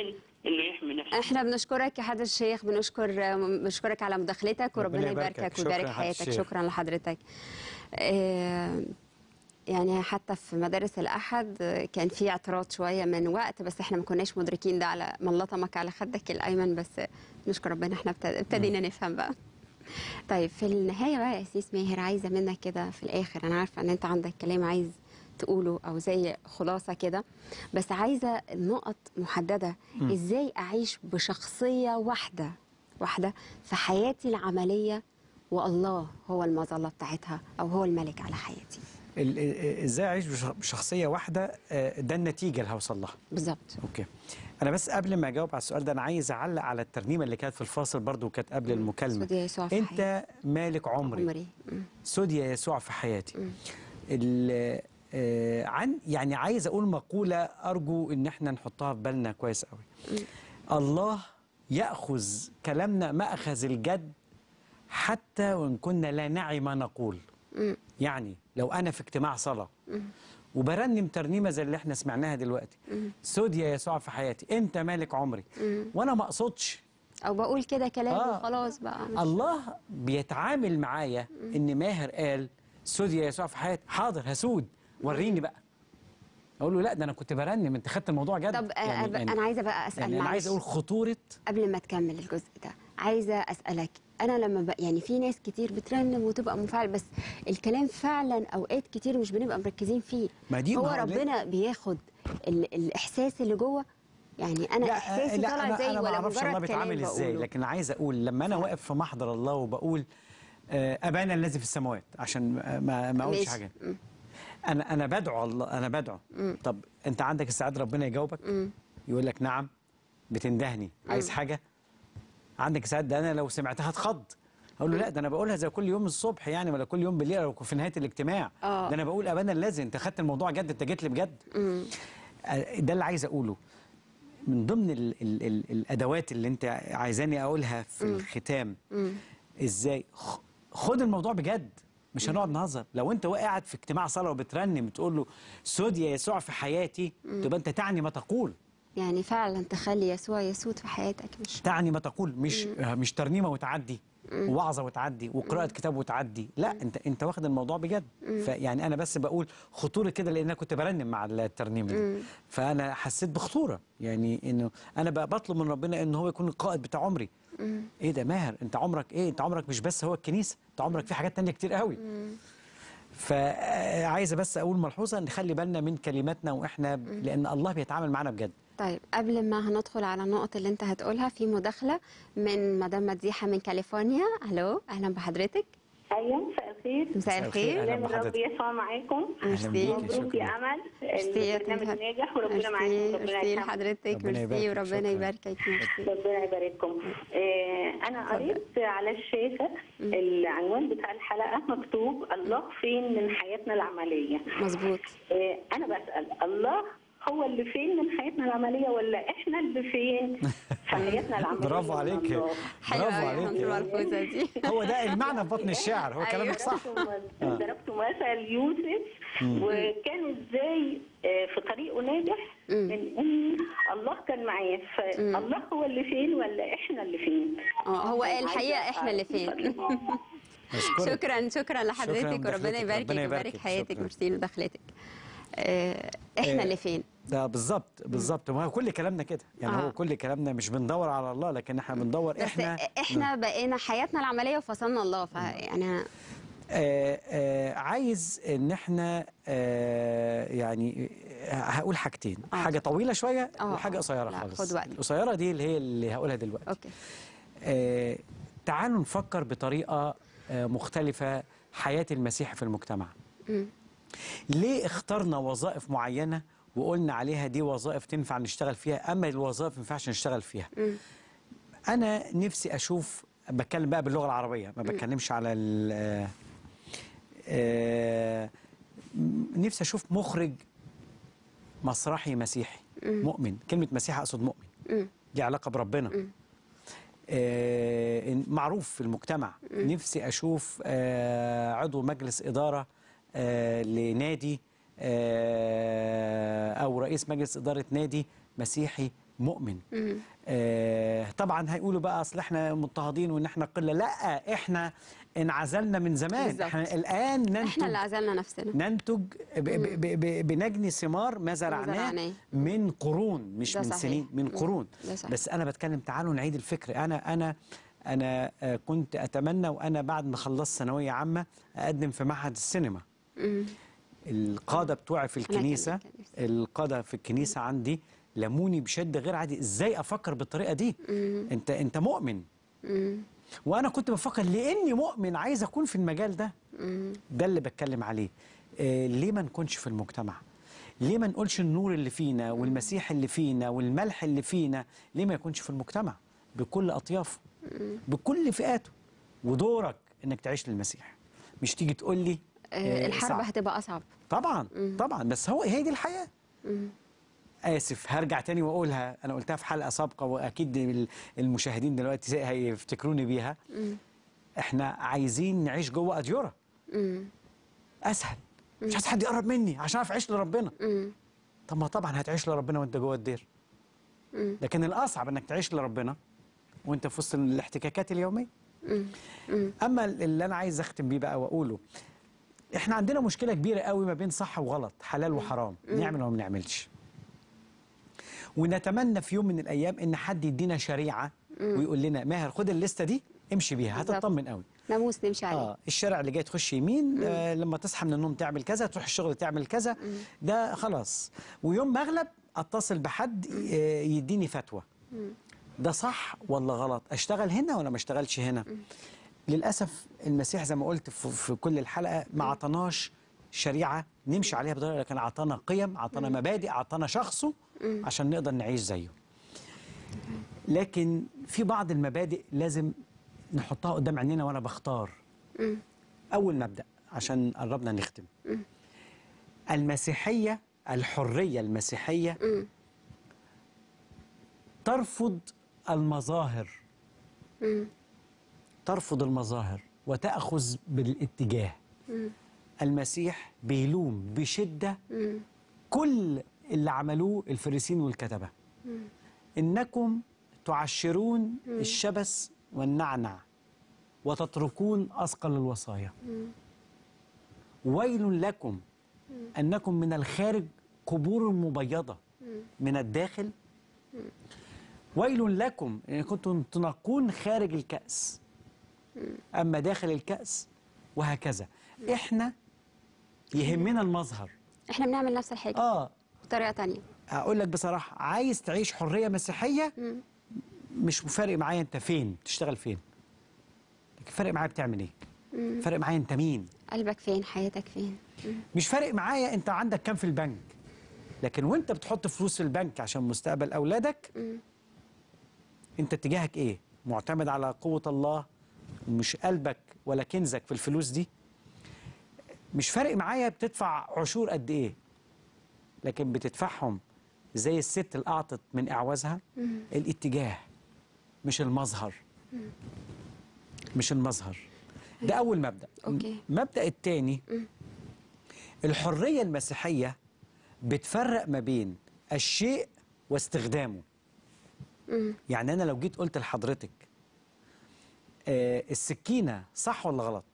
انه يحمي نفسه احنا بنشكرك يا حضرة الشيخ بنشكر بنشكرك على مداخلتك وربنا ربنا يباركك. يباركك شكراً ويبارك يا حضرة حياتك الشيخ. شكرا لحضرتك آه، يعني حتى في مدارس الأحد آه، كان في اعتراض شوية من وقت بس احنا ما كناش مدركين ده على من لطمك على خدك الأيمن بس نشكر ربنا احنا ابتد- ابتدينا نفهم بقى طيب في النهاية بقى يا سيس ماهر عايزة منك كده في الآخر أنا عارفة إن أنت عندك كلام عايز تقوله أو زي خلاصة كده بس عايزة نقط محددة مم. إزاي أعيش بشخصية واحدة واحدة في حياتي العملية والله هو المظلة بتاعتها أو هو الملك على حياتي ال- ال- ازاي اعيش بش- بشخصيه واحده آه، ده النتيجه اللي هوصل لها بالظبط اوكي انا بس قبل ما اجاوب على السؤال ده انا عايز اعلق على الترنيمه اللي كانت في الفاصل برضو وكانت قبل المكالمه سودي يسوع في انت مالك عمري, عمري مم. سودي يا يسوع في حياتي ال- آه، عن يعني عايز اقول مقوله ارجو ان احنا نحطها في بالنا كويس قوي الله ياخذ كلامنا ماخذ الجد حتى وان كنا لا نعي ما نقول مم. يعني لو انا في اجتماع صلاه وبرنم ترنيمه زي اللي احنا سمعناها دلوقتي مم. سود يا يسوع في حياتي انت مالك عمري مم. وانا ما اقصدش أو بقول كده كلام آه. وخلاص بقى مش- الله بيتعامل معايا ان ماهر قال سود يا يسوع في حياتي حاضر هسود وريني بقى اقول له لا ده انا كنت برنم انت خدت الموضوع جد طب آه، أب- أنا عايزة بقى أسأل يعني انا عايز معلش. اقول خطوره قبل ما تكمل الجزء ده عايزه اسالك انا لما ب... يعني في ناس كتير بترنم وتبقى منفعل بس الكلام فعلا اوقات كتير مش بنبقى مركزين فيه ما دي هو ما هو ربنا بياخد ال... الاحساس اللي جوه يعني انا احساسي لا طالع انا زي انا ما ولا اعرفش الله مجرد بيتعامل كلام ازاي بقوله لكن عايز اقول لما انا واقف في محضر الله وبقول آه، ابانا الذي في السماوات عشان ما- ما ما اقولش ماشي. حاجه مم. انا انا بدعو الله انا بدعو مم. طب انت عندك استعداد ربنا يجاوبك مم. يقول لك نعم بتندهني عايز حاجه عندك استعداد ده انا لو سمعتها اتخض اقول له لا ده انا بقولها زي كل يوم الصبح يعني ولا كل يوم بالليل او في نهايه الاجتماع آه. ده انا بقول ابانا الذي انت خدت الموضوع جد انت جيت لي بجد مم. آه، ده اللي عايز اقوله من ضمن ال ال ال الادوات اللي انت عايزاني اقولها في مم. الختام مم. ازاي خ- خد الموضوع بجد مش هنقعد نهزر لو انت قاعد في اجتماع صلاه وبترنم تقول له سود يا يسوع في حياتي تبقى انت تعني ما تقول يعني فعلا تخلي يسوع يسود في حياتك مش تعني ما تقول مش مش ترنيمه وتعدي ووعظه وتعدي وقراءه كتاب وتعدي لا انت انت واخد الموضوع بجد فيعني انا بس بقول خطوره كده لان انا كنت برنم مع الترنيمه دي فانا حسيت بخطوره يعني انه انا بقى بطلب من ربنا ان هو يكون القائد بتاع عمري ايه ده ماهر انت عمرك ايه انت عمرك مش بس هو الكنيسه انت عمرك في حاجات تانية كتير قوي فعايزه بس اقول ملحوظه نخلي بالنا من كلماتنا واحنا لان الله بيتعامل معانا بجد طيب قبل ما هندخل على النقط اللي انت هتقولها في مداخله من مدام مديحه من كاليفورنيا الو اهلا بحضرتك ايوه مساء الخير مساء مساء الخير. الخير أهلا سلام بحضرتك. رب يسوع معاكم ميرسي. بيكي، مبروك يا شكراً. امل ميرسي يا البرنامج تنهد. ناجح وربنا معاكم ميرسي ربنا ميرسي يسامحكم لحضرتك ربنا ميرسي يباركك. وربنا شكراً. يباركك ميرسي ربنا يبارككم آه، انا قريت على الشاشه العنوان بتاع الحلقه مكتوب الله فين من حياتنا العمليه مظبوط آه، انا بسال الله هو اللي فين من حياتنا العمليه ولا احنا اللي فين في حياتنا العمليه برافو من عليك الله؟ حلوه برافو قوي عليك الملحوظه دي هو ده المعنى في بطن الشعر هو كلامك صح ضربت ضربت مثل يوسف وكان ازاي آه، في طريقه ناجح مم. من ان الله كان معاه فالله هو اللي فين ولا احنا اللي فين؟ اه هو الحقيقه عايزة احنا اللي فين أشكرك. شكرا شكرا لحضرتك شكراً وربنا لمداخلتك. يباركك ربنا ويبارك يباركك. حياتك شكراً. ميرسي لدخلتك آه، احنا آه، اللي فين ده بالظبط بالظبط ما هو كل كلامنا كده يعني آه. هو كل كلامنا مش بندور على الله لكن احنا بندور بس احنا احنا بقينا حياتنا العمليه وفصلنا الله فيعني آه آه عايز ان احنا آه يعني آه، هقول حاجتين آه. حاجه طويله شويه آه، وحاجه آه. قصيره لا، خالص خد وقتك. القصيره دي اللي هي اللي هقولها دلوقتي اوكي آه تعالوا نفكر بطريقه آه مختلفه حياه المسيح في المجتمع مم. ليه اخترنا وظائف معينه وقلنا عليها دي وظائف تنفع نشتغل فيها اما الوظائف ما ينفعش نشتغل فيها مم. انا نفسي اشوف بتكلم بقى باللغه العربيه ما بتكلمش على ال آه، آه، م- نفسي اشوف مخرج مسرحي مسيحي مؤمن كلمه مسيحي اقصد مؤمن مم. دي علاقه بربنا آه، إن- معروف في المجتمع نفسي اشوف آه، عضو مجلس اداره آه، لنادي آه، او رئيس مجلس اداره نادي مسيحي مؤمن آه طبعا هيقولوا بقى اصل احنا مضطهدين وان احنا قله لا احنا انعزلنا من زمان بالظبط. احنا الان ننتج احنا اللي عزلنا نفسنا ننتج ب ب ب ب بنجني ثمار ما زرعناه زرعناه. من قرون مش ده من صحيح. سنين من مم. قرون ده صحيح. بس انا بتكلم تعالوا نعيد الفكر انا انا انا آه، كنت اتمنى وانا بعد ما خلصت ثانويه عامه اقدم في معهد السينما مم. القاده بتوعي في أنا كمان الكنيسه كان نفسي. القاده في الكنيسه عندي لموني بشده غير عادي ازاي افكر بالطريقه دي انت انت مؤمن مم. وانا كنت بفكر لاني مؤمن عايز اكون في المجال ده مم. ده اللي بتكلم عليه آه ليه ما نكونش في المجتمع ليه ما نقولش النور اللي فينا والمسيح اللي فينا والملح اللي فينا ليه ما يكونش في المجتمع بكل اطيافه بكل فئاته ودورك انك تعيش للمسيح مش تيجي تقول لي آه، الحرب صعب. هتبقى اصعب طبعا طبعا بس هو هي دي الحياه اسف هرجع تاني واقولها انا قلتها في حلقه سابقه واكيد ال- المشاهدين دلوقتي هيفتكروني بيها احنا عايزين نعيش جوه اديوره مم. اسهل مش عايز حد يقرب مني عشان اعرف اعيش لربنا مم. طب ما طبعا هتعيش لربنا وانت جوه الدير مم. لكن الاصعب انك تعيش لربنا وانت في وسط الاحتكاكات اليوميه مم. مم. اما اللي انا عايز اختم بيه بقى واقوله احنا عندنا مشكله كبيره قوي ما بين صح وغلط حلال وحرام نعمل وما بنعملش ونتمنى في يوم من الايام ان حد يدينا شريعه ويقول لنا ماهر خد الليسته دي امشي بيها بالظبط. هتطمن قوي ناموس نمشي عليه اه الشارع اللي جاي تخش يمين آه لما تصحى من النوم تعمل كذا تروح الشغل تعمل كذا ده خلاص ويوم ما اغلب اتصل بحد آه يديني فتوى ده صح ولا غلط اشتغل هنا ولا ما اشتغلش هنا للاسف المسيح زي ما قلت في, في كل الحلقه ما عطاناش شريعه نمشي عليها بطريقه لكن عطانا قيم عطانا مبادئ عطانا شخصه عشان نقدر نعيش زيه لكن في بعض المبادئ لازم نحطها قدام عينينا وانا بختار اول مبدا عشان قربنا نختم المسيحيه الحريه المسيحيه ترفض المظاهر ترفض المظاهر وتاخذ بالاتجاه المسيح بيلوم بشده كل اللي عملوه الفريسين والكتبه انكم تعشرون الشبس والنعنع وتتركون اثقل الوصايا ويل لكم انكم من الخارج قبور مبيضه من الداخل ويل لكم ان كنتم تنقون خارج الكاس اما داخل الكاس وهكذا احنا يهمنا المظهر احنا بنعمل نفس الحاجه اه بطريقه تانية اقول لك بصراحه عايز تعيش حريه مسيحيه مش فارق معايا انت فين بتشتغل فين لكن فارق معايا بتعمل ايه فارق معايا انت مين قلبك فين حياتك فين مش فارق معايا انت عندك كام في البنك لكن وانت بتحط فلوس في البنك عشان مستقبل اولادك انت اتجاهك ايه معتمد على قوه الله مش قلبك ولا كنزك في الفلوس دي مش فارق معايا بتدفع عشور قد ايه لكن بتدفعهم زي الست اللي اعطت من اعوازها الاتجاه مش المظهر مش المظهر ده اول مبدا أوكي. المبدا الثاني الحريه المسيحيه بتفرق ما بين الشيء واستخدامه يعني انا لو جيت قلت لحضرتك آه السكينه صح ولا غلط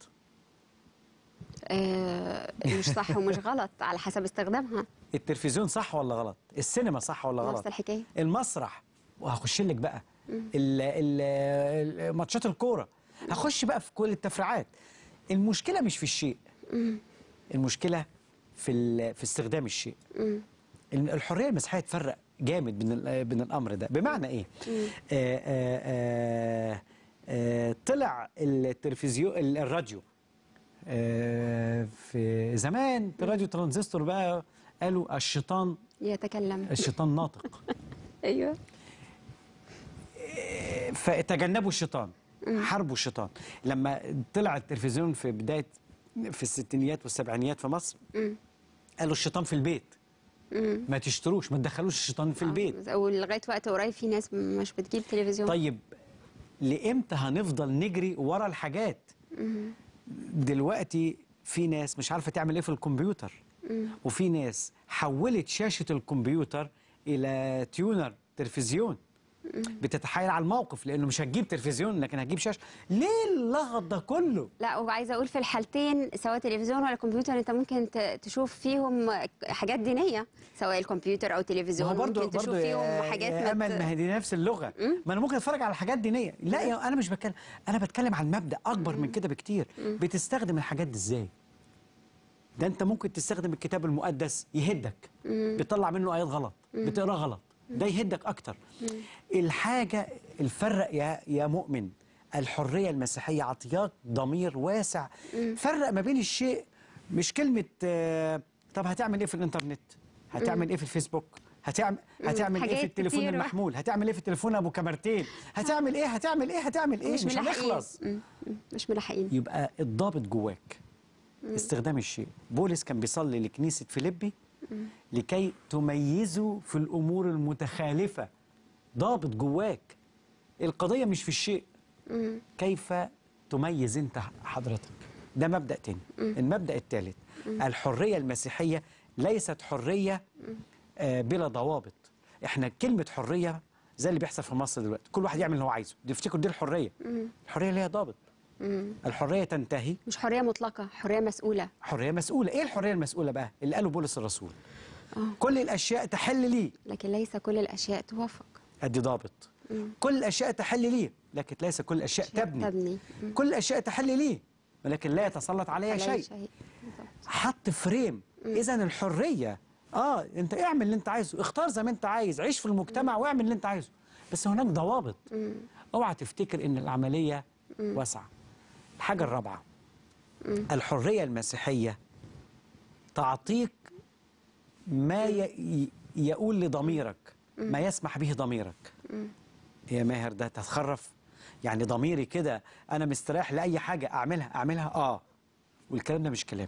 آه مش صح ومش غلط على حسب استخدامها التلفزيون صح ولا غلط السينما صح ولا غلط نفس الحكايه المسرح وهخش لك بقى ال- ال- ال- ماتشات الكوره هخش بقى في كل التفريعات المشكله مش في الشيء المشكله في ال- في استخدام الشيء ال- الحريه المسيحيه تفرق جامد بين ال- بين الامر ده بمعنى ايه آه آه آه آه طلع التلفزيون ال- الراديو آه في زمان في راديو ترانزستور بقى قالوا الشيطان يتكلم الشيطان ناطق ايوه فتجنبوا الشيطان حاربوا الشيطان لما طلع التلفزيون في بدايه في الستينيات والسبعينيات في مصر قالوا الشيطان في البيت ما تشتروش ما تدخلوش الشيطان في البيت ولغايه وقت قريب في ناس مش بتجيب تلفزيون طيب لامتى هنفضل نجري ورا الحاجات دلوقتي في ناس مش عارفه تعمل ايه في الكمبيوتر وفي ناس حولت شاشه الكمبيوتر الى تيونر تلفزيون بتتحايل على الموقف لانه مش هتجيب تلفزيون لكن هتجيب شاشه ليه اللغط ده كله لا وعايزه اقول في الحالتين سواء تلفزيون ولا كمبيوتر انت ممكن ت- تشوف فيهم حاجات دينيه سواء الكمبيوتر او ما تلفزيون هو برضه ممكن تشوف برضه فيهم يا, حاجات يا ما امل ت- ما هي دي نفس اللغه ما انا ممكن اتفرج على حاجات دينيه لا يا انا مش بتكلم انا بتكلم عن مبدا اكبر من كده بكتير بتستخدم الحاجات دي ازاي ده انت ممكن تستخدم الكتاب المقدس يهدك بتطلع منه ايات غلط بتقرا غلط ده يهدك اكتر الحاجه الفرق يا يا مؤمن الحريه المسيحيه عطياك ضمير واسع فرق ما بين الشيء مش كلمه آه، طب هتعمل ايه في الانترنت هتعمل ايه في الفيسبوك هتعمل هتعمل ايه في حاجات التليفون كتير. المحمول هتعمل ايه في التليفون ابو كاميرتين هتعمل ايه هتعمل ايه هتعمل ايه مش مش ملاحقين هنخلص مم. مم. مش ملاحقين يبقى الضابط جواك استخدام الشيء بولس كان بيصلي لكنيسة فيليبي لكي تميزوا في الأمور المتخالفة ضابط جواك القضية مش في الشيء كيف تميز انت حضرتك ده مبدأ تاني المبدأ الثالث الحرية المسيحية ليست حرية آه، بلا ضوابط احنا كلمة حرية زي اللي بيحصل في مصر دلوقتي كل واحد يعمل اللي هو عايزه دي يفتكروا دي الحرية الحرية ليها ضابط الحرية تنتهي مش حريه مطلقه حريه مسؤوله حرية مسؤولة ايه الحرية المسؤولة بقى اللي قاله بولس الرسول كل الأشياء تحل لي لكن ليس كل الاشياء توافق ادي ضابط كل الأشياء تحل لي لكن ليس كل الأشياء تبني تبني كل الأشياء تحل لي ولكن لا يتسلط علي علي شيء بالضبط. حط فريم اذا الحريه اه انت اعمل اللي انت عايزه اختار زي ما انت عايز عيش في المجتمع واعمل اللي انت عايزه بس هناك ضوابط اوعى تفتكر ان العمليه واسعه الحاجه الرابعه الحريه المسيحيه تعطيك ما ي- يقول لضميرك ما يسمح به ضميرك يا ماهر ده تتخرف يعني ضميري كده انا مستريح لاي حاجه اعملها اعملها اه والكلام ده مش كلامي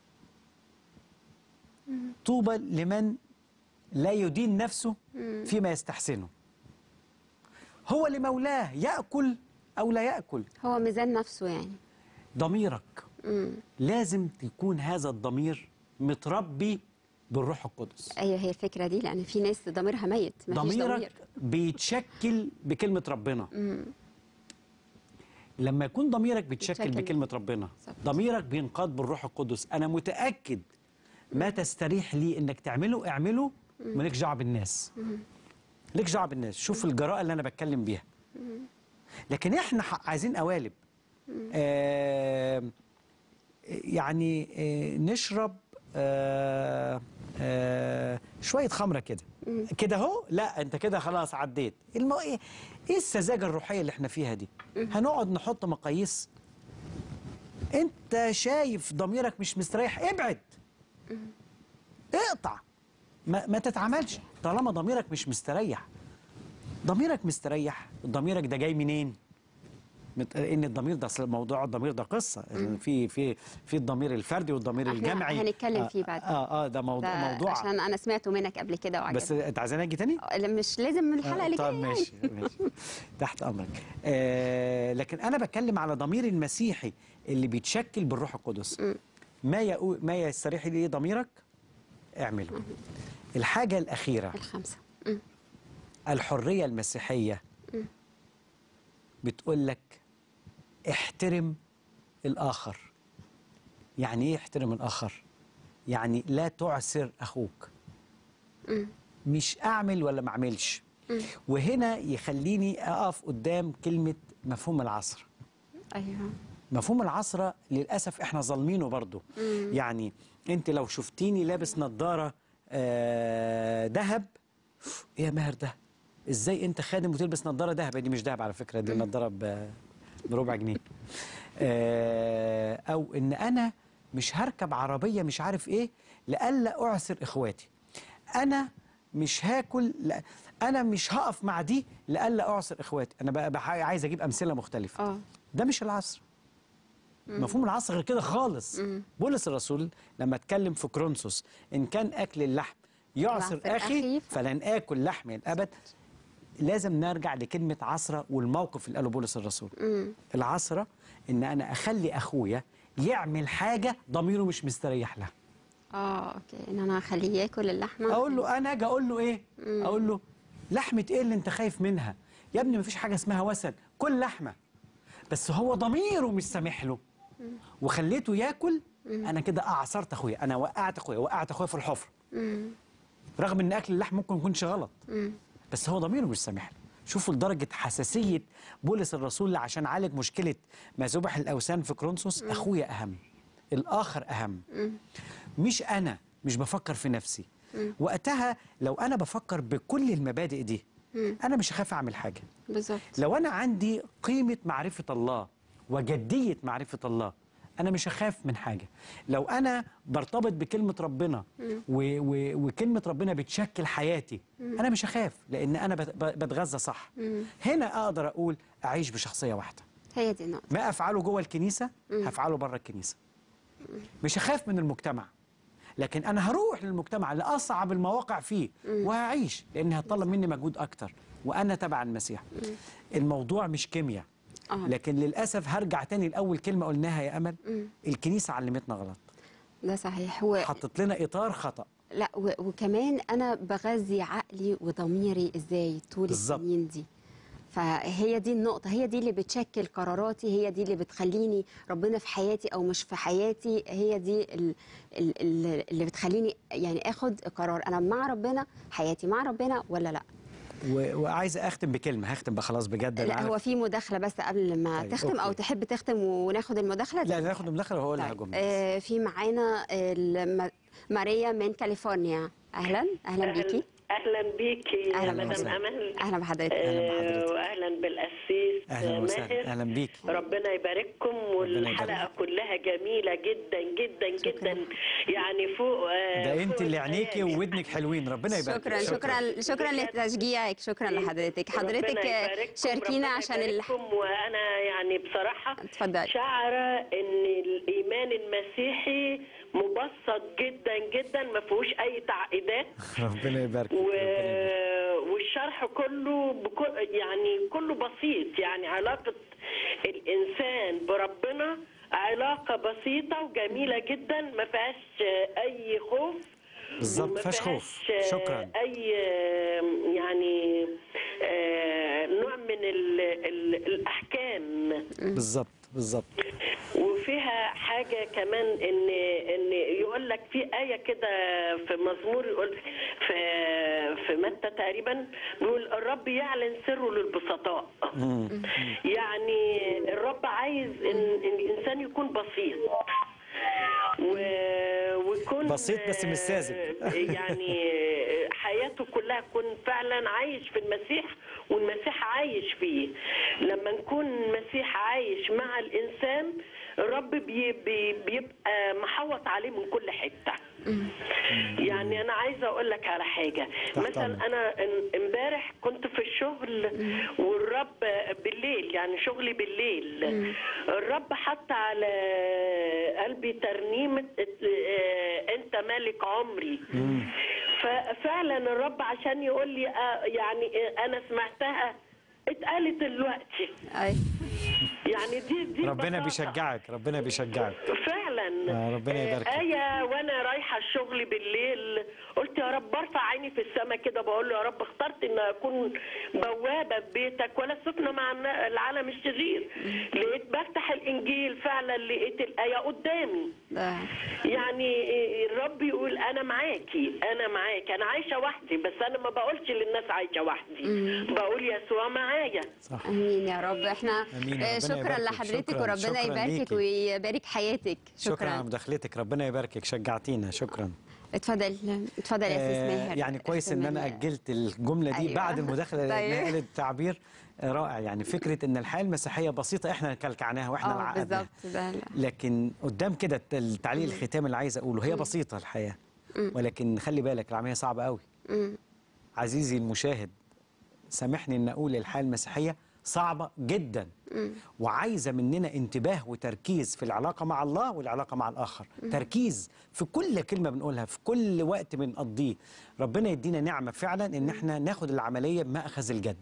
طوبى لمن لا يدين نفسه فيما يستحسنه هو لمولاه ياكل او لا ياكل هو ميزان نفسه يعني ضميرك لازم تكون هذا الضمير متربي بالروح القدس ايوه هي الفكره دي لان في ناس ضميرها ميت مفيش ضميرك ضمير بيتشكل بكلمة ربنا لما يكون ضميرك بيتشكل بيتشكل. بكلمة ربنا بالظبط. ضميرك بينقاد بالروح القدس أنا متأكد ما تستريح لي إنك تعمله اعمله مالكش دعوة بالناس ليك دعوة بالناس شوف الجراءة اللي أنا بتكلم بيها لكن إحنا ح- عايزين قوالب آه يعني آه نشرب آه آه شويه خمره كده كده اهو لا انت كده خلاص عديت المو... ايه إيه السذاجه الروحيه اللي احنا فيها دي هنقعد نحط مقاييس انت شايف ضميرك مش مستريح ابعد اقطع ما, ما تتعاملش طالما ضميرك مش مستريح ضميرك مستريح ضميرك ده جاي منين مت- ان الضمير ده أصل موضوع الضمير ده قصه يعني في في في الضمير الفردي والضمير احنا الجمعي هنتكلم آه، فيه بعدين. اه اه ده موضوع ده موضوع عشان انا سمعته منك قبل كده وعجبني بس انت عايزاني اجي تاني؟ لا، مش لازم من الحلقه اللي طب جايه يعني. ماشي ماشي تحت امرك آه لكن انا بتكلم على ضمير المسيحي اللي بيتشكل بالروح القدس ما يقول ما يستريح لي ضميرك اعمله الحاجه الاخيره الخمسه الحريه المسيحيه بتقول لك احترم الاخر يعني ايه احترم الاخر يعني لا تعسر اخوك مش اعمل ولا ما اعملش وهنا يخليني اقف قدام كلمه مفهوم العصر ايوه مفهوم العصر للاسف احنا ظالمينه برضو يعني انت لو شفتيني لابس نظاره آه، ذهب ايه يا ماهر ده ازاي انت خادم وتلبس نظاره ذهب دي مش ذهب على فكره دي نظاره ب- بربع جنيه آه، او ان انا مش هركب عربيه مش عارف ايه لئلا اعسر اخواتي انا مش هاكل لا انا مش هقف مع دي لئلا اعسر اخواتي انا بقى بح- عايز اجيب امثله مختلفه اه ده مش العصر مفهوم العصر غير كده خالص بولس الرسول لما اتكلم في كرونسوس ان كان اكل اللحم يعصر يعصر اخي أخي فلن اكل لحم الابد لازم نرجع لكلمه عصره والموقف اللي قاله بولس الرسول العصره ان انا اخلي اخويا يعمل حاجه ضميره مش مستريح لها اه اوكي ان انا اخليه ياكل اللحمه اقول له انا اجي اقول له ايه اقول له لحمه ايه اللي انت خايف منها يا ابني مفيش حاجه اسمها وثن كل لحمه بس هو ضميره مش سامح له وخليته ياكل انا كده اعصرت اخويا انا وقعت اخويا وقعت اخويا في الحفره رغم ان اكل اللحم ممكن يكونش غلط بس هو ضميره مش سامح له شوفوا لدرجه حساسيه بولس الرسول عشان عالج مشكله ما ذبح الاوثان في كرونسوس اخويا اهم الاخر اهم مش انا مش بفكر في نفسي وقتها لو انا بفكر بكل المبادئ دي انا مش هخاف اعمل حاجه بالظبط لو انا عندي قيمه معرفه الله وجديه معرفه الله انا مش هخاف من حاجه لو انا برتبط بكلمه ربنا و و وكلمه ربنا بتشكل حياتي انا مش هخاف لان انا بت- ب- بتغذى صح هنا اقدر اقول اعيش بشخصيه واحده هي دي النقطه ما افعله جوه الكنيسه هفعله بره الكنيسه مش هخاف من المجتمع لكن انا هروح للمجتمع لاصعب المواقع فيه وهعيش لان هتطلب مني مجهود اكتر وانا تبع المسيح الموضوع مش كيمياء آه. لكن للاسف هرجع تاني لاول كلمه قلناها يا امل الكنيسه علمتنا غلط ده صحيح هو حطت لنا اطار خطا لا و- وكمان انا بغذي عقلي وضميري ازاي طول بالظبط. السنين دي فهي دي النقطة هي دي اللي بتشكل قراراتي هي دي اللي بتخليني ربنا في حياتي أو مش في حياتي هي دي ال- ال- ال- اللي بتخليني يعني آخد قرار أنا مع ربنا حياتي مع ربنا ولا لا و... وعايز اختم بكلمه هختم بقى خلاص بجد أنا لا عارف. هو في مداخلة بس قبل ما طيب، تختم أو أوكي. تحب تختم وناخد المداخلة لا ناخد المداخله وهقولها طيب. جمله آه في معانا الم- ماريا من كاليفورنيا أهلا أهلا بيكي اهلا بيكي يا أهلا مدام وسهلا. امل أهلا بحضرتك أهلا آه، بحضرتك. واهلا بالاسيس اهلا وسهلا ماهر اهلا بيك ربنا يبارككم والحلقه يبارك. كلها جميله جدا جدا جدا يعني فوق آه، ده انت فوق اللي عينيكي الخيال. وودنك حلوين ربنا يبارك شكرا شكرا شكرا لتشجيعك شكرا لحضرتك حضرتك ربنا يبارككم، شاركينا ربنا عشان ال... يبارككم، وانا يعني بصراحه اتفضلي. شعره ان الايمان المسيحي مبسط جدا جدا ما فيهوش اي تعقيدات ربنا يبارك و... ربنا يبارك. والشرح كله بكل يعني كله بسيط يعني علاقة الإنسان بربنا علاقة بسيطة وجميلة جدا ما فيهاش أي خوف بالظبط، وما فيهاش خوف. فيهاش شكراً. أي يعني آه، نوع من ال... ال... الأحكام بالظبط بالظبط وفيها حاجة كمان إن إن يقول لك في آية كده في مزمور يقول في في متى تقريبا بيقول الرب يعلن سره للبسطاء. يعني الرب عايز إن, إن الإنسان يكون بسيط. و... ويكون بسيط بس مش ساذج. يعني حياته كلها تكون فعلا عايش في المسيح والمسيح عايش فيه لما نكون المسيح عايش مع الانسان الرب بي بي بيبقى محوط عليه من كل حته يعني انا عايزه اقول لك على حاجه تحت مثلا أمرك. انا ان- امبارح كنت في الشغل والرب بالليل يعني شغلي بالليل الرب حط على قلبي ترنيمه اه، انت مالك عمري ففعلا الرب عشان يقول لي اه، يعني اه، انا سمعتها اتقالت دلوقتي أي. يعني دي دي ربنا بساطة. بيشجعك ربنا بيشجعك فعلا آه، ربنا يبارك فيك. آية وأنا رايحة الشغل بالليل قلت يا رب برفع عيني في السماء كده بقول له يا رب اخترت إن أكون بوابة في بيتك ولا سكنة مع النا- العالم الشرير لقيت بفتح الإنجيل فعلا لقيت الآية قدامي ده يعني الرب يقول أنا معاكي أنا معاكي أنا عايشة وحدي بس أنا ما بقولش للناس عايشة وحدي بقول يسوع معايا صح امين يا رب احنا آمين. آه، ربنا شكرا يباركك. لحضرتك شكراً. وربنا شكراً يباركك ليكي. ويبارك حياتك شكرا على شكرا مداخلتك ربنا يباركك شجعتينا شكرا اتفضل اتفضل يا استاذ آه، ماهر يعني كويس ان انا من- اجلت الجمله دي أيوة. بعد المداخله طيب. لانها قالت تعبير رائع يعني فكره ان الحياه المسيحيه بسيطه احنا كلكعناها واحنا اه العقدناها بالظبط ده لا. لكن قدام كده الت- التعليق الختام اللي عايز اقوله هي بسيطه الحياه ولكن خلي بالك العمليه صعبه قوي مم. عزيزي المشاهد سامحني ان اقول الحياه المسيحيه صعبه جدا وعايزه مننا انتباه وتركيز في العلاقه مع الله والعلاقه مع الاخر تركيز في كل كلمه بنقولها في كل وقت بنقضيه ربنا يدينا نعمه فعلا ان احنا ناخد العمليه بمأخذ الجد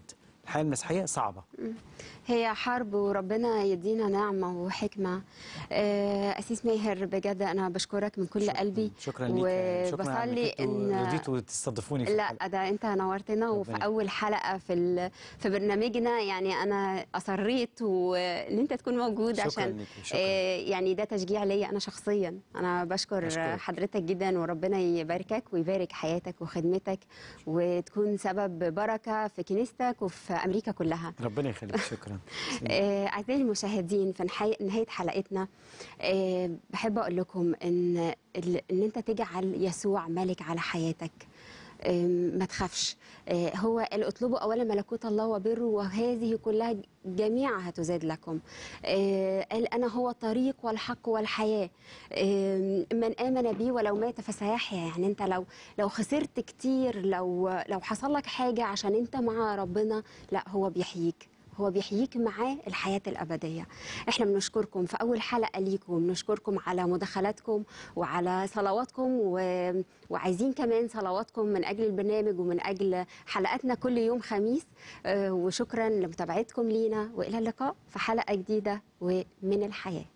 الحياه المسيحيه صعبه هي حرب وربنا يدينا نعمة وحكمة آه، أسيس ماهر بجد أنا بشكرك من كل قلبي شكرا ليك شكرا على وبصلي إنك انتوا إن رضيتوا تستضيفوني في لا الحلقة. ده انت نورتنا وفي ربنا اول حلقه في ال... في برنامجنا يعني انا اصريت وان انت تكون موجود شكراً عشان ليكي، شكراً. آه يعني ده تشجيع ليا انا شخصيا انا بشكر أشكرك. حضرتك جدا وربنا يباركك ويبارك حياتك وخدمتك وتكون سبب بركه في كنيستك وفي امريكا كلها ربنا يخليك شكرا آه، أعزائي المشاهدين في نحي- نهاية حلقتنا آه، بحب أقول لكم إن ال- إن أنت تجعل يسوع ملك على حياتك آم، ما تخافش آه، هو قال اطلبوا اولا ملكوت الله وبره وهذه كلها جميعها تزاد لكم آه، قال انا هو الطريق والحق والحياه آم، من امن بي ولو مات فسيحيا يعني انت لو لو خسرت كتير لو لو حصل لك حاجه عشان انت مع ربنا لا هو بيحييك هو بيحييك معاه الحياة الأبدية احنا بنشكركم في أول حلقة ليكم بنشكركم على مداخلاتكم وعلى صلواتكم و... وعايزين كمان صلواتكم من أجل البرنامج ومن أجل حلقاتنا كل يوم خميس آه، وشكرا لمتابعتكم لينا وإلى اللقاء في حلقة جديدة ومن الحياة